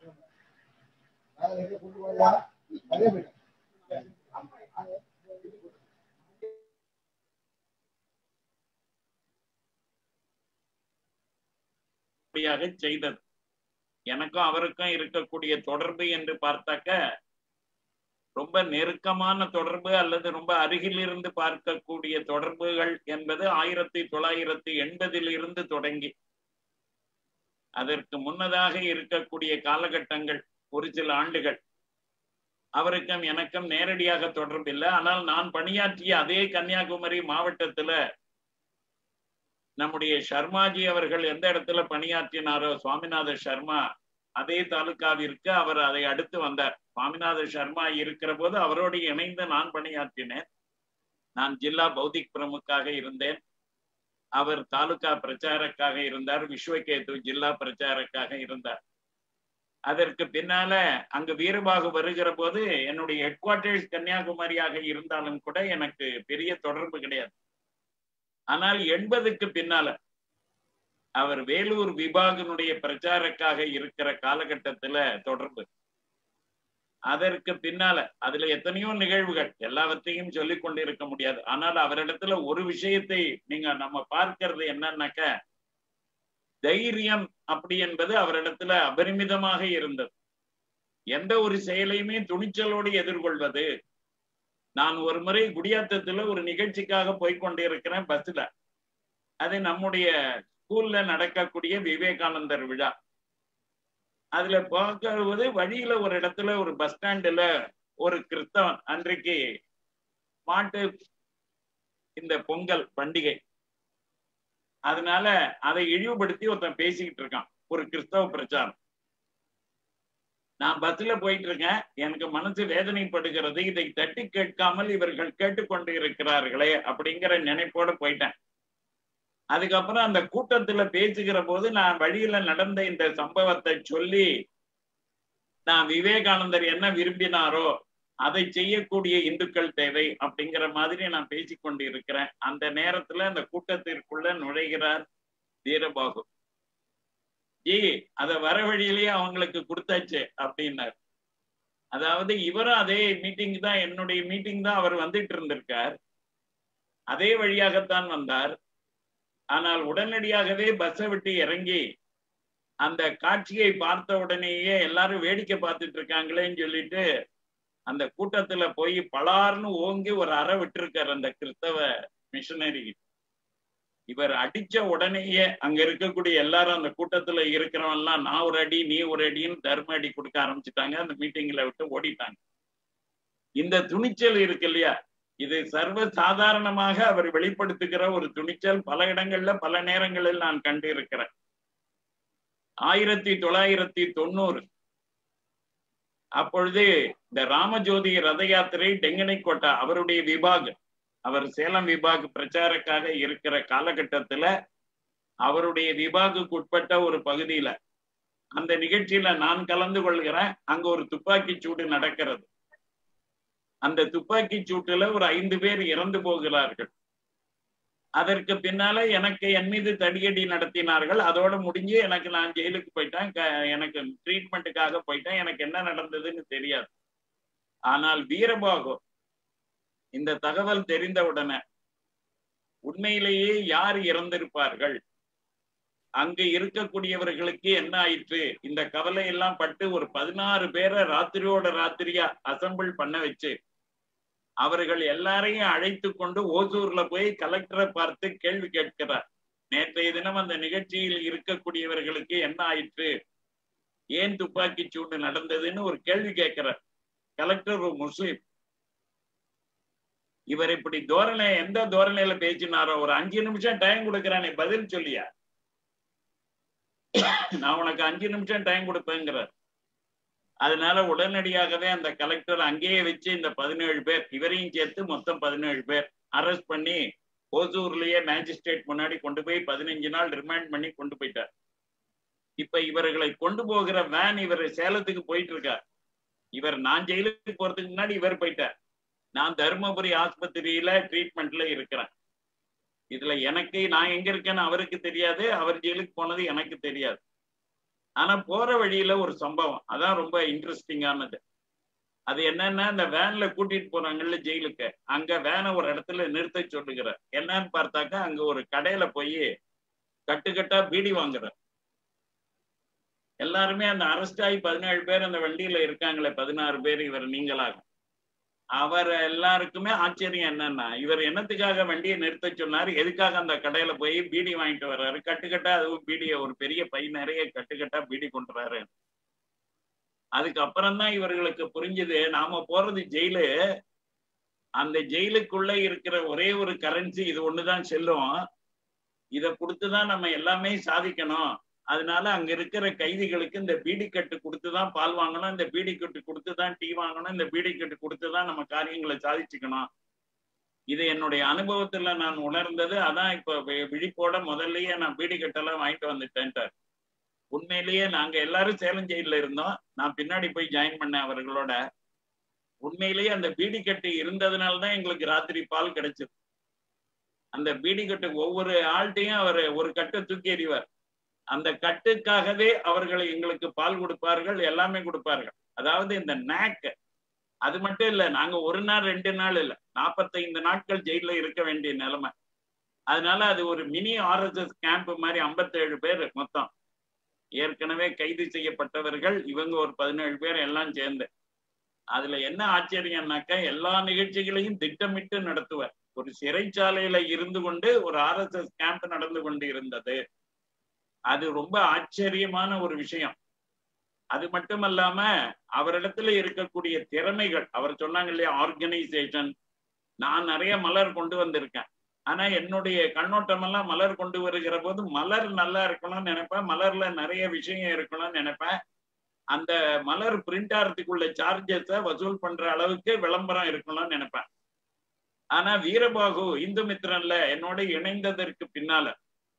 அப்படியாக செய்தது எனக்கும் அவருக்கும் இருக்கக்கூடிய தொடர்பு என்று பார்த்தாக்க ரொம்ப நெருக்கமான தொடர்பு அல்லது ரொம்ப அருகில் இருந்து பார்க்கக்கூடிய தொடர்புகள் என்பது ஆயிரத்தி தொள்ளாயிரத்தி எண்பதில் இருந்து தொடங்கி அதற்கு முன்னதாக இருக்கக்கூடிய காலகட்டங்கள் ஒரு சில ஆண்டுகள் அவருக்கும் எனக்கும் நேரடியாக தொடர்பு இல்லை ஆனால் நான் பணியாற்றிய அதே கன்னியாகுமரி மாவட்டத்துல நம்முடைய சர்மாஜி அவர்கள் எந்த இடத்துல பணியாற்றினாரோ சுவாமிநாத சர்மா அதே தாலுகாவிற்கு அவர் அதை அடுத்து வந்தார் சுவாமிநாத சர்மா இருக்கிற போது அவரோடு இணைந்து நான் பணியாற்றினேன் நான் ஜில்லா பௌதிக் பிரமுக்காக இருந்தேன் அவர் தாலுகா பிரச்சாரக்காக இருந்தார் விஸ்வகேது ஜில்லா பிரச்சாரக்காக இருந்தார் அதற்கு பின்னால அங்கு வீரபாகு வருகிற போது என்னுடைய ஹெட் குவார்டர்ஸ் கன்னியாகுமரியாக இருந்தாலும் கூட எனக்கு பெரிய தொடர்பு கிடையாது ஆனால் எண்பதுக்கு பின்னால அவர் வேலூர் விபாகனுடைய பிரச்சாரக்காக இருக்கிற காலகட்டத்துல தொடர்பு அதற்கு பின்னால அதுல எத்தனையோ நிகழ்வுகள் எல்லாவற்றையும் சொல்லிக் கொண்டிருக்க முடியாது ஆனால் அவரிடத்துல ஒரு விஷயத்தை நீங்க நம்ம பார்க்கிறது என்னன்னாக்க தைரியம் அப்படி என்பது அவரிடத்துல அபரிமிதமாக இருந்தது எந்த ஒரு செயலையுமே துணிச்சலோடு எதிர்கொள்வது நான் ஒரு முறை குடியாத்தத்துல ஒரு நிகழ்ச்சிக்காக போய்கொண்டிருக்கிறேன் பஸ்ல அது நம்முடைய ஸ்கூல்ல நடக்கக்கூடிய விவேகானந்தர் விழா அதுல பார்க்கறது வழியில ஒரு இடத்துல ஒரு பஸ் ஸ்டாண்டுல ஒரு கிறிஸ்தவன் அன்றைக்கு மாட்டு இந்த பொங்கல் பண்டிகை அதனால அதை இழிவுபடுத்தி ஒருத்தன் பேசிக்கிட்டு இருக்கான் ஒரு கிறிஸ்தவ பிரச்சாரம் நான் பஸ்ல போயிட்டு இருக்கேன் எனக்கு மனசு வேதனைப்படுகிறது இதை தட்டி கேட்காமல் இவர்கள் கேட்டுக்கொண்டு இருக்கிறார்களே அப்படிங்கிற நினைப்போட போயிட்டேன் அதுக்கப்புறம் அந்த கூட்டத்துல பேசுகிற போது நான் வழியில நடந்த இந்த சம்பவத்தை சொல்லி நான் விவேகானந்தர் என்ன விரும்பினாரோ அதை செய்யக்கூடிய இந்துக்கள் தேவை அப்படிங்கிற மாதிரி நான் பேசிக்கொண்டு இருக்கிறேன் அந்த நேரத்துல அந்த கூட்டத்திற்குள்ள நுழைகிறார் வீரபாகு ஜி அத வர வழியிலேயே அவங்களுக்கு கொடுத்தாச்சு அப்படின்னார் அதாவது இவரும் அதே மீட்டிங் தான் என்னுடைய மீட்டிங் தான் அவர் வந்துட்டு இருந்திருக்கார் அதே வழியாகத்தான் வந்தார் ஆனால் உடனடியாகவே பஸ்ஸை விட்டு இறங்கி அந்த காட்சியை பார்த்த உடனேயே எல்லாரும் வேடிக்கை பார்த்துட்டு இருக்காங்களேன்னு சொல்லிட்டு அந்த கூட்டத்துல போய் பலார்னு ஓங்கி ஒரு அறை விட்டுருக்காரு அந்த கிறிஸ்தவ மிஷனரி இவர் அடிச்ச உடனேயே அங்க இருக்கக்கூடிய எல்லாரும் அந்த கூட்டத்துல இருக்கிறவன் எல்லாம் நான் ஒரு அடி நீ ஒரு அடின்னு தர்ம அடி கொடுக்க ஆரம்பிச்சுட்டாங்க அந்த மீட்டிங்ல விட்டு ஓடிட்டாங்க இந்த துணிச்சல் இருக்கு இல்லையா இது சர்வ சாதாரணமாக அவர் வெளிப்படுத்துகிற ஒரு துணிச்சல் பல இடங்கள்ல பல நேரங்களில் நான் கண்டு இருக்கிறேன் ஆயிரத்தி தொள்ளாயிரத்தி தொண்ணூறு அப்பொழுது இந்த ராமஜோதி ரத யாத்திரை டெங்கனை கோட்டா அவருடைய விபாக் அவர் சேலம் விபாக் பிரச்சாரக்காக இருக்கிற காலகட்டத்துல அவருடைய விபாகுக்கு உட்பட்ட ஒரு பகுதியில அந்த நிகழ்ச்சியில நான் கலந்து கொள்கிறேன் அங்க ஒரு துப்பாக்கி சூடு நடக்கிறது அந்த துப்பாக்கி சூட்டுல ஒரு ஐந்து பேர் இறந்து போகிறார்கள் அதற்கு பின்னால எனக்கு என் மீது தடியடி நடத்தினார்கள் அதோட முடிஞ்சு எனக்கு நான் ஜெயிலுக்கு போயிட்டேன் எனக்கு ட்ரீட்மெண்ட்டுக்காக போயிட்டேன் எனக்கு என்ன நடந்ததுன்னு தெரியாது ஆனால் வீரபாகு இந்த தகவல் தெரிந்தவுடனே உண்மையிலேயே யார் இறந்திருப்பார்கள் அங்கு இருக்கக்கூடியவர்களுக்கு என்ன ஆயிற்று இந்த கவலை எல்லாம் பட்டு ஒரு பதினாறு பேரை ராத்திரியோட ராத்திரியா அசம்பிள் பண்ண வச்சு அவர்கள் எல்லாரையும் அழைத்து கொண்டு ஓசூர்ல போய் கலெக்டரை பார்த்து கேள்வி கேட்கிறார் நேற்றைய தினம் அந்த நிகழ்ச்சியில் இருக்கக்கூடியவர்களுக்கு என்ன ஆயிற்று ஏன் துப்பாக்கி சூடு நடந்ததுன்னு ஒரு கேள்வி கேட்கிறார் கலெக்டர் ஒரு முஸ்லிம் இவர் இப்படி தோரணை எந்த தோரணையில பேசினாரோ ஒரு அஞ்சு நிமிஷம் டைம் கொடுக்கறானே பதில் சொல்லியா நான் உனக்கு அஞ்சு நிமிஷம் டைம் கொடுப்பேங்கிறார் அதனால உடனடியாகவே அந்த கலெக்டர் அங்கேயே வச்சு இந்த பதினேழு பேர் இவரையும் சேர்த்து மொத்தம் பதினேழு பேர் அரெஸ்ட் பண்ணி ஓசூர்லயே மேஜிஸ்ட்ரேட் முன்னாடி கொண்டு போய் பதினஞ்சு நாள் ரிமாண்ட் பண்ணி கொண்டு போயிட்டார் இப்ப இவர்களை கொண்டு போகிற வேன் இவர் சேலத்துக்கு போயிட்டு இருக்கார் இவர் நான் ஜெயிலுக்கு போறதுக்கு முன்னாடி இவர் போயிட்டார் நான் தருமபுரி ஆஸ்பத்திரியில ட்ரீட்மெண்ட்ல இருக்கிறேன் இதுல எனக்கு நான் எங்க இருக்கேன்னு அவருக்கு தெரியாது அவர் ஜெயிலுக்கு போனது எனக்கு தெரியாது ஆனா போற வழியில ஒரு சம்பவம் அதான் ரொம்ப இன்ட்ரெஸ்டிங்கானது அது என்னன்னா இந்த வேன்ல கூட்டிட்டு போறாங்கல்ல ஜெயிலுக்கு அங்க வேனை ஒரு இடத்துல நிறுத்த சொல்லுகிறார் என்னன்னு பார்த்தாக்கா அங்க ஒரு கடையில போய் கட்டுக்கட்டா பீடி வாங்குறார் எல்லாருமே அந்த அரெஸ்ட் ஆகி பதினேழு பேர் அந்த வண்டியில இருக்காங்களே பதினாறு பேர் இவர் நீங்களாகும் அவர் எல்லாருக்குமே ஆச்சரியம் என்னன்னா இவர் என்னத்துக்காக வண்டியை நிறுத்த சொன்னாரு எதுக்காக அந்த கடையில போய் பீடி வாங்கிட்டு வர்றாரு கட்டுக்கட்டா அதுவும் பீடிய ஒரு பெரிய பை நிறைய கட்டுக்கட்டா பீடி கொண்டுறாரு அதுக்கப்புறம் தான் இவர்களுக்கு புரிஞ்சது நாம போறது ஜெயிலு அந்த ஜெயிலுக்குள்ள இருக்கிற ஒரே ஒரு கரன்சி இது ஒண்ணுதான் செல்லும் இத கொடுத்துதான் நம்ம எல்லாமே சாதிக்கணும் அதனால அங்க இருக்கிற கைதிகளுக்கு இந்த பீடி கட்டு கொடுத்துதான் பால் வாங்கணும் இந்த பீடி கட்டு கொடுத்துதான் டீ வாங்கணும் இந்த பீடி கட்டு கொடுத்துதான் நம்ம காரியங்களை சாதிச்சுக்கணும் இது என்னுடைய அனுபவத்துல நான் உணர்ந்தது அதான் இப்ப வி- விழிப்போட முதல்லயே நான் பீடி கட்டெல்லாம் வாங்கிட்டு வந்துட்டேன்ட்டார் உண்மையிலேயே நாங்க எல்லாரும் சேலம் ஜெயில இருந்தோம் நான் பின்னாடி போய் ஜாயின் பண்ணேன் அவர்களோட உண்மையிலேயே அந்த பீடி கட்டு இருந்ததுனால தான் எங்களுக்கு ராத்திரி பால் கிடைச்சது அந்த பீடி கட்டு ஒவ்வொரு ஆள்கிட்டையும் அவர் ஒரு கட்டை தூக்கி எறிவார் அந்த கட்டுக்காகவே அவர்களை எங்களுக்கு பால் கொடுப்பார்கள் எல்லாமே கொடுப்பார்கள் அதாவது இந்த நேக் அது மட்டும் இல்ல நாங்க ஒரு நாள் ரெண்டு நாள் இல்ல நாற்பத்தைந்து நாட்கள் ஜெயில இருக்க வேண்டிய நிலைமை அதனால அது ஒரு மினி ஆர்எஸ்எஸ் கேம்ப் மாதிரி 57 பேர் மொத்தம் ஏற்கனவே கைது செய்யப்பட்டவர்கள் இவங்க ஒரு பதினேழு பேர் எல்லாம் சேர்ந்து அதுல என்ன ஆச்சரியம்னாக்கா எல்லா நிகழ்ச்சிகளையும் திட்டமிட்டு நடத்துவார் ஒரு சிறைச்சாலையில இருந்து கொண்டு ஒரு ஆர்எஸ்எஸ் கேம்ப் நடந்து கொண்டு இருந்தது அது ரொம்ப ஆச்சரியமான ஒரு விஷயம் அது மட்டுமல்லாம அவரிடத்துல இருக்கக்கூடிய திறமைகள் அவர் சொன்னாங்க இல்லையா ஆர்கனைசேஷன் நான் நிறைய மலர் கொண்டு வந்திருக்கேன் ஆனா என்னுடைய கண்ணோட்டம் எல்லாம் மலர் கொண்டு வருகிற போது மலர் நல்லா இருக்கணும்னு நினைப்பேன் மலர்ல நிறைய விஷயம் இருக்கணும்னு நினைப்பேன் அந்த மலர் பிரிண்ட் ஆகிறதுக்குள்ள சார்ஜஸ வசூல் பண்ற அளவுக்கு விளம்பரம் இருக்கணும்னு நினைப்பேன் ஆனா வீரபாகு இந்து மித்திரன்ல என்னோட இணைந்ததற்கு பின்னால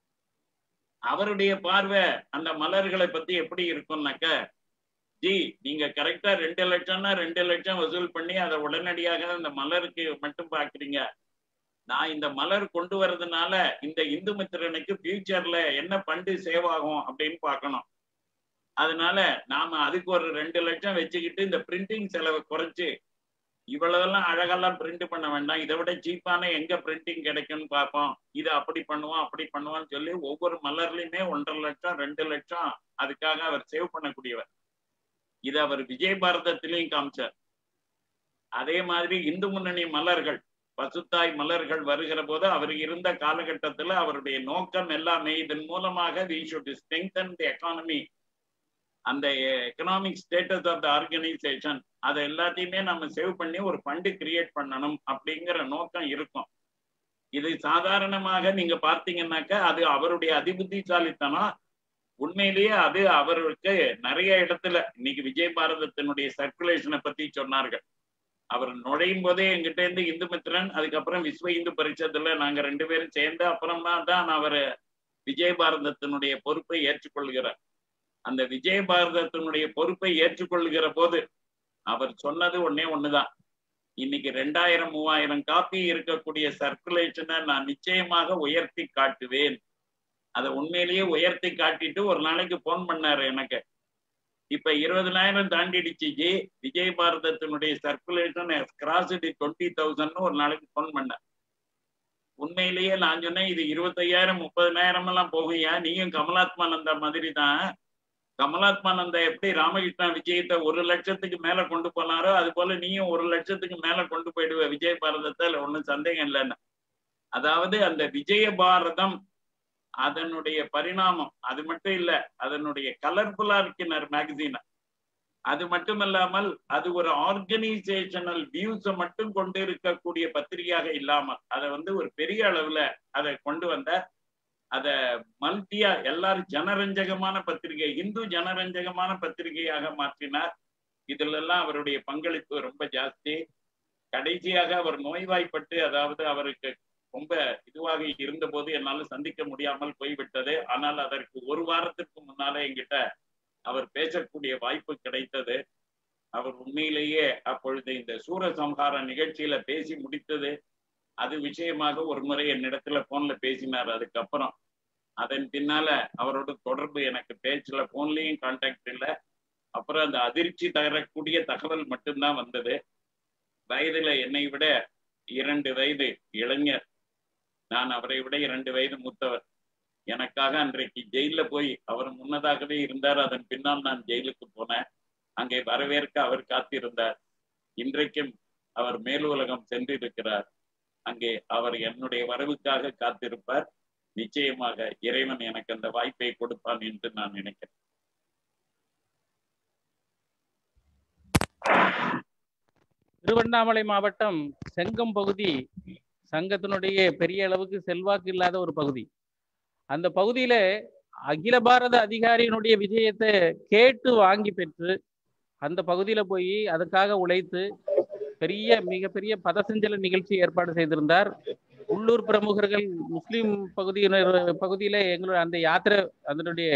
அவருடைய பார்வை அந்த மலர்களை பத்தி எப்படி இருக்கும்னாக்க ஜி நீங்க கரெக்டா ரெண்டு லட்சம்னா ரெண்டு லட்சம் வசூல் பண்ணி அதை உடனடியாக அந்த மலருக்கு மட்டும் பாக்குறீங்க நான் இந்த மலர் கொண்டு வர்றதுனால இந்த இந்து மித்திரனுக்கு ஃபியூச்சர்ல என்ன பண்டு சேவ் ஆகும் அப்படின்னு பார்க்கணும் அதனால நாம அதுக்கு ஒரு ரெண்டு லட்சம் வச்சுக்கிட்டு இந்த பிரிண்டிங் செலவை குறைச்சு இவ்வளவெல்லாம் அழகெல்லாம் பிரிண்ட் பண்ண வேண்டாம் இதை விட சீப்பான எங்க பிரிண்டிங் கிடைக்கும்னு பார்ப்போம் இதை அப்படி பண்ணுவோம் அப்படி பண்ணுவோம்னு சொல்லி ஒவ்வொரு மலர்லயுமே ஒன்றரை லட்சம் ரெண்டு லட்சம் அதுக்காக அவர் சேவ் பண்ணக்கூடியவர் இது அவர் விஜய் பாரதத்திலையும் காமிச்சார் அதே மாதிரி இந்து முன்னணி மலர்கள் பசுத்தாய் மலர்கள் வருகிற போது அவர் இருந்த காலகட்டத்துல அவருடைய நோக்கம் எல்லாமே இதன் மூலமாக we should strengthen the economy அந்த economic status of the organisation அதை எல்லாத்தையுமே நம்ம சேவ் பண்ணி ஒரு ஃபண்டு கிரியேட் பண்ணணும் அப்படிங்கிற நோக்கம் இருக்கும் இது சாதாரணமாக நீங்க பார்த்தீங்கன்னாக்கா அது அவருடைய அதிபுத்திசாலித்தனம் உண்மையிலேயே அது அவருக்கு நிறைய இடத்துல இன்னைக்கு விஜய் பாரதத்தினுடைய சர்க்குலேஷனை பத்தி சொன்னார்கள் அவர் நுழையும் போதே எங்கிட்ட இருந்து இந்து மித்ரன் அதுக்கப்புறம் விஸ்வ இந்து பரிஷத்துல நாங்க ரெண்டு பேரும் சேர்ந்து அப்புறமா தான் அவர் விஜய் பாரதத்தினுடைய பொறுப்பை ஏற்றுக்கொள்கிறார் அந்த விஜய பாரதத்தினுடைய பொறுப்பை ஏற்றுக்கொள்கிற போது அவர் சொன்னது ஒன்னே ஒண்ணுதான் இன்னைக்கு ரெண்டாயிரம் மூவாயிரம் காப்பி இருக்கக்கூடிய சர்க்குலேஷனை நான் நிச்சயமாக உயர்த்தி காட்டுவேன் அதை உண்மையிலேயே உயர்த்தி காட்டிட்டு ஒரு நாளைக்கு போன் பண்ணாரு எனக்கு இப்ப இருபதனாயிரம் தாண்டிடுச்சு ஜி விஜய் பாரதத்தினுடைய சர்க்குலேஷன் கிராஸ்டு டுவெண்ட்டி தௌசண்ட் ஒரு நாளைக்கு ஃபோன் பண்ணேன் உண்மையிலேயே நான் சொன்னேன் இது இருபத்தையாயிரம் முப்பதனாயிரம் எல்லாம் போகுயா நீயும் கமலாத்மானந்தா மாதிரி தான் கமலாத்மானந்தா எப்படி ராமகிருஷ்ணா விஜயத்தை ஒரு லட்சத்துக்கு மேல கொண்டு போனாரோ அது போல நீயும் ஒரு லட்சத்துக்கு மேல கொண்டு போயிடுவ விஜய் பாரதத்தை அதுல ஒண்ணும் சந்தேகம் இல்லைன்னு அதாவது அந்த விஜய பாரதம் அதனுடைய பரிணாமம் அது மட்டும் இல்ல அதனுடைய கலர்ஃபுல்லா இருக்கிற மேகசின் அது மட்டும் இல்லாமல் அது ஒரு ஆர்கனைசேஷனல் வியூஸை மட்டும் கொண்டு இருக்கக்கூடிய பத்திரிகையாக இல்லாமல் அதை வந்து ஒரு பெரிய அளவுல அதை கொண்டு வந்த அத மல்டியா எல்லாரும் ஜனரஞ்சகமான பத்திரிகை இந்து ஜனரஞ்சகமான பத்திரிகையாக மாற்றினார் இதுல எல்லாம் அவருடைய பங்களிப்பு ரொம்ப ஜாஸ்தி கடைசியாக அவர் நோய்வாய்ப்பட்டு அதாவது அவருக்கு ரொம்ப இதுவாக இருந்தபோது என்னால சந்திக்க முடியாமல் போய்விட்டது ஆனால் அதற்கு ஒரு வாரத்திற்கு முன்னாலே என்கிட்ட அவர் பேசக்கூடிய வாய்ப்பு கிடைத்தது அவர் உண்மையிலேயே அப்பொழுது இந்த சூரசம்ஹார நிகழ்ச்சியில பேசி முடித்தது அது விஷயமாக ஒரு முறை என்னிடத்துல போன்ல பேசினார் அதுக்கப்புறம் அதன் பின்னால அவரோட தொடர்பு எனக்கு பேச்சுல போன்லயும் கான்டாக்ட் இல்லை அப்புறம் அந்த அதிர்ச்சி தரக்கூடிய தகவல் மட்டும்தான் வந்தது வயதுல என்னை விட இரண்டு வயது இளைஞர் நான் அவரை விட இரண்டு வயது மூத்தவர் எனக்காக அன்றைக்கு ஜெயில போய் அவர் முன்னதாகவே இருந்தார் அதன் பின்னால் நான் ஜெயிலுக்கு போனேன் அங்கே வரவேற்க அவர் காத்திருந்தார் இன்றைக்கும் அவர் மேலுலகம் சென்றிருக்கிறார் அங்கே அவர் என்னுடைய வரவுக்காக காத்திருப்பார் நிச்சயமாக இறைவன் எனக்கு அந்த வாய்ப்பை கொடுப்பான் என்று நான் நினைக்கிறேன் திருவண்ணாமலை மாவட்டம் செங்கம் பகுதி சங்கத்தினுடைய பெரிய அளவுக்கு செல்வாக்கு இல்லாத ஒரு பகுதி அந்த பகுதியில அகில பாரத அதிகாரியினுடைய விஜயத்தை கேட்டு வாங்கி பெற்று அந்த பகுதியில போய் அதுக்காக உழைத்து பெரிய மிகப்பெரிய பதசஞ்சல நிகழ்ச்சி ஏற்பாடு செய்திருந்தார் உள்ளூர் பிரமுகர்கள் முஸ்லிம் பகுதியினர் பகுதியில எங்களுடைய அந்த யாத்திரை அதனுடைய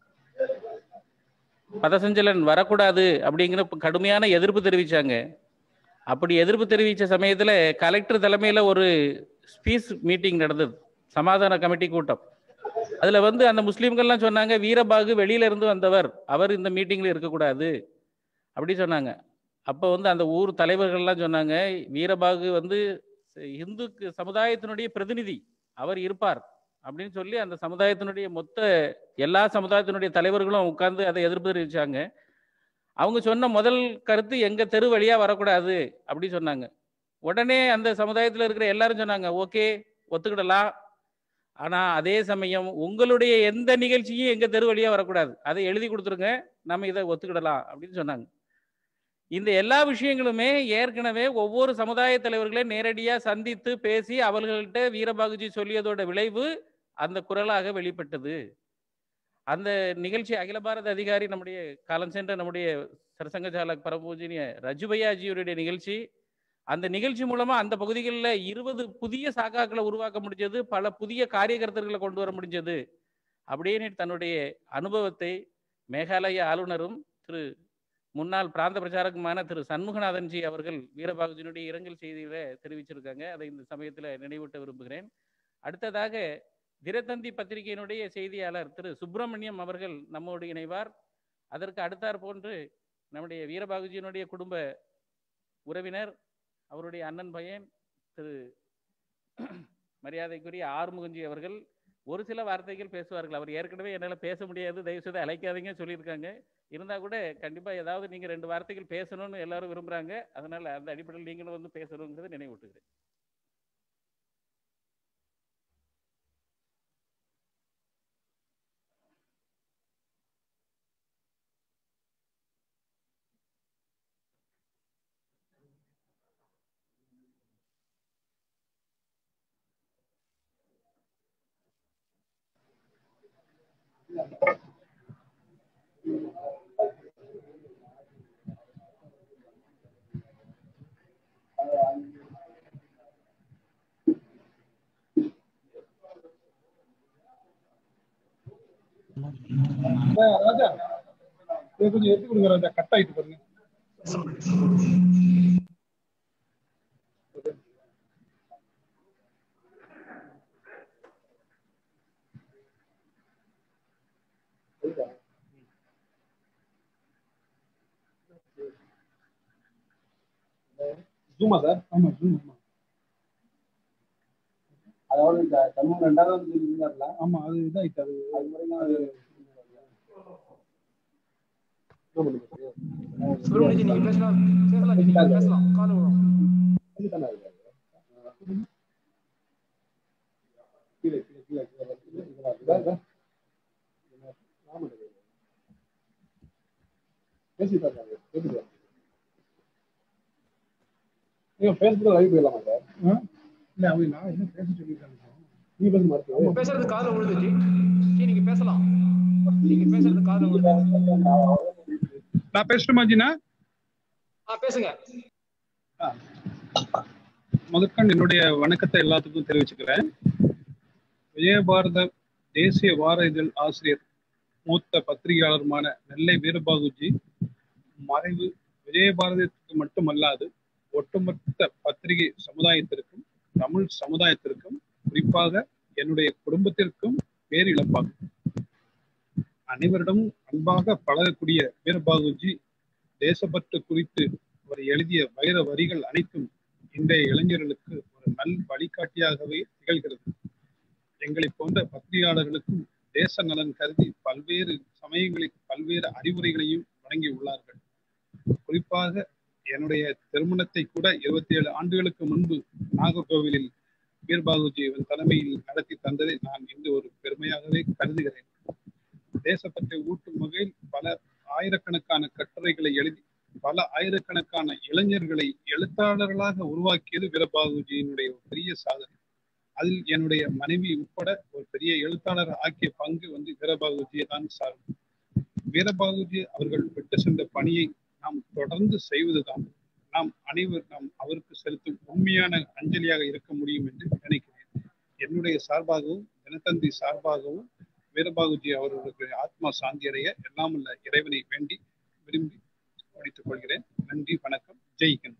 பதசஞ்சலன் வரக்கூடாது அப்படிங்கிற கடுமையான எதிர்ப்பு தெரிவிச்சாங்க அப்படி எதிர்ப்பு தெரிவித்த சமயத்துல கலெக்டர் தலைமையில ஒரு ஸ்பீச் மீட்டிங் நடந்தது சமாதான கமிட்டி கூட்டம் அதுல வந்து அந்த முஸ்லீம்கள்லாம் சொன்னாங்க வீரபாகு வெளியில இருந்து வந்தவர் அவர் இந்த மீட்டிங்ல இருக்கக்கூடாது அப்படி சொன்னாங்க அப்போ வந்து அந்த ஊர் தலைவர்கள்லாம் சொன்னாங்க வீரபாகு வந்து இந்து சமுதாயத்தினுடைய பிரதிநிதி அவர் இருப்பார் அப்படின்னு சொல்லி அந்த சமுதாயத்தினுடைய மொத்த எல்லா சமுதாயத்தினுடைய தலைவர்களும் உட்கார்ந்து அதை எதிர்ப்பு தெரிவிச்சாங்க அவங்க சொன்ன முதல் கருத்து எங்க தெரு வழியா வரக்கூடாது அப்படி சொன்னாங்க உடனே அந்த சமுதாயத்தில் இருக்கிற எல்லாரும் சொன்னாங்க ஓகே ஒத்துக்கிடலாம் ஆனா அதே சமயம் உங்களுடைய எந்த நிகழ்ச்சியும் எங்க தெரு வழியா வரக்கூடாது அதை எழுதி கொடுத்துருங்க நம்ம இதை ஒத்துக்கிடலாம் அப்படின்னு சொன்னாங்க இந்த எல்லா விஷயங்களுமே ஏற்கனவே ஒவ்வொரு சமுதாய தலைவர்களே நேரடியா சந்தித்து பேசி அவர்கள்ட்ட வீரபாகுஜி சொல்லியதோட விளைவு அந்த குரலாக வெளிப்பட்டது அந்த நிகழ்ச்சி அகில பாரத அதிகாரி நம்முடைய காலம் சென்ற நம்முடைய சரசங்க சாலக் பரபூஜினிய ரஜுபையாஜியுடைய நிகழ்ச்சி அந்த நிகழ்ச்சி மூலமா அந்த பகுதிகளில் இருபது புதிய சாக்காக்களை உருவாக்க முடிஞ்சது பல புதிய காரியகர்த்தர்களை கொண்டு வர முடிஞ்சது அப்படின்னு தன்னுடைய அனுபவத்தை மேகாலய ஆளுநரும் திரு முன்னாள் பிராந்த பிரச்சாரக்குமான திரு சண்முகநாதன்ஜி அவர்கள் வீரபாகுஜினுடைய இரங்கல் செய்தியில தெரிவிச்சிருக்காங்க அதை இந்த சமயத்தில் நினைவூட்ட விரும்புகிறேன் அடுத்ததாக தினத்தந்தி பத்திரிகையினுடைய செய்தியாளர் திரு சுப்பிரமணியம் அவர்கள் நம்மோடு இணைவார் அதற்கு அடுத்தாற் போன்று நம்முடைய வீரபாகுஜியினுடைய குடும்ப உறவினர் அவருடைய அண்ணன் பையன் திரு மரியாதைக்குரிய ஆறுமுகஞ்சி அவர்கள் ஒரு சில வார்த்தைகள் பேசுவார்கள் அவர் ஏற்கனவே என்னால் பேச முடியாது தயவு செய்து அழைக்காதீங்க சொல்லியிருக்காங்க இருந்தால் கூட கண்டிப்பாக ஏதாவது நீங்கள் ரெண்டு வார்த்தைகள் பேசணும்னு எல்லாரும் விரும்புகிறாங்க அதனால் அந்த அடிப்படையில் நீங்களும் வந்து பேசணுங்கிறத நினைவூட்டுகிறேன் ராஜா இதை கொஞ்சம் எடுத்து கொடுங்க ராஜா கட் ஆயிட்டு பாருங்க ஜூமா சார் ஆமா ஜூம் ஆமா அதாவது இந்த தமிழ் ரெண்டாவது இருந்தார்ல ஆமா அது இதாயிட்டு அது அது மாதிரி தான் அது சுப்பிரமணியஜி நீங்க பேசலாம் பேசலாம் ஜி, நீங்க பேசலாம் கால விடும் இதுதானே இருக்காரு கீழே கீழே கீழே கீழே கீழே இதெல்லாம் இதா இதா ஆமா பேசிட்டு இருக்காங்க பேசிட்டு நீங்க பேசுறது லைவ் போயிடலாமா சார் இல்ல அவங்க நான் என்ன பேச சொல்லியிருக்காங்க நீ பேச மாட்டேன் பேசுறது காதுல விழுது ஜி ஜி நீங்க பேசலாம் நீங்க பேசுறது காதுல விழுது நான் பேசட்டுமா ஜினா ஆ பேசுங்க முதற்கண் என்னுடைய வணக்கத்தை எல்லாத்துக்கும் தெரிவிச்சுக்கிறேன் விஜயபாரத தேசிய வார இதழ் ஆசிரியர் மூத்த பத்திரிகையாளருமான நெல்லை வீரபாகுஜி மறைவு விஜயபாரதத்துக்கு மட்டுமல்லாது ஒட்டுமொத்த பத்திரிகை சமுதாயத்திற்கும் தமிழ் சமுதாயத்திற்கும் குறிப்பாக என்னுடைய குடும்பத்திற்கும் பேர் இழப்பாகும் அனைவரிடம் அன்பாக பழகக்கூடிய வீரபாகுஜி தேசப்பற்று குறித்து அவர் எழுதிய வைர வரிகள் அனைத்தும் இன்றைய இளைஞர்களுக்கு ஒரு நல் வழிகாட்டியாகவே திகழ்கிறது எங்களை போன்ற பத்திரிகையாளர்களுக்கும் தேச நலன் கருதி பல்வேறு சமயங்களில் பல்வேறு அறிவுரைகளையும் வழங்கி உள்ளார்கள் குறிப்பாக என்னுடைய திருமணத்தை கூட இருபத்தி ஏழு ஆண்டுகளுக்கு முன்பு நாகர்கோவிலில் வீர்பாகுஜி அவன் தலைமையில் நடத்தி தந்ததை நான் இன்று ஒரு பெருமையாகவே கருதுகிறேன் தேசப்பற்றை ஊட்டும் வகையில் பல ஆயிரக்கணக்கான கட்டுரைகளை எழுதி பல ஆயிரக்கணக்கான இளைஞர்களை எழுத்தாளர்களாக உருவாக்கியது வீரபாகுஜியினுடைய ஒரு பெரிய சாதனை அதில் என்னுடைய மனைவி உட்பட ஒரு பெரிய எழுத்தாளர் ஆக்கிய பங்கு வந்து வீரபாகுஜியை தான் சாரும் வீரபாகுஜி அவர்கள் விட்டு சென்ற பணியை நாம் தொடர்ந்து செய்வதுதான் நாம் அனைவர் நாம் அவருக்கு செலுத்தும் உண்மையான அஞ்சலியாக இருக்க முடியும் என்று நினைக்கிறேன் என்னுடைய சார்பாகவும் தினத்தந்தி சார்பாகவும் வீரபாகுஜி அவர்களுடைய ஆத்மா சாந்தி அடைய எல்லாம் உள்ள இறைவனை வேண்டி விரும்பி முடித்துக் கொள்கிறேன் நன்றி வணக்கம் ஜெய் ஹிந்த்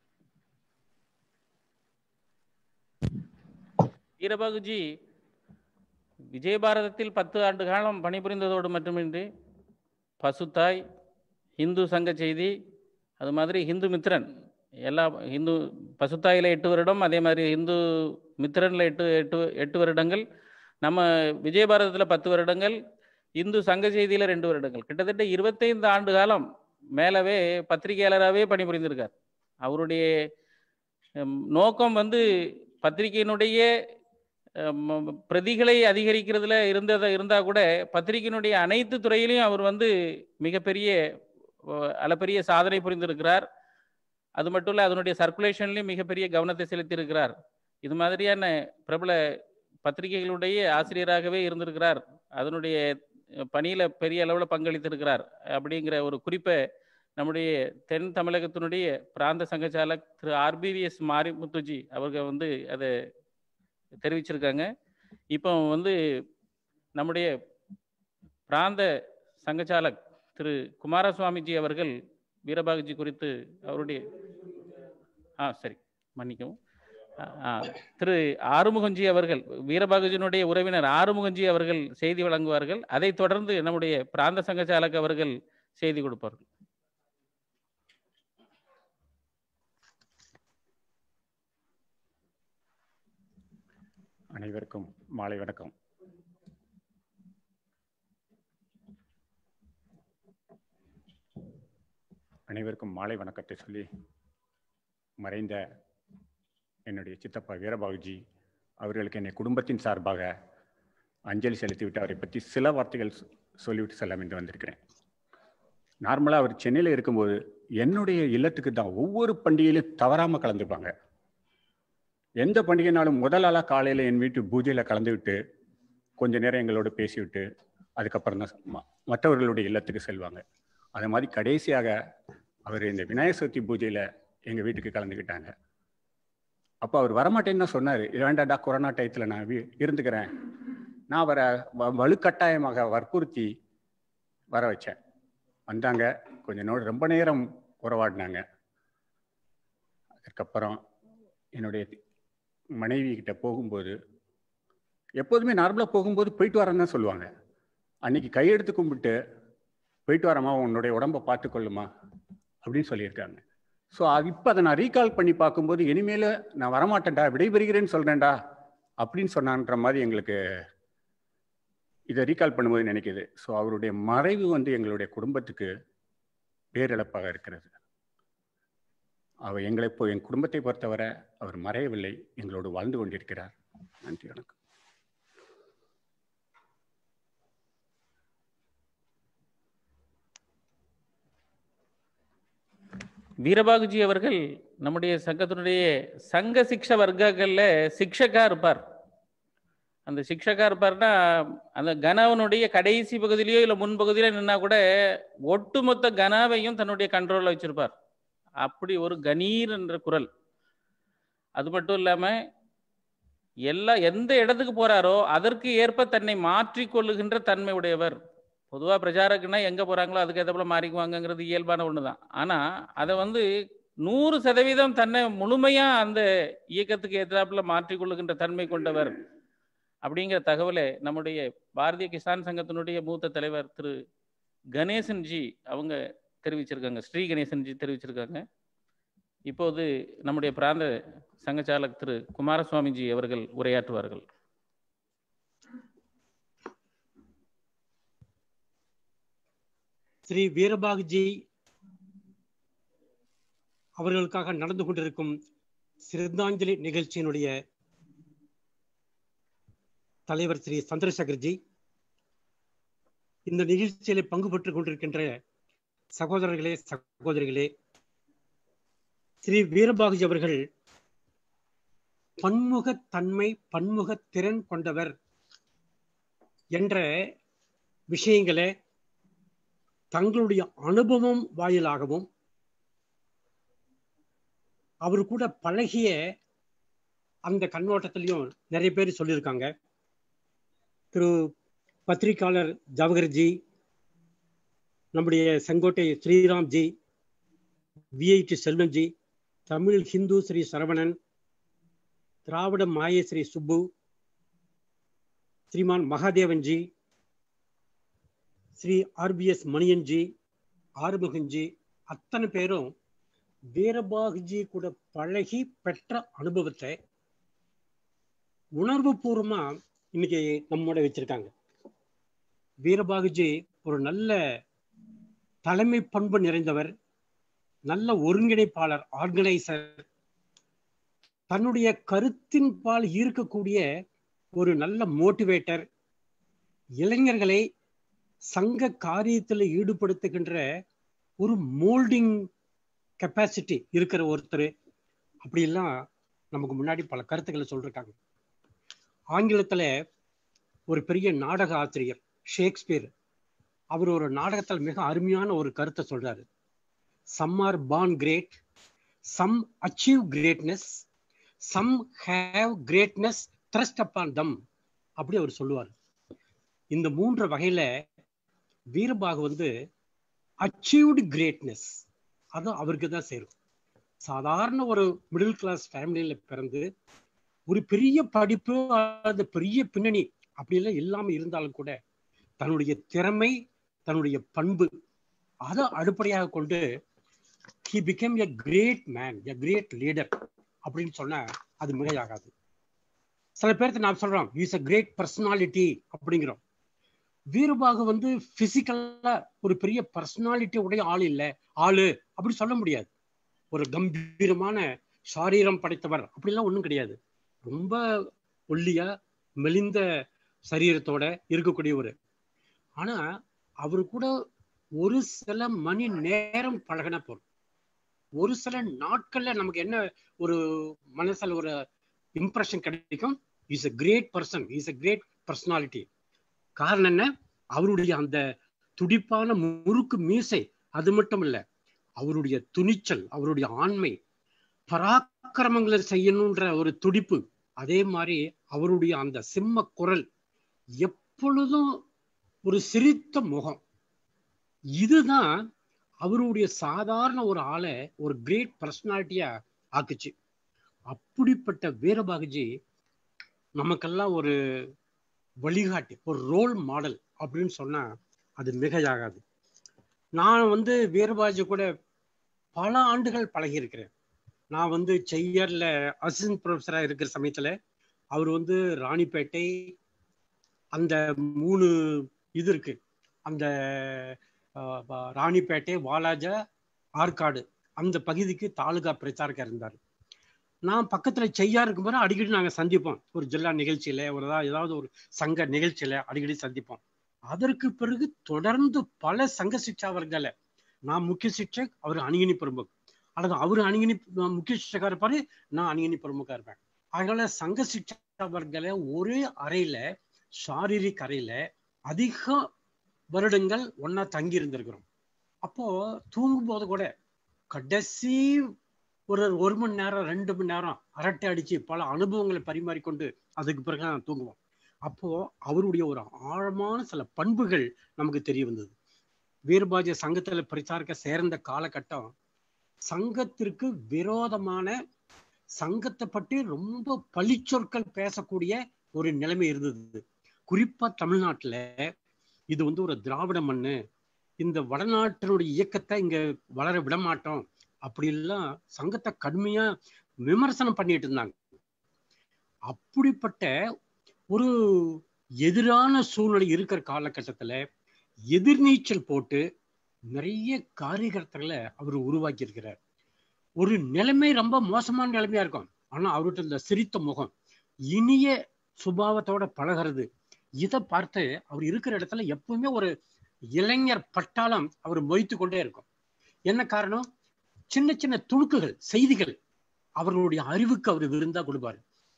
வீரபாகுஜி விஜயபாரதத்தில் பத்து ஆண்டு காலம் பணிபுரிந்ததோடு மட்டுமின்றி பசுத்தாய் இந்து சங்க செய்தி அது மாதிரி ஹிந்து மித்ரன் எல்லா ஹிந்து பசுத்தாயில் எட்டு வருடம் அதே மாதிரி இந்து மித்ரனில் எட்டு எட்டு எட்டு வருடங்கள் நம்ம விஜயபாரதத்தில் பத்து வருடங்கள் இந்து சங்க செய்தியில் ரெண்டு வருடங்கள் கிட்டத்தட்ட இருபத்தைந்து ஆண்டு காலம் மேலவே பத்திரிகையாளராகவே பணிபுரிந்திருக்கார் அவருடைய ஹம், நோக்கம் வந்து பத்திரிகையினுடைய ஹம், பிரதிகளை அதிகரிக்கிறதுல இருந்ததை இருந்தால் கூட பத்திரிகையினுடைய அனைத்து துறையிலையும் அவர் வந்து மிகப்பெரிய அஹ், அளப்பரிய சாதனை புரிந்திருக்கிறார் அது மட்டும் இல்லை அதனுடைய சர்க்குலேஷன்லையும் மிகப்பெரிய கவனத்தை செலுத்தியிருக்கிறார் இது மாதிரியான பிரபல பத்திரிகைகளுடைய ஆசிரியராகவே இருந்திருக்கிறார் அதனுடைய பணியில் பெரிய அளவில் பங்களித்திருக்கிறார் அப்படிங்கிற ஒரு குறிப்பை நம்முடைய தென் தமிழகத்தினுடைய பிராந்த சங்கச்சாலக் திரு ஆர்பிவிஎஸ் மாரிமுத்துஜி அவர்கள் வந்து அதை தெரிவிச்சிருக்காங்க இப்போ வந்து நம்முடைய பிராந்த சங்கச்சாலக் திரு குமாரசுவாமிஜி அவர்கள் வீரபாகுஜி குறித்து அவருடைய ஆ சரி மன்னிக்கவும் ஆ, ஆ, திரு ஆறுமுகஞ்சி அவர்கள் வீரபாகுஜினுடைய உறவினர் ஆறுமுகஞ்சி அவர்கள் செய்தி வழங்குவார்கள் அதைத் தொடர்ந்து நம்முடைய பிராந்த சங்கச்சாலக் அவர்கள் செய்தி கொடுப்பார்கள் அனைவருக்கும் மாலை வணக்கம் அனைவருக்கும் மாலை வணக்கத்தை சொல்லி மறைந்த என்னுடைய சித்தப்பா வீரபாகுஜி அவர்களுக்கு என்னை குடும்பத்தின் சார்பாக அஞ்சலி செலுத்திவிட்டு அவரை பற்றி சில வார்த்தைகள் சொ- சொல்லிவிட்டு செல்லாம் என்று வந்திருக்கிறேன் நார்மலாக அவர் சென்னையில் இருக்கும்போது என்னுடைய இல்லத்துக்கு தான் ஒவ்வொரு பண்டிகையிலும் தவறாமல் கலந்துப்பாங்க எந்த பண்டிகைனாலும் முதல் ஆளாக காலையில் என் வீட்டு பூஜையில் கலந்துவிட்டு கொஞ்ச நேரம் எங்களோட பேசிவிட்டு அதுக்கப்புறம் தான் ம- மற்றவர்களுடைய இல்லத்துக்கு செல்வாங்க அது மாதிரி கடைசியாக அவர் இந்த விநாயகர் சதுர்த்தி பூஜையில் எங்கள் வீட்டுக்கு கலந்துக்கிட்டாங்க அப்போ அவர் வரமாட்டேன்னு தான் சொன்னார் வேண்டாடா கொரோனா டயத்தில் நான் வீ- இருந்துக்கிறேன் நான் அவரை வ- வலுக்கட்டாயமாக வற்புறுத்தி வர வச்சேன் வந்தாங்க கொஞ்ச நேரம் ரொம்ப நேரம் உறவாடினாங்க அதுக்கப்புறம் என்னுடைய மனைவி கிட்ட போகும்போது எப்போதுமே நார்மலாக போகும்போது போயிட்டு வரேன்னு தான் சொல்லுவாங்க அன்னைக்கு கையெடுத்து கும்பிட்டு போயிட்டு வரமா உன்னுடைய உடம்பை பார்த்துக்கொள்ளுமா அப்படின்னு சொல்லியிருக்காங்க ஸோ இப்போ அதை நான் ரீகால் பண்ணி பார்க்கும்போது இனிமேல் நான் வரமாட்டேன்டா விடைபெறுகிறேன்னு சொல்கிறேன்டா அப்படின்னு சொன்னான்ற மாதிரி எங்களுக்கு இதை ரீகால் பண்ணும்போது நினைக்குது ஸோ அவருடைய மறைவு வந்து எங்களுடைய குடும்பத்துக்கு பேரிழப்பாக இருக்கிறது அவர் எங்களை இப்போ என் குடும்பத்தை பொறுத்தவரை அவர் மறையவில்லை எங்களோடு வாழ்ந்து கொண்டிருக்கிறார் நன்றி வணக்கம் வீரபாகுஜி அவர்கள் நம்முடைய சங்கத்தினுடைய சங்க சிக்ஷ வர்க்கங்களில் சிக்ஷகா இருப்பார் அந்த சிக்ஷகா இருப்பார்னா அந்த கனாவனுடைய கடைசி பகுதியிலையோ இல்லை முன்பகுதியில நின்னா கூட ஒட்டுமொத்த கனாவையும் தன்னுடைய கண்ட்ரோலில் வச்சிருப்பார் அப்படி ஒரு கணீர் என்ற குரல் அது மட்டும் இல்லாம எல்லா எந்த இடத்துக்கு போறாரோ அதற்கு ஏற்ப தன்னை மாற்றிக்கொள்ளுகின்ற தன்மை உடையவர் பொதுவாக பிரச்சாரக்குன்னா எங்கே போகிறாங்களோ அதுக்கு ஏற்ற போல மாறிக்குவாங்கங்கிறது இயல்பான ஒன்று தான் ஆனால் அதை வந்து நூறு சதவீதம் தன்னை முழுமையாக அந்த இயக்கத்துக்கு ஏற்றாப்புல மாற்றிக்கொள்ளுகின்ற தன்மை கொண்டவர் அப்படிங்கிற தகவலை நம்முடைய பாரதிய கிசான் சங்கத்தினுடைய மூத்த தலைவர் திரு கணேசன் ஜி அவங்க தெரிவிச்சிருக்காங்க ஸ்ரீ கணேசன் ஜி தெரிவிச்சிருக்காங்க இப்போது நம்முடைய பிராந்த சங்கச்சாலக் திரு குமாரசுவாமிஜி அவர்கள் உரையாற்றுவார்கள் ஸ்ரீ வீரபாகுஜி அவர்களுக்காக நடந்து கொண்டிருக்கும் சிறந்தாஞ்சலி நிகழ்ச்சியினுடைய தலைவர் ஸ்ரீ சந்திரசேகர்ஜி இந்த நிகழ்ச்சியில பங்கு பெற்றுக் கொண்டிருக்கின்ற சகோதரர்களே சகோதரிகளே ஸ்ரீ வீரபாகுஜி அவர்கள் பன்முகத்தன்மை பன்முக திறன் கொண்டவர் என்ற விஷயங்களை தங்களுடைய அனுபவம் வாயிலாகவும் அவர் கூட பழகிய அந்த கண்ணோட்டத்திலையும் நிறைய பேர் சொல்லியிருக்காங்க திரு பத்திரிகையாளர் ஜவஹர்ஜி நம்முடைய செங்கோட்டை ஸ்ரீராம்ஜி விஐடி செல்வன்ஜி தமிழ் ஹிந்து ஸ்ரீ சரவணன் திராவிட மாய ஸ்ரீ சுப்பு ஸ்ரீமான் மகாதேவன்ஜி ஸ்ரீ ஆர்பிஎஸ் மணியன்ஜி ஆறுமுகன்ஜி அத்தனை பேரும் வீரபாகுஜி கூட பழகி பெற்ற அனுபவத்தை உணர்வு பூர்வமா இன்னைக்கு நம்மோட வச்சிருக்காங்க வீரபாகுஜி ஒரு நல்ல தலைமை பண்பு நிறைந்தவர் நல்ல ஒருங்கிணைப்பாளர் ஆர்கனைசர் தன்னுடைய கருத்தின் பால் ஈர்க்கக்கூடிய ஒரு நல்ல மோட்டிவேட்டர் இளைஞர்களை சங்க காரியத்தில் ஈடுபடுத்துகின்ற ஒரு மோல்டிங் கெப்பாசிட்டி இருக்கிற ஒருத்தர் அப்படிலாம் நமக்கு முன்னாடி பல கருத்துக்களை சொல்லிருக்காங்க ஆங்கிலத்தில் ஒரு பெரிய நாடக ஆசிரியர் ஷேக்ஸ்பியர் அவர் ஒரு நாடகத்தில் மிக அருமையான ஒரு கருத்தை சொல்றாரு some are born great some achieve greatness some have greatness thrust upon them அப்படி அவர் சொல்லுவார் இந்த மூன்று வகையில வீரபாகு வந்து அச்சீவ்டு கிரேட்னஸ் அது அவருக்கு தான் சேரும் சாதாரண ஒரு மிடில் கிளாஸ் ஃபேமிலியில பிறந்து ஒரு பெரிய படிப்பு அல்லது பெரிய பின்னணி அப்படியெல்லாம் இல்லாம இருந்தாலும் கூட தன்னுடைய திறமை தன்னுடைய பண்பு அதை அடிப்படையாக கொண்டு he became a great man a great leader அப்படின்னு சொன்னா அது மிகையாகாது சில பேர்த்த நான் சொல்றோம் இஸ் அ கிரேட் பர்சனாலிட்டி அப்படிங்கிறோம் வீரபாகு வந்து பிசிக்கலா ஒரு பெரிய பர்சனாலிட்டி உடைய ஆள் இல்லை ஆளு அப்படி சொல்ல முடியாது ஒரு கம்பீரமான சாரீரம் படைத்தவர் அப்படிலாம் ஒன்றும் கிடையாது ரொம்ப ஒல்லியா மெலிந்த சரீரத்தோட இருக்கக்கூடியவர் ஆனா அவரு கூட ஒரு சில மணி நேரம் பழகின போதும் ஒரு சில நாட்கள்ல நமக்கு என்ன ஒரு மனசுல ஒரு இம்ப்ரெஷன் கிடைக்கும் is a great person is a great personality காரணம் என்ன அவருடைய அந்த துடிப்பான முறுக்கு மீசை அது மட்டும் இல்ல அவருடைய துணிச்சல் அவருடைய ஆண்மை பராக்கிரமங்களை செய்யணுன்ற ஒரு துடிப்பு அதே மாதிரி அவருடைய அந்த சிம்ம குரல் எப்பொழுதும் ஒரு சிரித்த முகம் இதுதான் அவருடைய சாதாரண ஒரு ஆளை ஒரு கிரேட் பர்சனாலிட்டியா ஆக்குச்சு அப்படிப்பட்ட வீரபாகுஜி நமக்கெல்லாம் ஒரு வழிகாட்டி ஒரு ரோல் மாடல் அப்படின்னு சொன்னா அது மிகையாகாது நான் வந்து வீரபாஜி கூட பல ஆண்டுகள் பழகி இருக்கிறேன் நான் வந்து செய்யர்ல அசிஸ்டன்ட் ப்ரொஃபஸராக இருக்கிற சமயத்துல அவர் வந்து ராணிப்பேட்டை அந்த மூணு இது இருக்கு அந்த அஹ், ப- ராணிப்பேட்டை வாலாஜா ஆற்காடு அந்த பகுதிக்கு தாலுகா பிரச்சாரக்கா இருந்தார் நான் பக்கத்துல செய்யா இருக்கும்போது அடிக்கடி நாங்க சந்திப்போம் ஒரு ஜில்லா நிகழ்ச்சியில ஒரு ஏதாவது ஏதாவது ஒரு சங்க நிகழ்ச்சியில அடிக்கடி சந்திப்போம் அதற்கு பிறகு தொடர்ந்து பல சங்க சிக்ஷாவர்களை நான் முக்கிய சிக்ஷக் அவர் அணிகினி பிரமுக் அல்லது அவர் அணிகினி முக்கிய சிக்ஷகா இருப்பாரு நான் அணிகினி பிரமுகா இருப்பேன் அதனால சங்க சிக்ஷாவர்களை ஒரே அறையில சாரீரிக் அறையில அதிக வருடங்கள் ஒன்னா தங்கி இருந்திருக்கிறோம் அப்போ தூங்கும் போது கூட கடைசி ஒரு ஒரு மணி நேரம் ரெண்டு மணி நேரம் அரட்டை அடிச்சு பல அனுபவங்களை பரிமாறிக்கொண்டு அதுக்கு பிறகு நான் தூங்குவோம் அப்போ அவருடைய ஒரு ஆழமான சில பண்புகள் நமக்கு தெரிய வந்தது வீரபாஜ சங்கத்துல பிரச்சாரக்க சேர்ந்த காலகட்டம் சங்கத்திற்கு விரோதமான சங்கத்தை பற்றி ரொம்ப பழிச்சொற்கள் பேசக்கூடிய ஒரு நிலைமை இருந்தது குறிப்பா தமிழ்நாட்டுல இது வந்து ஒரு திராவிட மண்ணு இந்த வடநாட்டினுடைய இயக்கத்தை இங்க வளர விட மாட்டோம் அப்படிலாம் சங்கத்தை கடுமையா விமர்சனம் பண்ணிட்டு இருந்தாங்க அப்படிப்பட்ட ஒரு எதிரான சூழ்நிலை இருக்கிற காலகட்டத்துல எதிர்நீச்சல் போட்டு நிறைய காரியகர்த்தங்களை அவர் உருவாக்கி இருக்கிறார் ஒரு நிலைமை ரொம்ப மோசமான நிலைமையா இருக்கும் ஆனா அவர்கிட்ட இந்த சிரித்த முகம் இனிய சுபாவத்தோட பழகிறது இதை பார்த்து அவர் இருக்கிற இடத்துல எப்பவுமே ஒரு இளைஞர் பட்டாளம் அவர் மொய்த்து கொண்டே இருக்கும் என்ன காரணம் சின்ன சின்ன துணுக்குகள் செய்திகள் அவர்களுடைய அறிவுக்கு அவர் விருந்தா கொடுப்பாரு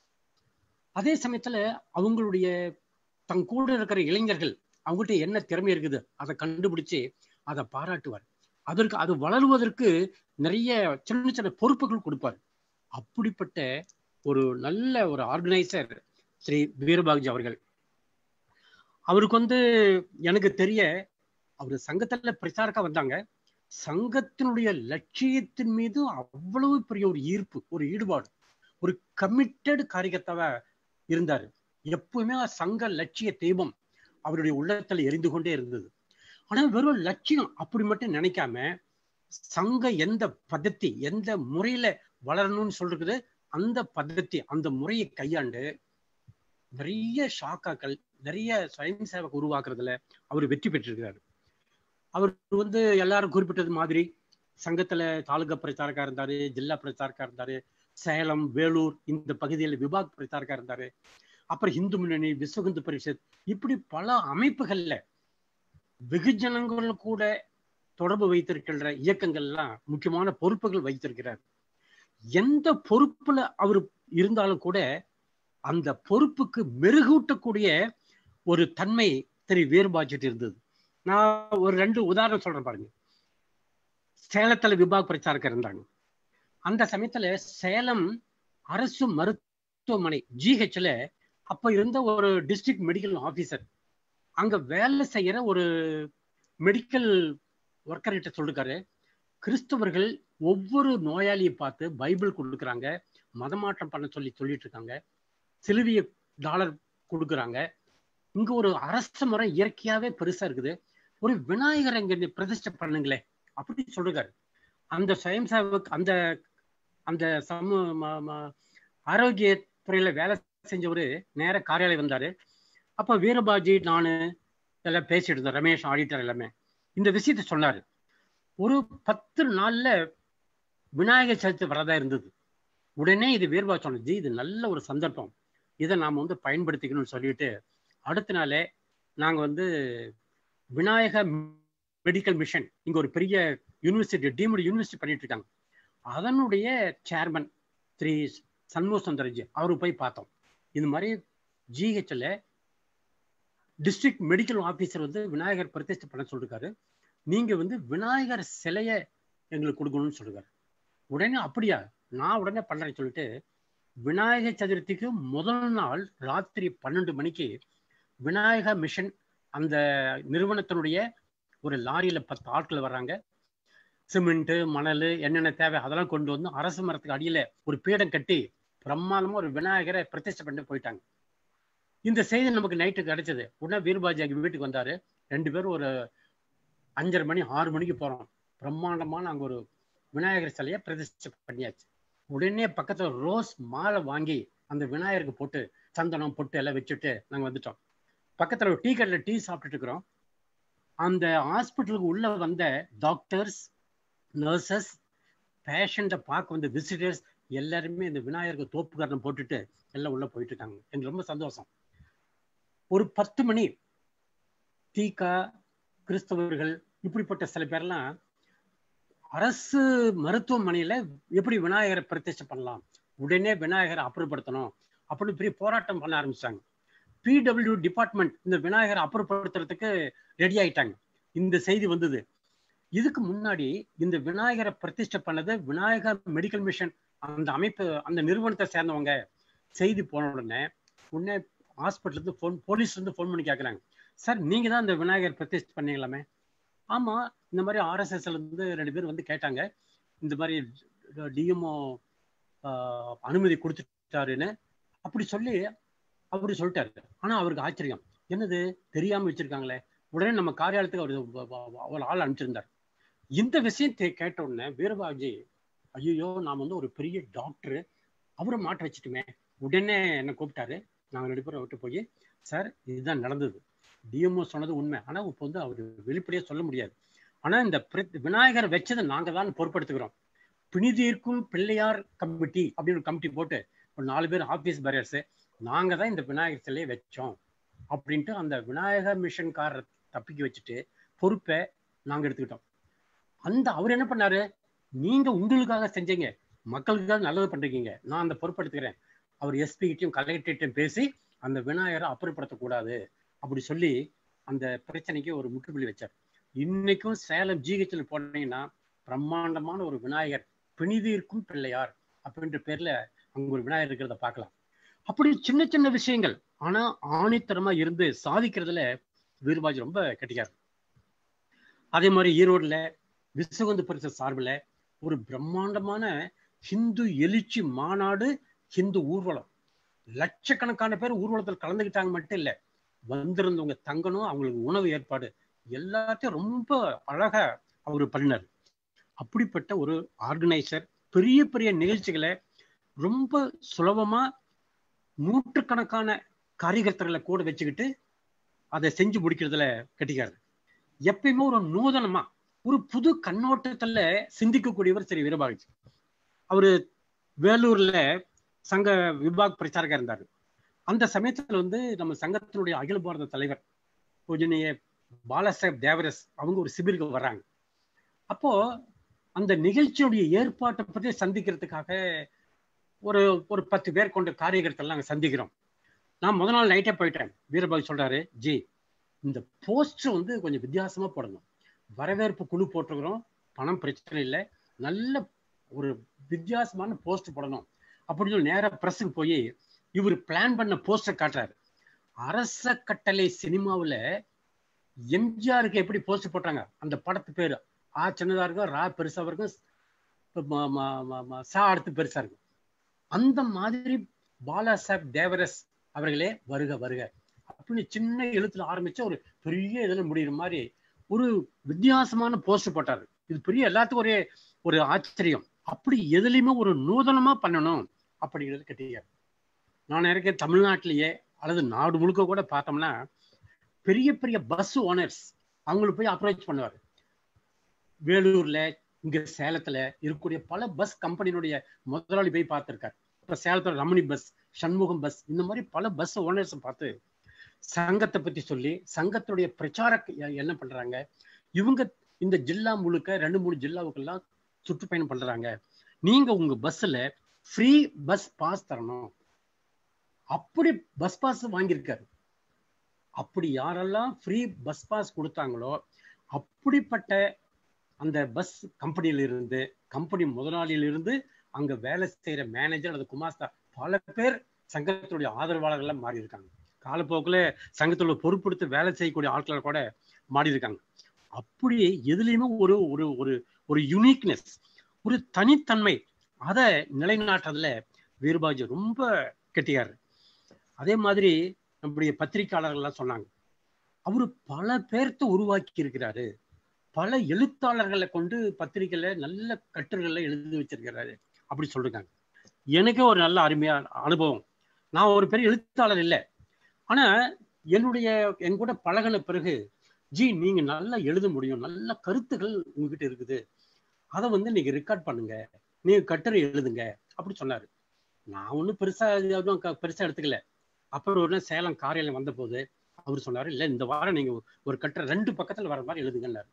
அதே சமயத்துல அவங்களுடைய தன் கூட இருக்கிற இளைஞர்கள் அவங்ககிட்ட என்ன திறமை இருக்குது அதை கண்டுபிடிச்சு அதை பாராட்டுவார் அதற்கு அது வளருவதற்கு நிறைய சின்ன சின்ன பொறுப்புகள் கொடுப்பார் அப்படிப்பட்ட ஒரு நல்ல ஒரு ஆர்கனைசர் ஸ்ரீ வீரபாகுஜி அவர்கள் அவருக்கு வந்து எனக்கு தெரிய அவர் சங்கத்துல பிரச்சாரக்கா வந்தாங்க சங்கத்தினுடைய லட்சியத்தின் மீது அவ்வளவு பெரிய ஒரு ஈர்ப்பு ஒரு ஈடுபாடு ஒரு கமிட்டட் காரியத்தவ இருந்தாரு எப்பவுமே சங்க லட்சிய தெய்வம் அவருடைய உள்ளத்துல எரிந்து கொண்டே இருந்தது ஆனா வெறும் லட்சியம் அப்படி மட்டும் நினைக்காம சங்க எந்த பద్ధதி எந்த முறையில வளரணும்னு சொல்றது அந்த பద్ధதி அந்த முறையை கையாண்டு நிறைய ஷாக்காக்கள் நிறைய ஸ்வயம் சேவக் உருவாக்குறதுல அவர் வெற்றி பெற்றிருக்கிறார் அவர் வந்து எல்லாரும் குறிப்பிட்டது மாதிரி சங்கத்துல தாலுகா பிரச்சாரக்கா இருந்தாரு ஜில்லா பிரச்சாரக்கா இருந்தாரு சேலம் வேலூர் இந்த பகுதியில் விபாக் பிரச்சாரக்கா இருந்தாரு அப்புறம் இந்து முன்னணி விஸ்வ இந்து பரிஷத் இப்படி பல அமைப்புகள்ல வெகுஜனங்கள் கூட தொடர்பு வைத்திருக்கின்ற இயக்கங்கள்லாம் முக்கியமான பொறுப்புகள் வைத்திருக்கிறார் எந்த பொறுப்புல அவர் இருந்தாலும் கூட அந்த பொறுப்புக்கு மெருகூட்டக்கூடிய ஒரு தன்மை திரு வேறுபாச்சிட்டு இருந்தது நான் ஒரு ரெண்டு உதாரணம் சொல்றேன் பாருங்க சேலத்துல விபாக் பிரச்சாரக்கர் இருந்தாங்க அந்த சமயத்துல சேலம் அரசு மருத்துவமனை ஜிஹெச்ல அப்ப இருந்த ஒரு டிஸ்ட்ரிக்ட் மெடிக்கல் ஆபீசர் அங்க வேலை செய்யற ஒரு மெடிக்கல் ஒர்க்கர் கிட்ட சொல்லிருக்காரு கிறிஸ்தவர்கள் ஒவ்வொரு நோயாளியை பார்த்து பைபிள் கொடுக்குறாங்க மதமாற்றம் பண்ண சொல்லி சொல்லிட்டு இருக்காங்க சிலுவிய டாலர் கொடுக்குறாங்க இங்க ஒரு அரச முறை இயற்கையாவே பெருசா இருக்குது ஒரு விநாயகர் இங்க பிரதிஷ்டை பண்ணுங்களே அப்படி சொல்றாரு அந்த சுயம் சேவக் அந்த அந்த சமூ ம- ம- ஆரோக்கிய துறையில வேலை செஞ்சவரு நேர காரியாலயம் வந்தாரு அப்ப வீரபாஜி நானு எல்லாம் பேசிட்டு இருந்தோம் ரமேஷ் ஆடிட்டர் எல்லாமே இந்த விஷயத்த சொன்னாரு ஒரு பத்து நாள்ல விநாயகர் சதுர்த்தி வரதா இருந்தது உடனே இது வீரபாஜி சொன்னது "ஜி, இது நல்ல ஒரு சந்தர்ப்பம் இதை நாம வந்து பயன்படுத்திக்கணும்னு சொல்லிட்டு அடுத்த நாளே நாங்க வந்து விநாயக மெடிக்கல் மிஷன் இங்க ஒரு பெரிய யூனிவர்சிட்டி டீம்டு யூனிவர்சிட்டி பண்ணிட்டு இருக்காங்க அதனுடைய சேர்மன் திரு சண்முக சுந்தரஜி அவரு போய் பார்த்தோம் இது மாதிரி ஜிஹெச்ல டிஸ்ட்ரிக்ட் மெடிக்கல் ஆபீசர் வந்து விநாயகர் பிரதிஷ்டை பண்ண சொல்லிருக்காரு நீங்க வந்து விநாயகர் சிலைய எங்களுக்கு கொடுக்கணும்னு சொல்லிருக்காரு உடனே அப்படியா நான் உடனே பண்றேன்னு சொல்லிட்டு விநாயகர் சதுர்த்திக்கு முதல் நாள் ராத்திரி பன்னெண்டு மணிக்கு விநாயகா மிஷன் அந்த நிறுவனத்தினுடைய ஒரு லாரியில பத்து ஆட்கள் வர்றாங்க சிமெண்ட் மணல் என்னென்ன தேவை அதெல்லாம் கொண்டு வந்து அரசு மரத்துக்கு அடியில ஒரு பீடம் கட்டி பிரம்மாண்டமா ஒரு விநாயகரை பிரதிஷ்டை பண்ணிட்டு போயிட்டாங்க இந்த செய்தி நமக்கு நைட்டு கிடைச்சது உடனே வீரபாஜி அங்க வீட்டுக்கு வந்தாரு ரெண்டு பேரும் ஒரு அஞ்சரை மணி ஆறு மணிக்கு போறோம் பிரம்மாண்டமான அங்க ஒரு விநாயகர் சிலையை பிரதிஷ்டை பண்ணியாச்சு உடனே பக்கத்துல ரோஸ் மாலை வாங்கி அந்த விநாயகருக்கு போட்டு சந்தனம் பொட்டு எல்லாம் வச்சுட்டு நாங்க வந்துட்டோம் பக்கத்துல ஒரு டீ கடையில் டீ சாப்பிட்டுட்டு இருக்கிறோம் அந்த ஹாஸ்பிட்டலுக்கு உள்ள வந்த டாக்டர்ஸ் நர்சஸ் பேஷண்ட்டை பார்க்க வந்த விசிட்டர்ஸ் எல்லாருமே இந்த விநாயகருக்கு தோப்புக்காரணம் போட்டுட்டு எல்லாம் உள்ள போயிட்டு இருக்காங்க எனக்கு ரொம்ப சந்தோஷம் ஒரு பத்து மணி தீகா கிறிஸ்தவர்கள் இப்படிப்பட்ட சில பேர்லாம் அரசு மருத்துவமனையில எப்படி விநாயகரை பிரதிஷ்டை பண்ணலாம் உடனே விநாயகரை அப்புறப்படுத்தணும் அப்படின்னு பெரிய போராட்டம் பண்ண ஆரம்பிச்சாங்க பிடபிள்யூ டிபார்ட்மெண்ட் இந்த விநாயகரை அப்புறப்படுத்துறதுக்கு ரெடி ஆயிட்டாங்க இந்த செய்தி வந்தது இதுக்கு முன்னாடி இந்த விநாயகரை பிரதிஷ்டை பண்ணது விநாயகர் மெடிக்கல் மிஷன் அந்த அமைப்பு அந்த நிறுவனத்தை சேர்ந்தவங்க செய்தி போன உடனே உடனே ஹாஸ்பிட்டலுக்கு ஃபோன் போலீஸ் வந்து ஃபோன் பண்ணி கேட்குறாங்க சார் நீங்க தான் இந்த விநாயகர் பிரதிஷ்டை பண்ணீங்களாமே ஆமா இந்த மாதிரி ஆர்எஸ்எஸ்ல இருந்து ரெண்டு பேர் வந்து கேட்டாங்க இந்த மாதிரி டிஎம்ஓ அனுமதி கொடுத்துட்டாருன்னு அப்படி சொல்லி அவரு சொல்லிட்டாரு ஆனா அவருக்கு ஆச்சரியம் என்னது தெரியாம வச்சிருக்காங்களே உடனே நம்ம காரியாலயத்துக்கு அவர் அவர் ஆள் அனுப்பிச்சிருந்தார் இந்த விஷயத்தை கேட்ட உடனே வீரபாஜி ஐயோ நாம் வந்து ஒரு பெரிய டாக்டர் அவரை மாட்ட வச்சுட்டுமே உடனே என்னை கூப்பிட்டாரு நாங்கள் ரெண்டு பேரும் விட்டு போய் சார் இதுதான் நடந்தது டிஎம்ஓ சொன்னது உண்மை ஆனால் இப்போ வந்து அவர் வெளிப்படையாக சொல்ல முடியாது ஆனால் இந்த விநாயகர் வச்சதை நாங்கள் தான் பொறுப்படுத்துக்கிறோம் பிணிதீர்க்கும் பிள்ளையார் கமிட்டி அப்படின்னு ஒரு கமிட்டி போட்டு ஒரு நாலு பேர் ஆஃபீஸ் பேரியர்ஸு நாங்கள் தான் இந்த விநாயகர் சிலையை வச்சோம் அப்படின்ட்டு அந்த விநாயகர் மிஷன்காரரை தப்பிக்க வச்சுட்டு பொறுப்பை நாங்கள் எடுத்துக்கிட்டோம் அந்த அவர் என்ன பண்ணாரு நீங்க உங்களுக்காக செஞ்சீங்க மக்களுக்காக நல்லது பண்றீங்க நான் அந்த பொறுப்படுத்துக்கிறேன் அவர் எஸ்பி கிட்டையும் கலெக்டர்கிட்டையும் பேசி அந்த விநாயகரை அப்புறப்படுத்தக்கூடாது அப்படி சொல்லி அந்த பிரச்சனைக்கு ஒரு முற்றுப்புள்ளி வச்சார் இன்னைக்கும் சேலம் ஜிஹெச்ல போனீங்கன்னா பிரம்மாண்டமான ஒரு விநாயகர் பிணிதீர்க்கும் பிள்ளையார் அப்படின்ற பேர்ல அங்க ஒரு விநாயகர் இருக்கிறத பார்க்கலாம் அப்படி சின்ன சின்ன விஷயங்கள் ஆனா ஆணித்தரமா இருந்து சாதிக்கிறதுல வீரபாஜி ரொம்ப கெட்டிக்காரு அதே மாதிரி ஈரோடுல விசுவந்து பரிசு சார்பில் ஒரு பிரம்மாண்டமான ஹிந்து எழுச்சி மாநாடு ஹிந்து ஊர்வலம் லட்சக்கணக்கான பேர் ஊர்வலத்தில் கலந்துக்கிட்டாங்க மட்டும் இல்லை வந்திருந்தவங்க தங்கணும் அவங்களுக்கு உணவு ஏற்பாடு எல்லாத்தையும் ரொம்ப அழகா அவர் பண்ணினார் அப்படிப்பட்ட ஒரு ஆர்கனைசர் பெரிய பெரிய நிகழ்ச்சிகளை ரொம்ப சுலபமா நூற்றுக்கணக்கான காரியகர்த்தர்களை கூட வச்சுக்கிட்டு அதை செஞ்சு முடிக்கிறதுல கட்டிக்காரு எப்பயுமே ஒரு நூதனமா ஒரு புது கண்ணோட்டத்துல சிந்திக்கக்கூடியவர் சரி வீரபாகஜி அவரு வேலூர்ல சங்க விபாக் பிரச்சாரகா இருந்தாரு அந்த சமயத்துல வந்து நம்ம சங்கத்தினுடைய அகில பாரத தலைவர் பூஜனிய பாலாசாஹேப் தேவரஸ் அவங்க ஒரு சிபிருக்கு வர்றாங்க அப்போ அந்த நிகழ்ச்சியுடைய ஏற்பாட்டை பற்றி சந்திக்கிறதுக்காக ஒரு ஒரு பத்து பேர் கொண்ட காரியகர்த்தெல்லாம் நாங்கள் சந்திக்கிறோம் நான் முத நாள் நைட்டே போயிட்டேன் வீரபாகு சொல்றாரு ஜி இந்த போஸ்டர் வந்து கொஞ்சம் வித்தியாசமா போடணும் வரவேற்பு குழு போட்டிருக்கிறோம் பணம் பிரச்சனை இல்லை நல்ல ஒரு வித்தியாசமான போஸ்டர் போடணும் அப்படின்னு சொல்லி நேராக ப்ரெஸ்ஸுக்கு போய் இவர் பிளான் பண்ண போஸ்டர் காட்டுறாரு அரச கட்டளை சினிமாவில் எம்ஜிஆருக்கு எப்படி போஸ்டர் போட்டாங்க அந்த படத்து பேர் ஆ சின்னதா இருக்கும் ரா பெருசா இருக்கும் சா அடுத்து பெருசா இருக்கும் அந்த மாதிரி பாலாசாஹிப் தேவரஸ் அவர்களே வருக வருக அப்படின்னு சின்ன எழுத்துல ஆரம்பிச்ச ஒரு பெரிய இதுல முடிகிற மாதிரி ஒரு வித்தியாசமான போஸ்டர் போட்டாரு இது பெரிய எல்லாத்துக்கும் ஒரே ஒரு ஆச்சரியம் அப்படி எதுலையுமே ஒரு நூதனமா பண்ணணும் அப்படிங்கிறது கட்டியார் நான் இருக்க தமிழ்நாட்டிலேயே அல்லது நாடு முழுக்க கூட பார்த்தோம்னா பெரிய பெரிய பஸ் ஓனர்ஸ் அவங்களுக்கு போய் அப்ரோச் பண்ணுவார் வேலூர்ல இங்க சேலத்துல இருக்கக்கூடிய பல பஸ் கம்பெனியினுடைய முதலாளி போய் பார்த்திருக்காரு இப்ப சேலத்துல ரமணி பஸ் சண்முகம் பஸ் இந்த மாதிரி பல பஸ் ஓனர்ஸ் பார்த்து சங்கத்தை பத்தி சொல்லி சங்கத்துடைய பிரச்சார என்ன பண்றாங்க இவங்க இந்த ஜில்லா முழுக்க ரெண்டு மூணு ஜில்லாவுக்கெல்லாம் சுற்றுப்பயணம் பண்றாங்க நீங்க உங்க பஸ்ல ஃப்ரீ பஸ் பாஸ் தரணும் அப்படி பஸ் பாஸ் வாங்கியிருக்காரு அப்படி யாரெல்லாம் ஃப்ரீ பஸ் பாஸ் கொடுத்தாங்களோ அப்படிப்பட்ட அந்த பஸ் கம்பெனியில இருந்து கம்பெனி முதலாளியிலிருந்து அங்க வேலை செய்யற மேனேஜர் அல்லது குமாஸ்தா பல பேர் சங்கத்துடைய ஆதரவாளர்கள்லாம் மாறி இருக்காங்க காலப்போக்கில் சங்கத்தோட பொறுப்படுத்தி வேலை செய்யக்கூடிய ஆட்களை கூட மாறி இருக்காங்க அப்படி எதுலையுமே ஒரு ஒரு ஒரு ஒரு யுனிக்னஸ் ஒரு தனித்தன்மை அதை நிலைநாட்டுறதுல வீரபாஜி ரொம்ப கெட்டியாரு அதே மாதிரி நம்முடைய பத்திரிகையாளர்கள்லாம் சொன்னாங்க அவரு பல பேர்த்த உருவாக்கி இருக்கிறாரு பல எழுத்தாளர்களை கொண்டு பத்திரிகையில நல்ல கட்டுரைகளை எழுதி வச்சிருக்கிறாரு அப்படி சொல்றாங்க எனக்கே ஒரு நல்ல அருமையான அனுபவம் நான் ஒரு பெரிய எழுத்தாளர் இல்லை ஆனா என்னுடைய என் கூட பழகின பிறகு ஜி நீங்க நல்லா எழுத முடியும் நல்ல கருத்துக்கள் உங்ககிட்ட இருக்குது அதை வந்து நீங்க ரெக்கார்ட் பண்ணுங்க நீங்க கட்டுரை எழுதுங்க அப்படி சொன்னாரு நான் ஒன்றும் பெருசா எதுவும் க- பெருசா எடுத்துக்கல அப்புறம் ஒரு நாள் சேலம் காரியாலயம் வந்த போது அவர் சொன்னாரு இல்ல இந்த வாரம் நீங்க ஒரு கட்டுரை ரெண்டு பக்கத்துல வர மாதிரி எழுதுங்கன்னாரு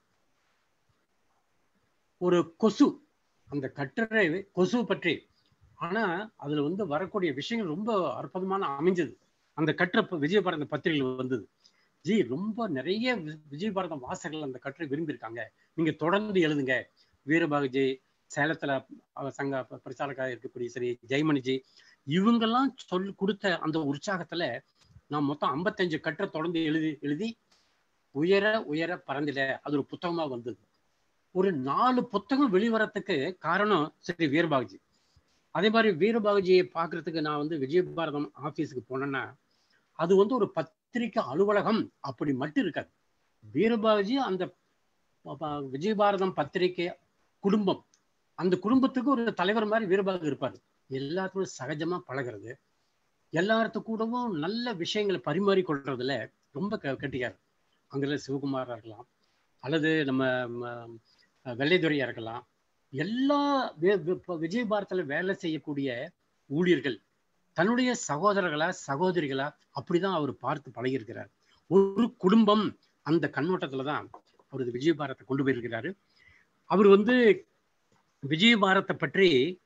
ஒரு கொசு அந்த கட்டுரை கொசு பற்றி ஆனா அதுல வந்து வரக்கூடிய விஷயங்கள் ரொம்ப அற்புதமான அமைஞ்சது அந்த கட்டுரை இப்ப விஜயபாரத பத்திரிகையில் வந்தது ஜி ரொம்ப நிறைய வி- விஜயபாரதம் வாசகர்கள் அந்த கட்டுரை விரும்பியிருக்காங்க நீங்க தொடர்ந்து எழுதுங்க வீரபாகுஜி சேலத்துல அவர் சங்க ப- பிரச்சாரக்காக இருக்கக்கூடிய சரி ஜெயமணிஜி இவங்கெல்லாம் சொல் கொடுத்த அந்த உற்சாகத்துல நான் மொத்தம் 55 கட்டுரை தொடர்ந்து எழுதி எழுதி உயர உயர பறந்திட அது ஒரு புத்தகமா வந்தது ஒரு நாலு புத்தகம் வெளிவரத்துக்கு காரணம் சரி வீரபாகுஜி அதே மாதிரி வீரபாகுஜியை பார்க்கறதுக்கு நான் வந்து விஜயபாரதம் ஆபீஸுக்கு போனேன்னா அது வந்து ஒரு பத்திரிக்கை அலுவலகம் அப்படி மட்டும் இருக்காது வீரபாகுஜி அந்த ப- ப- விஜயபாரதம் பத்திரிக்கை குடும்பம் அந்த குடும்பத்துக்கு ஒரு தலைவர் மாதிரி வீரபாகு இருப்பார் எல்லாத்துக்கும் சகஜமா பழகிறது எல்லாத்து கூடவும் நல்ல விஷயங்களை பரிமாறி கொள்றதுல ரொம்ப க- கெட்டிக்காரு அங்கே சிவகுமாரா இருக்கலாம் அல்லது நம்ம ம, வெள்ளைத்துறையா இருக்கலாம் எல்லா வி- வி- இப்ப விஜய பாரத்ல வேலை செய்யக்கூடிய ஊழியர்கள் தன்னுடைய சகோதரர்களா சகோதரிகளா அப்படிதான் அவர் பார்த்து பழகியிருக்கிறார் ஒரு குடும்பம் அந்த கண்ணோட்டத்துல தான் அவர் இந்த விஜய பாரத்தை கொண்டு போயிருக்கிறாரு அவர் வந்து விஜய பாரத்தை பற்றி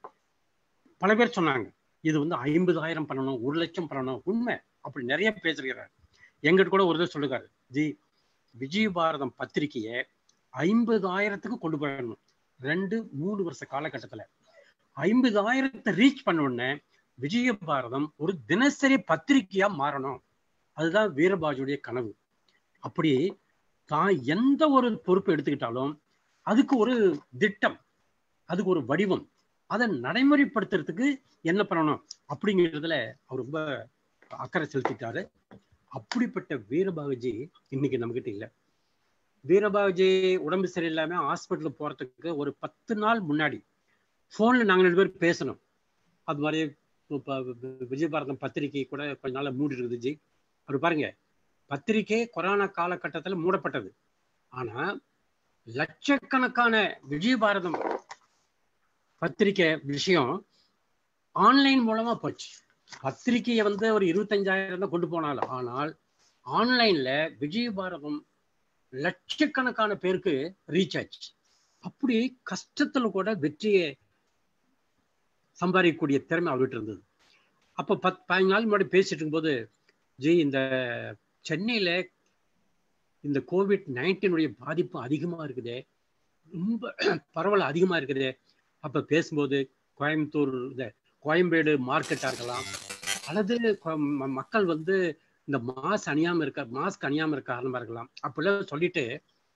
பல பேர் சொன்னாங்க இது வந்து ஐம்பதாயிரம் பண்ணணும் ஒரு லட்சம் பண்ணணும் உண்மை அப்படி நிறைய பேசுகிறார் எங்கிட்ட கூட ஒரு தடவை சொல்லுகிறாரு ஜி விஜய பாரதம் பத்திரிகையை ஐம்பதாயிரத்துக்கு கொண்டு போயிடணும் ரெண்டு மூணு வருஷ காலகட்டத்துல ஐம்பதாயிரத்தை ரீச் பண்ண உடனே விஜய பாரதம் ஒரு தினசரி பத்திரிகையா மாறணும் அதுதான் வீரபாஜுடைய கனவு அப்படி தான் எந்த ஒரு பொறுப்பு எடுத்துக்கிட்டாலும் அதுக்கு ஒரு திட்டம் அதுக்கு ஒரு வடிவம் அதை நடைமுறைப்படுத்துறதுக்கு என்ன பண்ணணும் அப்படிங்கிறதுல அவர் ரொம்ப அக்கறை செலுத்திட்டாரு அப்படிப்பட்ட வீரபாகுஜி இன்னைக்கு நம்மகிட்ட இல்லை வீரபாகுஜி உடம்பு சரியில்லாம ஹாஸ்பிட்டலுக்கு போறதுக்கு ஒரு பத்து நாள் முன்னாடி ஃபோன்ல நாங்க ரெண்டு பேரும் பேசணும் அது மாதிரி இப்போ விஜயபாரதம் பத்திரிகை கூட கொஞ்ச நாள் மூடி இருக்குது ஜி அவர் பாருங்க பத்திரிகை கொரோனா காலகட்டத்தில் மூடப்பட்டது ஆனா லட்சக்கணக்கான விஜயபாரதம் பத்திரிகை விஷயம் ஆன்லைன் மூலமா போச்சு பத்திரிகையை வந்து ஒரு இருபத்தஞ்சாயிரம் தான் கொண்டு போனாலும் ஆனால் ஆன்லைன்ல விஜயபாரதம் லட்சக்கணக்கான பேருக்கு ரீச் ஆச்சு அப்படி கஷ்டத்துல கூட வெற்றியை சம்பாதிக்கக்கூடிய திறமை அவர்கிட்ட இருந்தது அப்போ பத் பதினஞ்சு நாள் முன்னாடி பேசிட்டு இருக்கும்போது ஜி இந்த சென்னையில இந்த கோவிட் நைன்டீனுடைய பாதிப்பு அதிகமா இருக்குதே ரொம்ப பரவல் அதிகமா இருக்குதே அப்ப பேசும்போது கோயம்புத்தூர் இந்த கோயம்பேடு மார்க்கெட்டா இருக்கலாம் அல்லது கொ- ம- மக்கள் வந்து இந்த மாஸ்க் அணியாம இருக்க மாஸ்க் அணியாம இருக்க காரணமா இருக்கலாம் அப்படிலாம் சொல்லிட்டு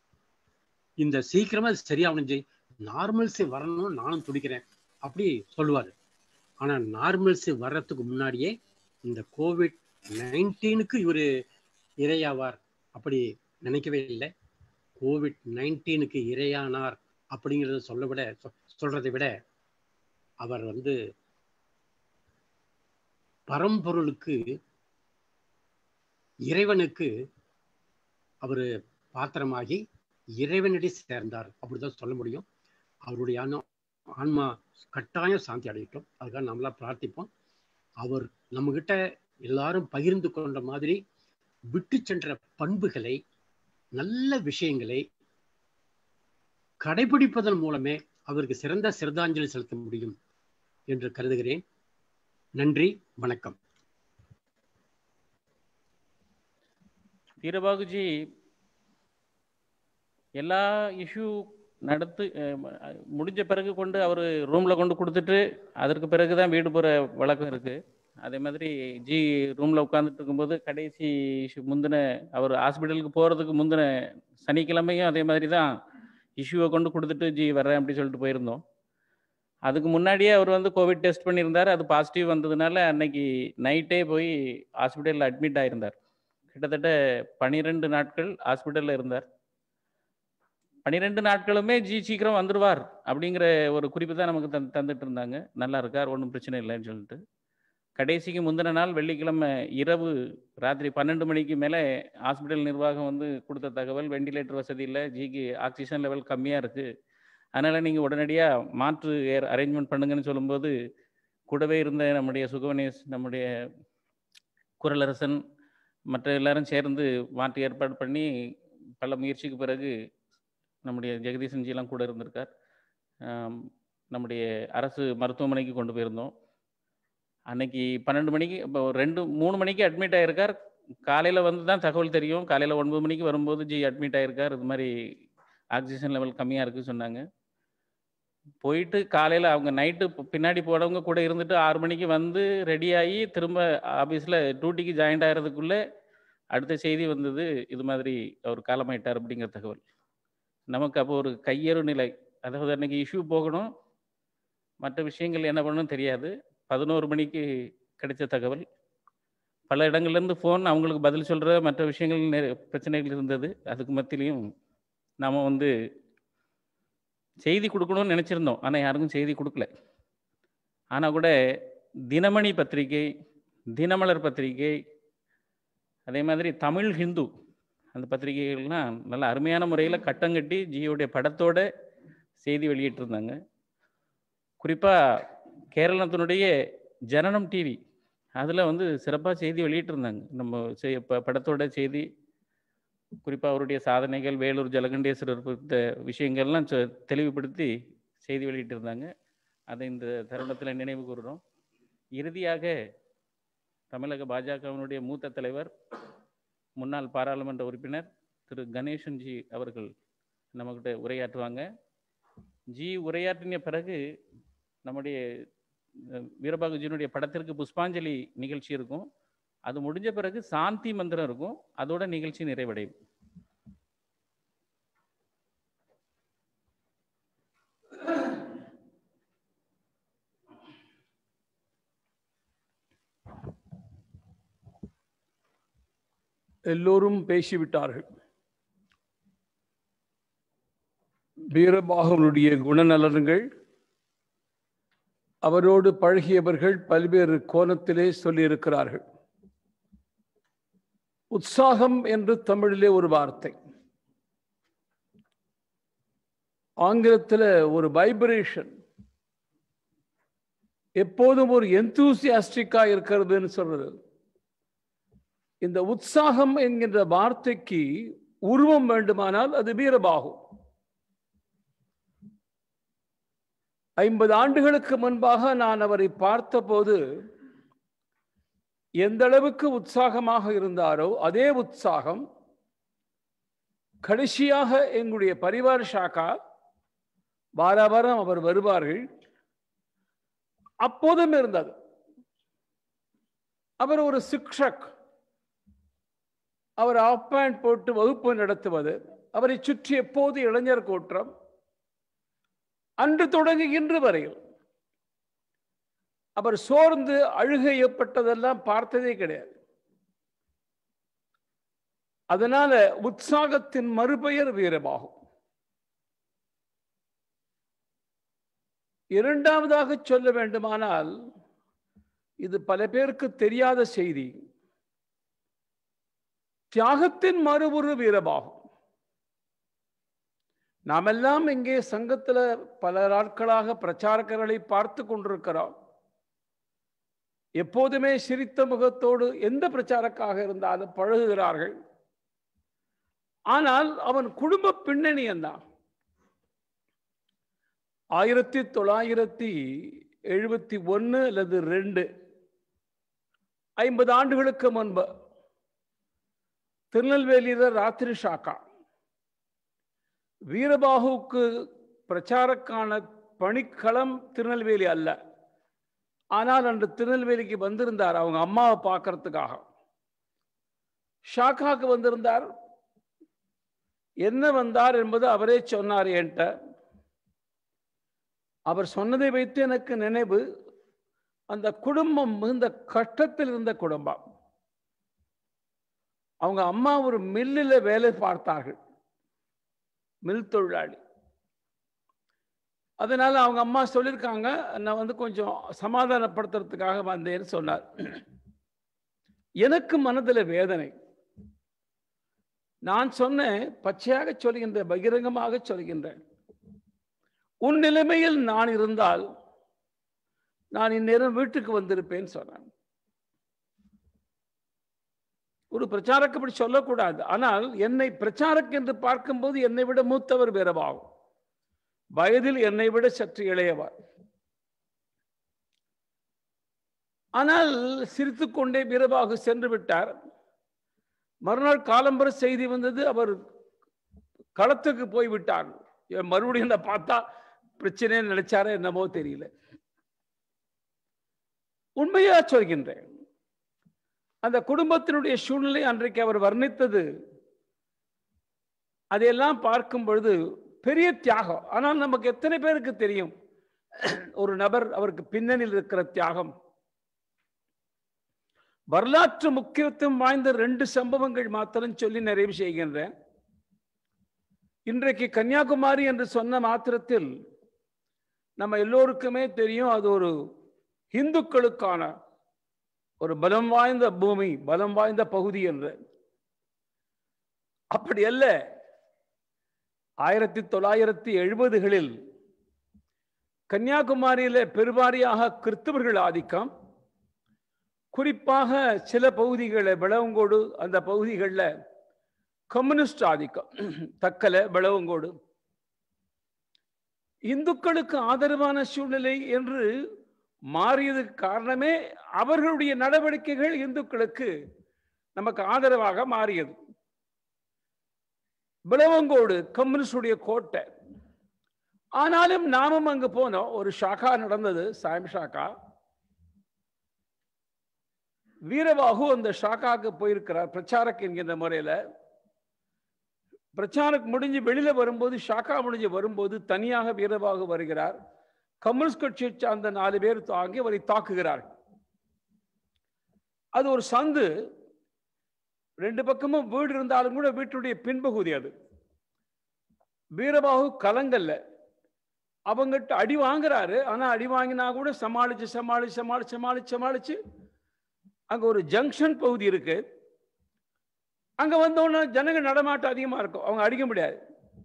இந்த சீக்கிரமா இது சரியாகணும் ஜெய் நார்மல்ஸி வரணும் நானும் துடிக்கிறேன் அப்படி சொல்லுவாரு ஆனா நார்மல்ஸி வர்றதுக்கு முன்னாடியே இந்த கோவிட் நைன்டீனுக்கு இவரு இரையாவார் அப்படி நினைக்கவே இல்லை கோவிட் நைன்டீனுக்கு இரையானார் அப்படிங்கிறத சொல்ல விட சொ- சொல்றதை விட அவர் வந்து பரம்பொருளுக்கு இறைவனுக்கு அவர் பாத்திரமாகி இறைவனடி சேர்ந்தார் அப்படிதான் சொல்ல முடியும் அவருடைய ஆன்மா ஆன்மா கட்டாயம் சாந்தி அடையட்டும் அதுக்காக நம்மளா பிரார்த்திப்போம் அவர் நம்மகிட்ட எல்லாரும் பகிர்ந்து கொண்ட மாதிரி விட்டு சென்ற பண்புகளை நல்ல விஷயங்களை கடைபிடிப்பதன் மூலமே அவருக்கு சிறந்த சிரதாஞ்சலி செலுத்த முடியும் என்று கருதுகிறேன் நன்றி வணக்கம் வீரபாகுஜி எல்லா இஷ்யூ நடத்து அஹ், முடிஞ்ச பிறகு கொண்டு அவர் ரூமில் கொண்டு கொடுத்துட்டு அதற்கு பிறகு தான் வீடு போகிற வழக்கம் இருக்குது அதே மாதிரி ஜி ரூமில் உட்காந்துட்டு இருக்கும்போது கடைசி இஷ்யூ முந்தின அவர் ஹாஸ்பிட்டலுக்கு போகிறதுக்கு முந்தின சனிக்கிழமையும் அதே மாதிரி தான் இஷ்யூவை கொண்டு கொடுத்துட்டு ஜி வர்றேன் அப்படி சொல்லிட்டு போயிருந்தோம் அதுக்கு முன்னாடியே அவர் வந்து கோவிட் டெஸ்ட் பண்ணியிருந்தார் அது பாசிட்டிவ் வந்ததுனால அன்னைக்கு நைட்டே போய் ஹாஸ்பிட்டலில் அட்மிட் ஆயிருந்தார் கிட்டத்தட்ட பன்னிரெண்டு நாட்கள் ஹாஸ்பிட்டலில் இருந்தார் பன்னிரெண்டு நாட்களுமே ஜி சீக்கிரம் வந்துடுவார் அப்படிங்கிற ஒரு குறிப்பு தான் நமக்கு தந் தந்துட்டு இருந்தாங்க நல்லா இருக்கார் ஒன்றும் பிரச்சனை இல்லைன்னு சொல்லிட்டு கடைசிக்கு முந்தின நாள் வெள்ளிக்கிழமை இரவு ராத்திரி பன்னெண்டு மணிக்கு மேலே ஹாஸ்பிட்டல் நிர்வாகம் வந்து கொடுத்த தகவல் வெண்டிலேட்டர் வசதி இல்லை ஜிக்கு ஆக்சிஜன் லெவல் கம்மியாக இருக்குது அதனால் நீங்கள் உடனடியாக மாற்று ஏர் அரேஞ்ச்மெண்ட் பண்ணுங்கன்னு சொல்லும்போது கூடவே இருந்த நம்முடைய சுகவனேஷ் நம்முடைய குரலரசன் மற்ற எல்லாரும் சேர்ந்து மாற்று ஏற்பாடு பண்ணி பல முயற்சிக்கு பிறகு நம்முடைய ஜெகதீசன்ஜிலாம் கூட இருந்திருக்கார் ஆம், நம்முடைய அரசு மருத்துவமனைக்கு கொண்டு போயிருந்தோம் அன்னைக்கு பன்னெண்டு மணிக்கு இப்போ ஒரு ரெண்டு மூணு மணிக்கு அட்மிட் ஆயிருக்கார் காலையில் வந்து தான் தகவல் தெரியும் காலையில் ஒன்பது மணிக்கு வரும்போது ஜி அட்மிட் ஆயிருக்கார் இது மாதிரி ஆக்சிஜன் லெவல் கம்மியாக இருக்குது சொன்னாங்க போயிட்டு காலையில் அவங்க நைட்டு பின்னாடி போனவங்க கூட இருந்துட்டு ஆறு மணிக்கு வந்து ரெடி ஆகி திரும்ப ஆஃபீஸில் டியூட்டிக்கு ஜாயின்ட் ஆகிறதுக்குள்ளே அடுத்த செய்தி வந்தது இது மாதிரி அவர் காலமாயிட்டார் அப்படிங்கிற தகவல் நமக்கு அப்போ ஒரு கையேறு நிலை அதாவது அன்னைக்கு இஷ்யூ போகணும் மற்ற விஷயங்கள் என்ன பண்ணணும் தெரியாது பதினோரு மணிக்கு கிடைச்ச தகவல் பல இடங்கள்லேருந்து ஃபோன் அவங்களுக்கு பதில் சொல்கிற மற்ற விஷயங்கள் நிறைய பிரச்சனைகள் இருந்தது அதுக்கு மத்தியிலையும் நாம் வந்து செய்தி கொடுக்கணும்னு நினச்சிருந்தோம் ஆனால் யாருக்கும் செய்தி கொடுக்கல ஆனால் கூட தினமணி பத்திரிகை தினமலர் பத்திரிகை அதே மாதிரி தமிழ் ஹிந்து அந்த பத்திரிகைகள்லாம் நல்ல அருமையான முறையில் கட்டங்கட்டி ஜியோடைய படத்தோட செய்தி வெளியிட்டிருந்தாங்க குறிப்பாக கேரளத்தினுடைய ஜனனம் டிவி அதில் வந்து சிறப்பாக செய்தி வெளியிட்டிருந்தாங்க நம்ம செய்- ப- படத்தோட செய்தி குறிப்பாக அவருடைய சாதனைகள் வேலூர் ஜலகண்டேஸ்வரர் குறித்த விஷயங்கள்லாம் சொ- தெளிவுபடுத்தி செய்தி வெளியிட்டிருந்தாங்க அதை இந்த தருணத்தில் நினைவு கூறுறோம் இறுதியாக தமிழக பாஜகவினுடைய மூத்த தலைவர் முன்னாள் பாராளுமன்ற உறுப்பினர் திரு கணேசன் ஜி அவர்கள் நம்மகிட்ட உரையாற்றுவாங்க ஜி உரையாற்றின பிறகு நம்முடைய அஹ், வீரபாகுஜியினுடைய படத்திற்கு புஷ்பாஞ்சலி நிகழ்ச்சி இருக்கும் அது முடிஞ்ச பிறகு சாந்தி மந்திரம் இருக்கும் அதோட நிகழ்ச்சி நிறைவடையும் எல்லோரும் பேசிவிட்டார்கள் வீரபாகவனுடைய குணநலன்கள் அவரோடு பழகியவர்கள் பல்வேறு கோணத்திலே சொல்லியிருக்கிறார்கள் உற்சாகம் என்று தமிழிலே ஒரு வார்த்தை ஆங்கிலத்தில் ஒரு வைப்ரேஷன் எப்போதும் ஒரு எந்தூசியாஸ்டிக்கா இருக்கிறதுன்னு சொல்றது இந்த உற்சாகம் என்கின்ற வார்த்தைக்கு உருவம் வேண்டுமானால் அது வீரபாகும் ஐம்பது ஆண்டுகளுக்கு முன்பாக நான் அவரை பார்த்தபோது எந்த அளவுக்கு உற்சாகமாக இருந்தாரோ அதே உற்சாகம் கடைசியாக எங்களுடைய பரிவார ஷாக்கா வார வாரம் அவர் வருவார்கள் அப்போதும் இருந்தது அவர் ஒரு சிக்ஷக் அவர் ஆஃப் பேண்ட் போட்டு வகுப்பு நடத்துவது அவரை சுற்றி எப்போது இளைஞர் கூட்டம் அன்று தொடங்கி இன்று வரையில் அவர் சோர்ந்து அழுகையப்பட்டதெல்லாம் பார்த்ததே கிடையாது அதனால உற்சாகத்தின் மறுபெயர் வீரமாகும் இரண்டாவதாக சொல்ல வேண்டுமானால் இது பல பேருக்கு தெரியாத செய்தி தியாகத்தின் மறுவுரு வீரமாகும் நாமெல்லாம் இங்கே சங்கத்துல பல நாட்களாக பிரச்சாரகர்களை பார்த்து கொண்டிருக்கிறோம் எப்போதுமே சிரித்த முகத்தோடு எந்த பிரச்சாரக்காக இருந்தாலும் பழகுகிறார்கள் ஆனால் அவன் குடும்ப பின்னணி என்ன ஆயிரத்தி தொள்ளாயிரத்தி எழுபத்தி ஒன்று அல்லது ரெண்டு ஐம்பது ஆண்டுகளுக்கு முன்பு திருநெல்வேலியில ராத்திரி ஷாக்கா வீரபாகுவுக்கு பிரச்சாரக்கான பணிக்களம் திருநெல்வேலி அல்ல ஆனால் அன்று திருநெல்வேலிக்கு வந்திருந்தார் அவங்க அம்மாவை பார்க்கறதுக்காக ஷாக்காக்கு வந்திருந்தார் என்ன வந்தார் என்பது அவரே சொன்னார் என்கிட்ட அவர் சொன்னதை வைத்து எனக்கு நினைவு அந்த குடும்பம் மிகுந்த கஷ்டத்தில் இருந்த குடும்பம் அவங்க அம்மா ஒரு மில்லில் வேலை பார்த்தார்கள் மில் தொழிலாளி அதனால அவங்க அம்மா சொல்லியிருக்காங்க நான் வந்து கொஞ்சம் சமாதானப்படுத்துறதுக்காக வந்தேன்னு சொன்னார் எனக்கு மனதில் வேதனை நான் சொன்னேன் பச்சையாக சொல்கின்றேன் பகிரங்கமாக சொல்கின்றேன் உன் நிலைமையில் நான் இருந்தால் நான் இந்நேரம் வீட்டுக்கு வந்திருப்பேன் சொன்னேன் ஒரு பிரச்சாரக்கு அப்படி சொல்லக்கூடாது ஆனால் என்னை பிரச்சாரக்கு என்று பார்க்கும்போது என்னை விட மூத்தவர் வேறவாகும் வயதில் என்னை விட சற்று இளையவர் ஆனால் சிரித்துக்கொண்டே வீரபாகு சென்று விட்டார் மறுநாள் காலம்பர செய்தி வந்தது அவர் களத்துக்கு போய் விட்டார் இவன் மறுபடியும் என்ன பார்த்தா பிரச்சனை நினைச்சாரா என்னமோ தெரியல உண்மையா சொல்கின்றேன் அந்த குடும்பத்தினுடைய சூழ்நிலை அன்றைக்கு அவர் வர்ணித்தது அதையெல்லாம் பார்க்கும் பொழுது பெரிய தியாகம் ஆனால் நமக்கு எத்தனை பேருக்கு தெரியும் ஒரு நபர் அவருக்கு பின்னணியில் இருக்கிற தியாகம் வரலாற்று முக்கியத்துவம் வாய்ந்த ரெண்டு சம்பவங்கள் மாத்திரம் சொல்லி நிறைவு செய்கின்றேன் இன்றைக்கு கன்னியாகுமரி என்று சொன்ன மாத்திரத்தில் நம்ம எல்லோருக்குமே தெரியும் அது ஒரு இந்துக்களுக்கான ஒரு பலம் வாய்ந்த பூமி பலம் வாய்ந்த பகுதி என்று அப்படி அல்ல ஆயிரத்தி தொள்ளாயிரத்தி எழுபதுகளில் கன்னியாகுமரியில பெருவாரியாக கிறிஸ்தவர்கள் ஆதிக்கம் குறிப்பாக சில பகுதிகளில் விளவங்கோடு அந்த பகுதிகளில் கம்யூனிஸ்ட் ஆதிக்கம் தக்கலை விளவங்கோடு இந்துக்களுக்கு ஆதரவான சூழ்நிலை என்று மாறியதுக்கு காரணமே அவர்களுடைய நடவடிக்கைகள் இந்துக்களுக்கு நமக்கு ஆதரவாக மாறியது விளவங்கோடு கம்யூனிஸ்டுடைய கோட்டை ஆனாலும் நாமும் அங்கு போனோம் ஒரு ஷாக்கா நடந்தது சாயம் ஷாக்கா வீரபாகு அந்த ஷாக்காக்கு போயிருக்கிறார் பிரச்சாரக் என்கின்ற முறையில பிரச்சாரக் முடிஞ்சு வெளியில வரும்போது ஷாக்கா முடிஞ்சு வரும்போது தனியாக வீரபாகு வருகிறார் கம்யூனிஸ்ட் கட்சியை சார்ந்த நாலு பேர் தாங்கி அவரை தாக்குகிறார் அது ஒரு சந்து ரெண்டு பக்கமும் வீடு இருந்தாலும் கூட வீட்டுடைய பின்பகுதி அது வீரபாகு கலங்கல்ல அவங்ககிட்ட அடி வாங்குறாரு ஆனா அடி வாங்கினா கூட சமாளிச்சு சமாளிச்சு சமாளிச்சு சமாளிச்சு சமாளிச்சு அங்க ஒரு ஜங்ஷன் பகுதி இருக்கு அங்க வந்தோன்னா ஜனங்க நடமாட்டம் அதிகமா இருக்கும் அவங்க அடிக்க முடியாது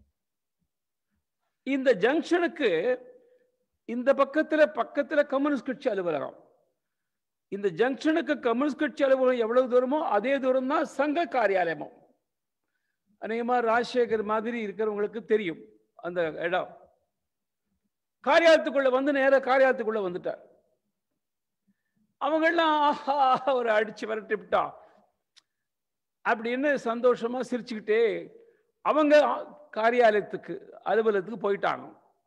இந்த ஜங்ஷனுக்கு இந்த பக்கத்துல பக்கத்துல கம்யூனிஸ்ட் கட்சி அலுவலகம் இந்த ஜங்ஷனுக்கு கம்யூனிஸ்ட் கட்சி அலுவலகம் எவ்வளவு தூரமோ அதே தூரம் தான் சங்க காரியாலயமும் அநேகமா ராஜசேகர் மாதிரி இருக்கிறவங்களுக்கு தெரியும் அந்த இடம் காரியாலயத்துக்குள்ள வந்து நேர காரியாலயத்துக்குள்ள வந்துட்டார் அவங்கெல்லாம் ஆஹா ஒரு அடிச்சு விரட்டி விட்டா அப்படின்னு சந்தோஷமா சிரிச்சுக்கிட்டே அவங்க காரியாலயத்துக்கு அலுவலகத்துக்கு போயிட்டாங்க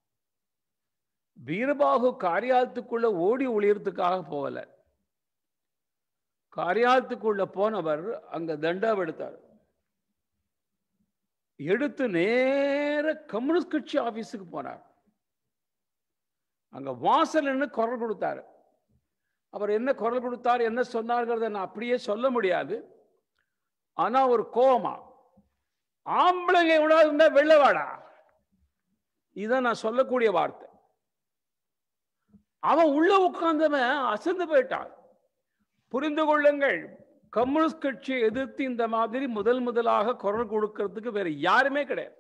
வீரபாகு காரியாலயத்துக்குள்ள ஓடி ஒளியறதுக்காக போகல காரியாலயத்துக்குள்ள போனவர் அங்க தண்டாவை எடுத்தார் எடுத்து நேர கம்யூனிஸ்ட் கட்சி ஆபீஸுக்கு போனார் அங்க வாசல் குரல் கொடுத்தாரு அவர் என்ன குரல் கொடுத்தார் என்ன சொன்னார்கிறத நான் அப்படியே சொல்ல முடியாது ஆனா ஒரு கோபமா ஆம்பளைங்க எவ்வளவு இருந்தா வெள்ளவாடா இதான் நான் சொல்லக்கூடிய வார்த்தை அவன் உள்ள உட்கார்ந்தவன் அசந்து போயிட்டான் புரிந்து கொள்ளுங்கள் கம்யூனிஸ்ட் கட்சியை எதிர்த்து இந்த மாதிரி முதல் முதலாக குரல் கொடுக்கிறதுக்கு வேற யாருமே கிடையாது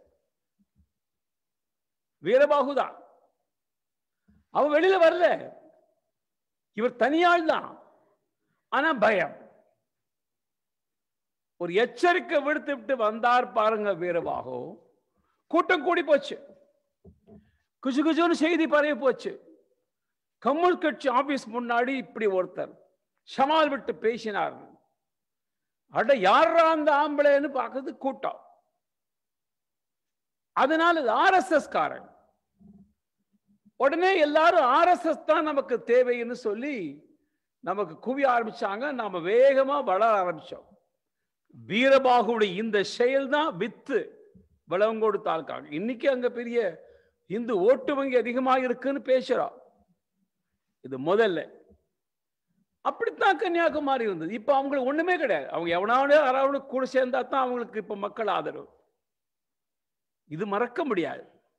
வீரபாகுதான் அவன் வெளியில வரல இவர் தனியாள் தான் ஆனா பயம் ஒரு எச்சரிக்கை விடுத்து விட்டு வந்தார் பாருங்க வீரபாகு கூட்டம் கூடி போச்சு குஜு குஜுன்னு செய்தி பரவி போச்சு கம்யூனிஸ்ட் கட்சி ஆபீஸ் முன்னாடி இப்படி ஒருத்தர் சமால் விட்டு பேசினார் அட யாரா அந்த ஆம்பளைன்னு பார்க்கறது கூட்டம் அதனால இது ஆர்எஸ்எஸ் காரன் உடனே எல்லாரும் ஆர்எஸ்எஸ் தான் நமக்கு தேவைன்னு சொல்லி நமக்கு குவி ஆரம்பிச்சாங்க நாம வேகமா வளர ஆரம்பிச்சோம் வீரபாகுடைய இந்த செயல் தான் வித்து விளவங்கோடு தாலுக்காங்க இன்னைக்கு அங்க பெரிய இந்து ஓட்டு வங்கி அதிகமாக இருக்குன்னு பேசுறோம் இது முதல்ல அப்படித்தான் கன்னியாகுமரி இருந்தது இப்ப அவங்களுக்கு ஒண்ணுமே கிடையாது அவங்க எவனாவது யாராவது கூட சேர்ந்தா தான் அவங்களுக்கு இப்ப மக்கள் ஆதரவு இது மறக்க முடியாது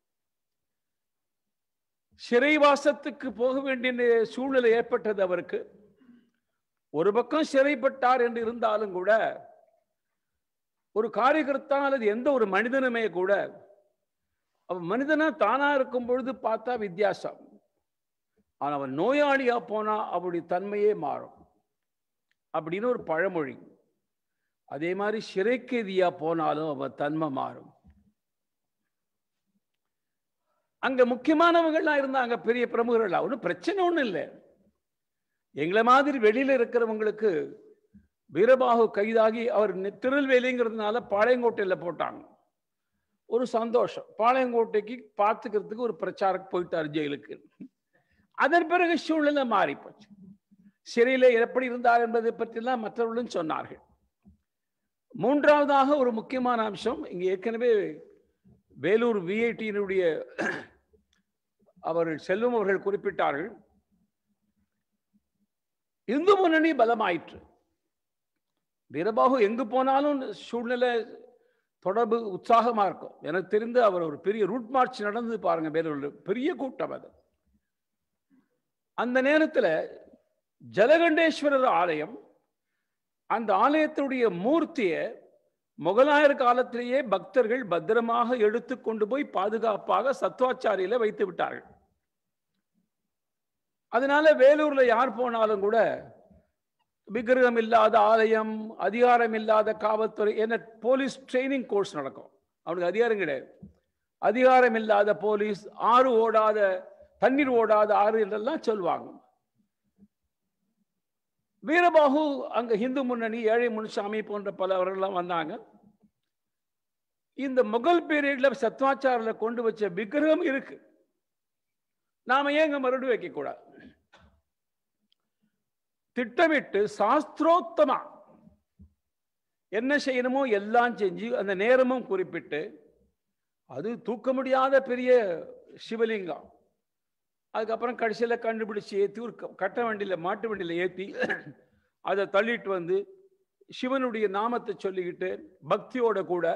சிறைவாசத்துக்கு போக வேண்டிய சூழ்நிலை ஏற்பட்டது அவருக்கு ஒரு பக்கம் சிறைப்பட்டார் என்று இருந்தாலும் கூட ஒரு காரியகர்த்தா அல்லது எந்த ஒரு மனிதனுமே கூட அவன் மனிதனா தானா இருக்கும் பொழுது பார்த்தா வித்தியாசம் ஆனா அவன் நோயாளியா போனா அவருடைய தன்மையே மாறும் அப்படின்னு ஒரு பழமொழி அதே மாதிரி சிறைக்கைதியா போனாலும் அவன் தன்மை மாறும் அங்க முக்கியமானவங்கள்லாம் இருந்தாங்க பெரிய பிரமுகர்களா ஒன்றும் பிரச்சனை ஒன்றும் இல்லை எங்களை மாதிரி வெளியில இருக்கிறவங்களுக்கு வீரபாகு கைதாகி அவர் நெ- திருநெல்வேலிங்கிறதுனால பாளையங்கோட்டையில் போட்டாங்க ஒரு சந்தோஷம் பாளையங்கோட்டைக்கு பார்த்துக்கிறதுக்கு ஒரு பிரச்சாரம் போயிட்டார் ஜெயிலுக்கு அதன் பிறகு சூழ்நிலை மாறி போச்சு சிறையில் எப்படி இருந்தார் என்பதை பற்றிலாம் மற்றவர்களும் சொன்னார்கள் மூன்றாவதாக ஒரு முக்கியமான அம்சம் இங்கே ஏற்கனவே வேலூர் விஐடியினுடைய அவர்கள் செல்வம் அவர்கள் குறிப்பிட்டார்கள் இந்து முன்னணி பலமாயிற்று வீரபாகு எங்கு போனாலும் சூழ்நிலை தொடர்பு உற்சாகமா இருக்கும் எனக்கு தெரிந்து அவர் ஒரு பெரிய ரூட் மார்ச் நடந்து பாருங்க வேலூர்ல பெரிய கூட்டம் அது அந்த நேரத்துல ஜலகண்டேஸ்வரர் ஆலயம் அந்த ஆலயத்துடைய மூர்த்தியை முகலாயர் காலத்திலேயே பக்தர்கள் பத்திரமாக எடுத்து கொண்டு போய் பாதுகாப்பாக சத்வாச்சாரியில வைத்து விட்டார்கள் அதனால வேலூர்ல யார் போனாலும் கூட விக்கிரகம் இல்லாத ஆலயம் அதிகாரம் இல்லாத காவல்துறை என்ன போலீஸ் ட்ரைனிங் கோர்ஸ் நடக்கும் அவனுக்கு அதிகாரம் கிடையாது அதிகாரம் இல்லாத போலீஸ் ஆறு ஓடாத தண்ணீர் ஓடாத ஆறு என்றெல்லாம் சொல்லுவாங்க வீரபாகு அங்க இந்து முன்னணி ஏழை முனுசாமி போன்ற பலவர்கள்லாம் வந்தாங்க இந்த முகல் பீரியட்ல சத்வாச்சாரில கொண்டு வச்ச விக்கிரகம் இருக்கு நாம ஏங்க மறுபடியும் வைக்க கூடாது திட்டமிட்டு சாஸ்திரோத்தமா என்ன செய்யணுமோ எல்லாம் செஞ்சு அந்த நேரமும் குறிப்பிட்டு அது தூக்க முடியாத பெரிய சிவலிங்கம் அதுக்கப்புறம் கடைசியில் கண்டுபிடிச்சு ஏற்றி ஒரு க- கட்ட வண்டியில் மாட்டு வண்டியில் ஏற்றி அதை தள்ளிட்டு வந்து சிவனுடைய நாமத்தை சொல்லிக்கிட்டு பக்தியோட கூட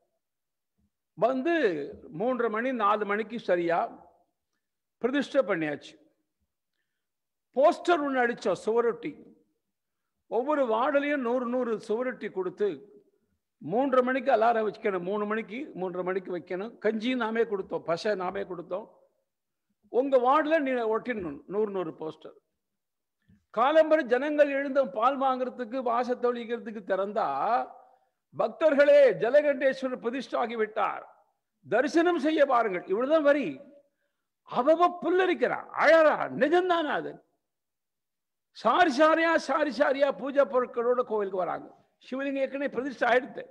வந்து மூன்றரை மணி நாலு மணிக்கு சரியா பிரதிஷ்டை பண்ணியாச்சு போஸ்டர் ஒன்று அடித்தோம் சுவரொட்டி ஒவ்வொரு வார்டுலையும் நூறு நூறு சுவரொட்டி கொடுத்து மூன்றரை மணிக்கு அலாரம் வச்சுக்கணும் மூணு மணிக்கு மூன்றரை மணிக்கு வைக்கணும் கஞ்சியும் நாமே கொடுத்தோம் பசை நாமே கொடுத்தோம் உங்க வார்டில் நீ ஒட்டிடணும் நூறு நூறு போஸ்டர் காலம்பரை ஜனங்கள் எழுந்த பால் வாங்குறதுக்கு வாசத்தை ஒழிக்கிறதுக்கு திறந்தா பக்தர்களே ஜலகண்டேஸ்வரர் பிரதிஷ்டாகி விட்டார் தரிசனம் செய்ய பாருங்கள் இவ்வளவுதான் வரி அவ புல்லரிக்கிறான் அழறா நிஜம்தானா அது சாரி சாரியா சாரி சாரியா பூஜை பொருட்களோட கோவிலுக்கு வராங்க சிவலிங்கம் ஏற்கனவே பிரதிஷ்டை ஆயிடுத்து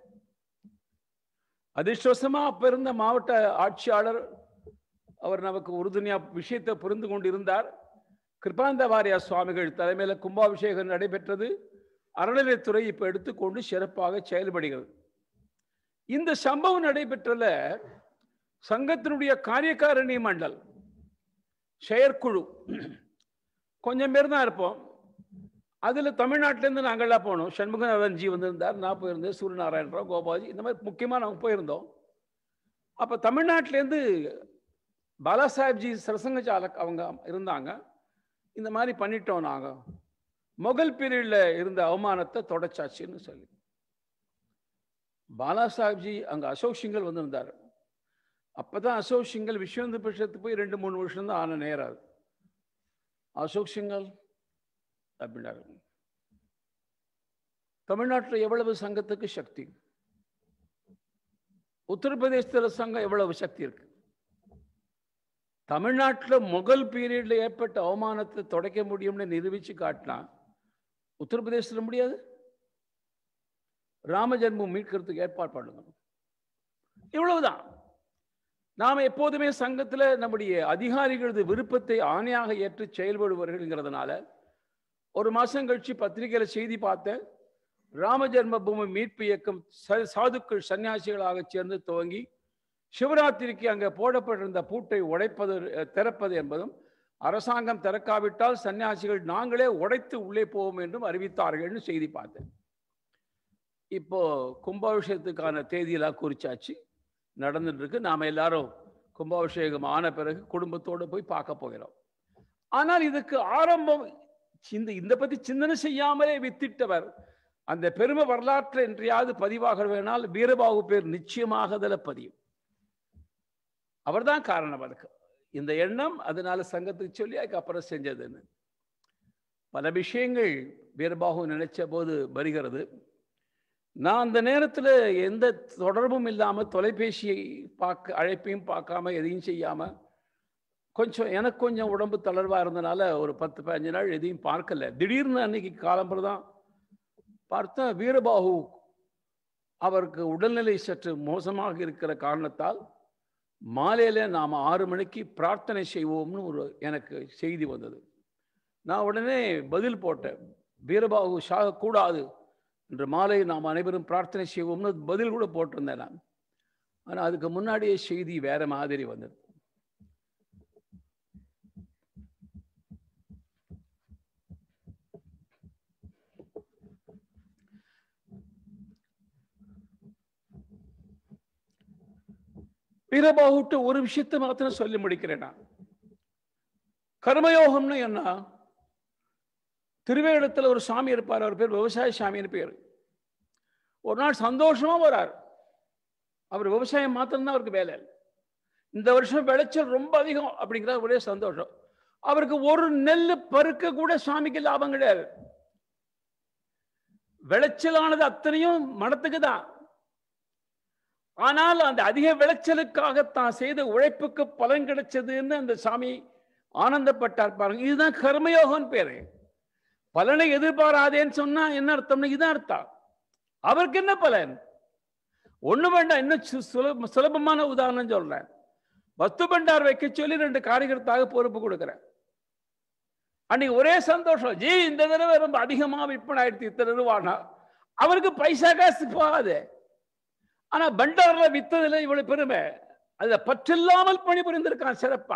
அதிர்ஷ்டவசமா அப்ப இருந்த மாவட்ட ஆட்சியாளர் அவர் நமக்கு உறுதுணையா விஷயத்தை புரிந்து கொண்டிருந்தார் கிருபாந்த வாரியா சுவாமிகள் தலைமையில கும்பாபிஷேகம் நடைபெற்றது அறநிலைத்துறை இப்ப எடுத்துக்கொண்டு சிறப்பாக செயல்படுகிறது இந்த சம்பவம் நடைபெற்றல சங்கத்தினுடைய காரியகாரணி மண்டல் செயற்குழு கொஞ்சம் பேர் தான் இருப்போம் அதுல தமிழ்நாட்டிலேருந்து நாங்கள்லாம் போனோம் சண்முகநாதன் ஜி வந்திருந்தார் நான் போயிருந்தேன் சூரியநாராயண ராவ் கோபாஜி இந்த மாதிரி முக்கியமாக நாங்கள் போயிருந்தோம் அப்போ தமிழ்நாட்டிலேருந்து பாலாசாஹிப்ஜி சரசங்க சாலக் அவங்க இருந்தாங்க இந்த மாதிரி பண்ணிட்டோம் நாங்கள் முகல் பீரியட்ல இருந்த அவமானத்தை தொடச்சாச்சுன்னு சொல்லி பாலாசாஹிப்ஜி அங்கே அசோக் சிங்கல் வந்திருந்தார் அப்பதான் அசோக் சிங்கல் விஸ்வந்து பட்சத்துக்கு போய் ரெண்டு மூணு வருஷம் தான் ஆன நேரம் அது. அசோக் சிங்கல் அப்படின்னாரு தமிழ்நாட்டில் எவ்வளவு சங்கத்துக்கு சக்தி உத்தரப்பிரதேசத்தில் சங்கம் எவ்வளவு சக்தி இருக்கு தமிழ்நாட்டில் முகல் பீரியட்ல ஏற்பட்ட அவமானத்தை தொடக்க முடியும்னு நிரூபிச்சு காட்டினா உத்தரப்பிரதேசத்தில் முடியாது ராம ஜென்மம் மீட்கிறதுக்கு ஏற்பாடு பண்ணுங்க இவ்வளவுதான் நாம எப்போதுமே சங்கத்துல நம்முடைய அதிகாரிகளது விருப்பத்தை ஆணையாக ஏற்று செயல்படுவார்கள்ங்கிறதுனால ஒரு மாசம் கழிச்சு பத்திரிகையில செய்தி பார்த்தேன் ராம ஜென்ம பூமி மீட்பு இயக்கம் ச- சாதுக்கள் சன்னியாசிகளாக சேர்ந்து துவங்கி சிவராத்திரிக்கு அங்கே போடப்பட்டிருந்த பூட்டை உடைப்பது அஹ், திறப்பது என்பதும் அரசாங்கம் திறக்காவிட்டால் சன்னியாசிகள் நாங்களே உடைத்து உள்ளே போவோம் என்றும் அறிவித்தார்கள்னு செய்தி பார்த்தேன் இப்போ கும்பாபிஷேகத்துக்கான தேதியெல்லாம் குறிச்சாச்சு நடந்துட்டு இருக்கு நாம எல்லாரும் கும்பாபிஷேகம் ஆன பிறகு குடும்பத்தோடு போய் பார்க்க போகிறோம் ஆனால் இதுக்கு ஆரம்பம் இந்த இந்த பத்தி சிந்தனை செய்யாமலே வித்திட்டவர் அந்த பெருமை வரலாற்று என்றையாவது பதிவாக வேணால் வீரபாகு பேர் நிச்சயமாக அதில் பதியும் அவர்தான் காரணம் அதுக்கு இந்த எண்ணம் அதனால சங்கத்துக்கு சொல்லி அதுக்கப்புறம் செஞ்சதுன்னு பல விஷயங்கள் வீரபாகு நினைச்ச போது வருகிறது நான் அந்த நேரத்தில் எந்த தொடர்பும் இல்லாமல் தொலைபேசியை பார்க்க அழைப்பையும் பார்க்காம எதையும் செய்யாமல் கொஞ்சம் எனக்கு கொஞ்சம் உடம்பு தளர்வாக இருந்தனால ஒரு பத்து பதினஞ்சு நாள் எதையும் பார்க்கல திடீர்னு அன்னைக்கு காலம்பரம் தான் பார்த்தா வீரபாகு அவருக்கு உடல்நிலை சற்று மோசமாக இருக்கிற காரணத்தால் மாலையில் நாம் ஆறு மணிக்கு பிரார்த்தனை செய்வோம்னு ஒரு எனக்கு செய்தி வந்தது நான் உடனே பதில் போட்டேன் வீரபாகு சாகக்கூடாது இன்று மாலை நாம் அனைவரும் பிரார்த்தனை செய்வோம்னு பதில் கூட போட்டிருந்தேன் நான் ஆனால் அதுக்கு முன்னாடியே செய்தி வேற மாதிரி வந்தது வீரபாகுட்ட ஒரு விஷயத்தை மாத்திரம் சொல்லி முடிக்கிறேன் நான் கர்மயோகம்னு என்ன திருவேடத்தில் ஒரு சாமி இருப்பார் அவர் பேர் விவசாய சாமின்னு பேர் ஒரு நாள் சந்தோஷமா வரார் அவர் விவசாயம் மாத்திரம்தான் அவருக்கு வேலை இந்த வருஷம் விளைச்சல் ரொம்ப அதிகம் அப்படிங்கிற ஒரே சந்தோஷம் அவருக்கு ஒரு நெல் பருக்க கூட சாமிக்கு லாபம் கிடையாது விளைச்சலானது அத்தனையும் மனத்துக்கு தான் ஆனால் அந்த அதிக விளைச்சலுக்காக தான் செய்த உழைப்புக்கு பலன் கிடைச்சதுன்னு அந்த சாமி ஆனந்தப்பட்டார் பாருங்க இதுதான் கர்மயோகம் பேரு பலனை எதிர்பாராதேன்னு சொன்னா என்ன அர்த்தம்னா இதான் அர்த்தம் அவருக்கு என்ன பலன் ஒண்ணு வேண்டாம் இன்னும் சு- சுலப சுலபமான உதாரணம் சொல்றேன் வஸ்து பண்டார் வைக்க சொல்லி ரெண்டு காரியகர்த்தாக பொறுப்பு கொடுக்குறேன் அன்னைக்கு ஒரே சந்தோஷம் ஜி இந்த தடவை ரொம்ப அதிகமா விற்பனை ஆயிடுச்சு இத்தனை ரூபானா அவருக்கு பைசா காசு போகாது ஆனா பண்டார்ல வித்ததுல இவ்வளவு பெருமை அதுல பற்றில்லாமல் பணிபுரிந்திருக்கான் சிறப்பா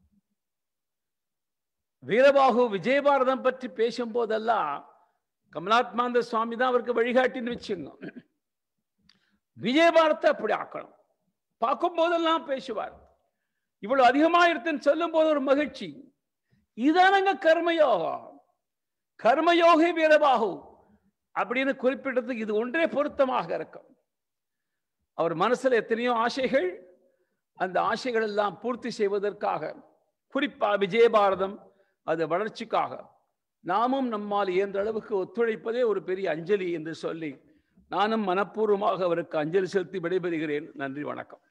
வீரபாகு விஜயபாரதம் பற்றி பேசும் போதெல்லாம் கமலாத்மாந்த சுவாமி தான் அவருக்கு வழிகாட்டின்னு வச்சுங்க விஜயபாரத்தை அப்படி ஆக்கணும் பார்க்கும் போதெல்லாம் பேசுவார் இவ்வளவு அதிகமா இருக்குன்னு சொல்லும் போது ஒரு மகிழ்ச்சி இதானங்க கர்மயோகம் கர்மயோகி வீரபாகு அப்படின்னு குறிப்பிட்டதுக்கு இது ஒன்றே பொருத்தமாக இருக்கும் அவர் மனசுல எத்தனையோ ஆசைகள் அந்த ஆசைகள் எல்லாம் பூர்த்தி செய்வதற்காக குறிப்பா விஜயபாரதம் அது வளர்ச்சிக்காக நாமும் நம்மால் இயன்ற அளவுக்கு ஒத்துழைப்பதே ஒரு பெரிய அஞ்சலி என்று சொல்லி நானும் மனப்பூர்வமாக அவருக்கு அஞ்சலி செலுத்தி விடைபெறுகிறேன் நன்றி வணக்கம்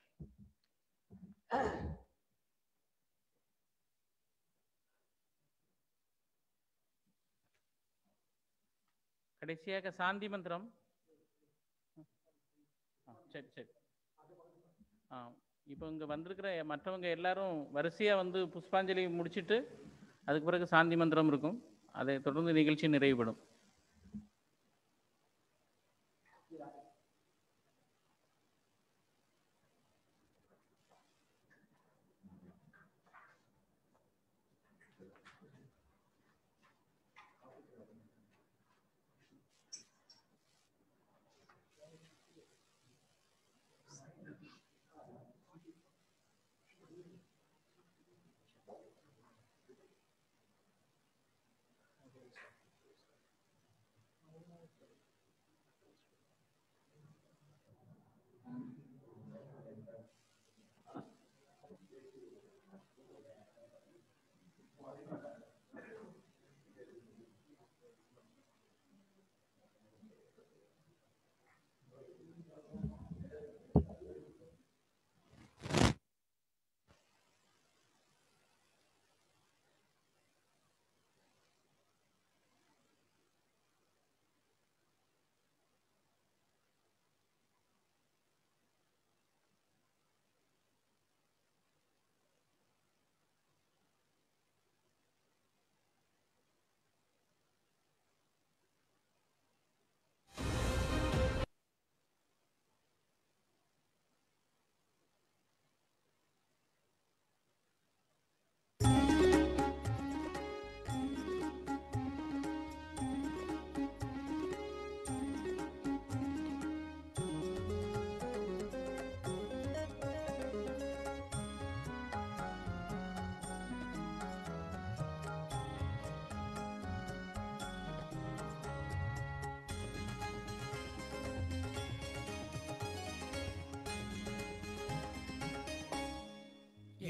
கடைசியாக சாந்தி மந்திரம் ஆ, சரி சரி ஆ இப்போ இங்கே வந்திருக்கிற மற்றவங்க எல்லாரும் வரிசையாக வந்து புஷ்பாஞ்சலி முடிச்சிட்டு அதுக்கு பிறகு சாந்தி மந்திரம் இருக்கும் அதை தொடர்ந்து நிகழ்ச்சி நிறைவுபடும்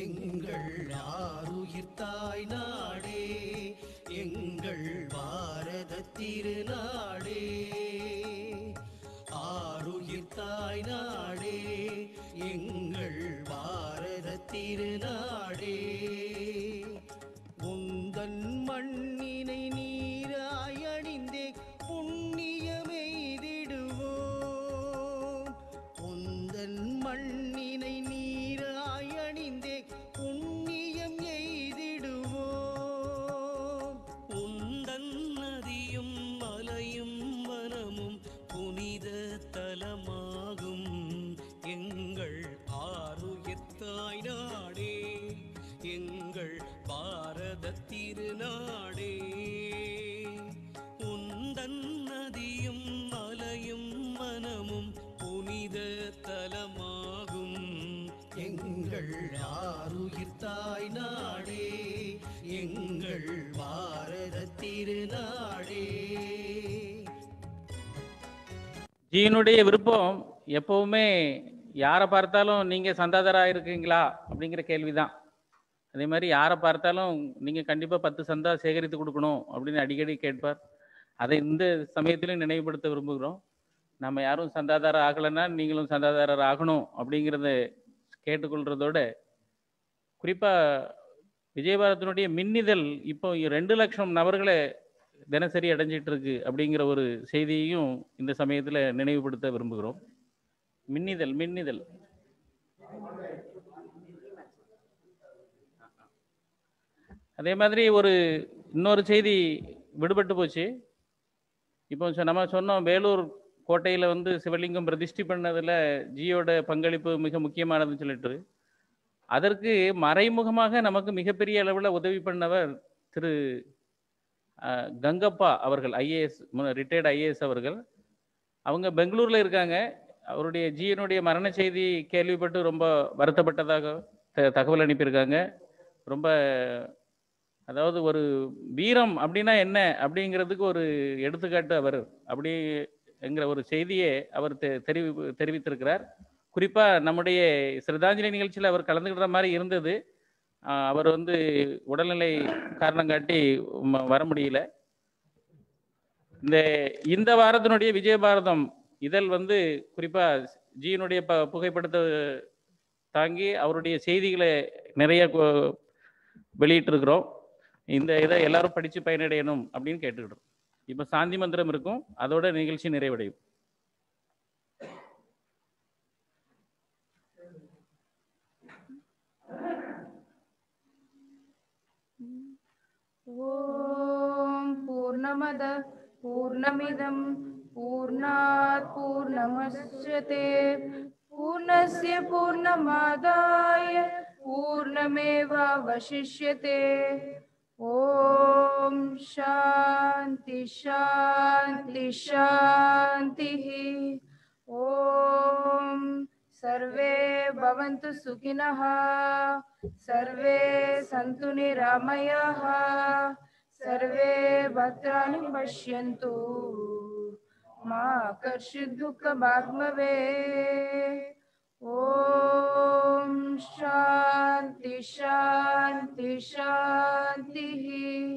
எங்கள் ஆருயிர் தாய் நாடே எங்கள் பாரத திருநாடே ஆருயிர் தாய் நாடே எங்கள் பாரத திருநாடே உந்தன் மண்ணினை நீராய் அணிந்தே புண்ணியமெய்திடுவோம் உந்தன் மண்ணினை நீராய் அணிந்தே புண்ணியம் எய்திடுவோம் உந்தன் நதியும் மலையும் வனமும் புனித தலமாகும் எங்கள் ஆருயத்தாய் நாடே எங்கள் பாரத திருநாடே உந்தன் நதியும் மலையும் மனமும் புனித தலமாகும் எங்கள் ஆருயிர் தாய் நாடே எங்கள் பாரத திருநாடே ஜீனுடைய விருப்பம் எப்பவுமே யாரை பார்த்தாலும் நீங்க சந்தாதாரா இருக்கீங்களா அப்படிங்கிற கேள்விதான் அதே மாதிரி யாரை பார்த்தாலும் நீங்க கண்டிப்பா பத்து சந்தா சேகரித்து கொடுக்கணும் அப்படின்னு அடிக்கடி கேட்பார் அதை இந்த சமயத்திலும் நினைவுபடுத்த விரும்புகிறோம் நம்ம யாரும் சந்தாதாரர் ஆகலைன்னா நீங்களும் சந்தாதாரர் ஆகணும் அப்படிங்கிறத கேட்டுக்கொள்றதோட குறிப்பா விஜயபாரத்தினுடைய மின்னிதழ் இப்போ ரெண்டு லட்சம் நபர்களை தினசரி அடைஞ்சிட்டு இருக்கு அப்படிங்கிற ஒரு செய்தியையும் இந்த சமயத்துல நினைவுபடுத்த விரும்புகிறோம் மின்னிதழ் மின்னிதழ் அதே மாதிரி ஒரு இன்னொரு செய்தி விடுபட்டு போச்சு இப்போ சொ- நம்ம சொன்னோம் வேலூர் கோட்டையில வந்து சிவலிங்கம் பிரதிஷ்டி பண்ணதுல ஜியோட பங்களிப்பு மிக முக்கியமானதுன்னு சொல்லிட்டு அதற்கு மறைமுகமாக நமக்கு மிகப்பெரிய அளவில் உதவி பண்ணவர் திரு அஹ், கங்கப்பா அவர்கள் ஐஏஎஸ் ரிட்டையர்ட் ஐஏஎஸ் அவர்கள் அவங்க பெங்களூர்ல இருக்காங்க அவருடைய ஜியனுடைய மரண செய்தி கேள்விப்பட்டு ரொம்ப வருத்தப்பட்டதாக த- தகவல் அனுப்பியிருக்காங்க ரொம்ப அதாவது ஒரு வீரம் அப்படின்னா என்ன அப்படிங்கிறதுக்கு ஒரு எடுத்துக்காட்டு அவர் அப்படிங்கிற ஒரு செய்தியை அவர் தெ- தெரிவி தெரிவித்திருக்கிறார் குறிப்பா நம்முடைய சிரதாஞ்சலி நிகழ்ச்சியில் அவர் கலந்துக்கிற மாதிரி இருந்தது ஆஹ் அவர் வந்து உடல்நிலை காரணம் காட்டி ம- வர முடியல இந்த இந்த வாரத்தினுடைய விஜயபாரதம் இதழ் வந்து குறிப்பா ஜியினுடைய ப புகைப்படத்தை தாங்கி அவருடைய செய்திகளை நிறைய கொ- வெளியிட்டிருக்கிறோம் இந்த இதை எல்லாரும் படிச்சு பயனடையணும் அப்படின்னு கேட்டுக்கிட்டோம் இப்போ சாந்தி மந்திரம் இருக்கும் அதோட நிகழ்ச்சி நிறைவடையும் ॐ पूर्णमद पूर्णमिदं पूर्णात् पूर्णमुच्यते पूर्णस्य पूर्णमादाय पूर्णमेवावशिष्यते ॐ शान्ति शान्ति शान्तिः ॐ सर्वे भवन्तु सुखिनः सर्वे सन्तु निरामयाः सर्वे भद्राणि पश्यन्तु मा कर्षित् दुःखभाग्मवे ॐ शान्ति शान्ति शान्तिः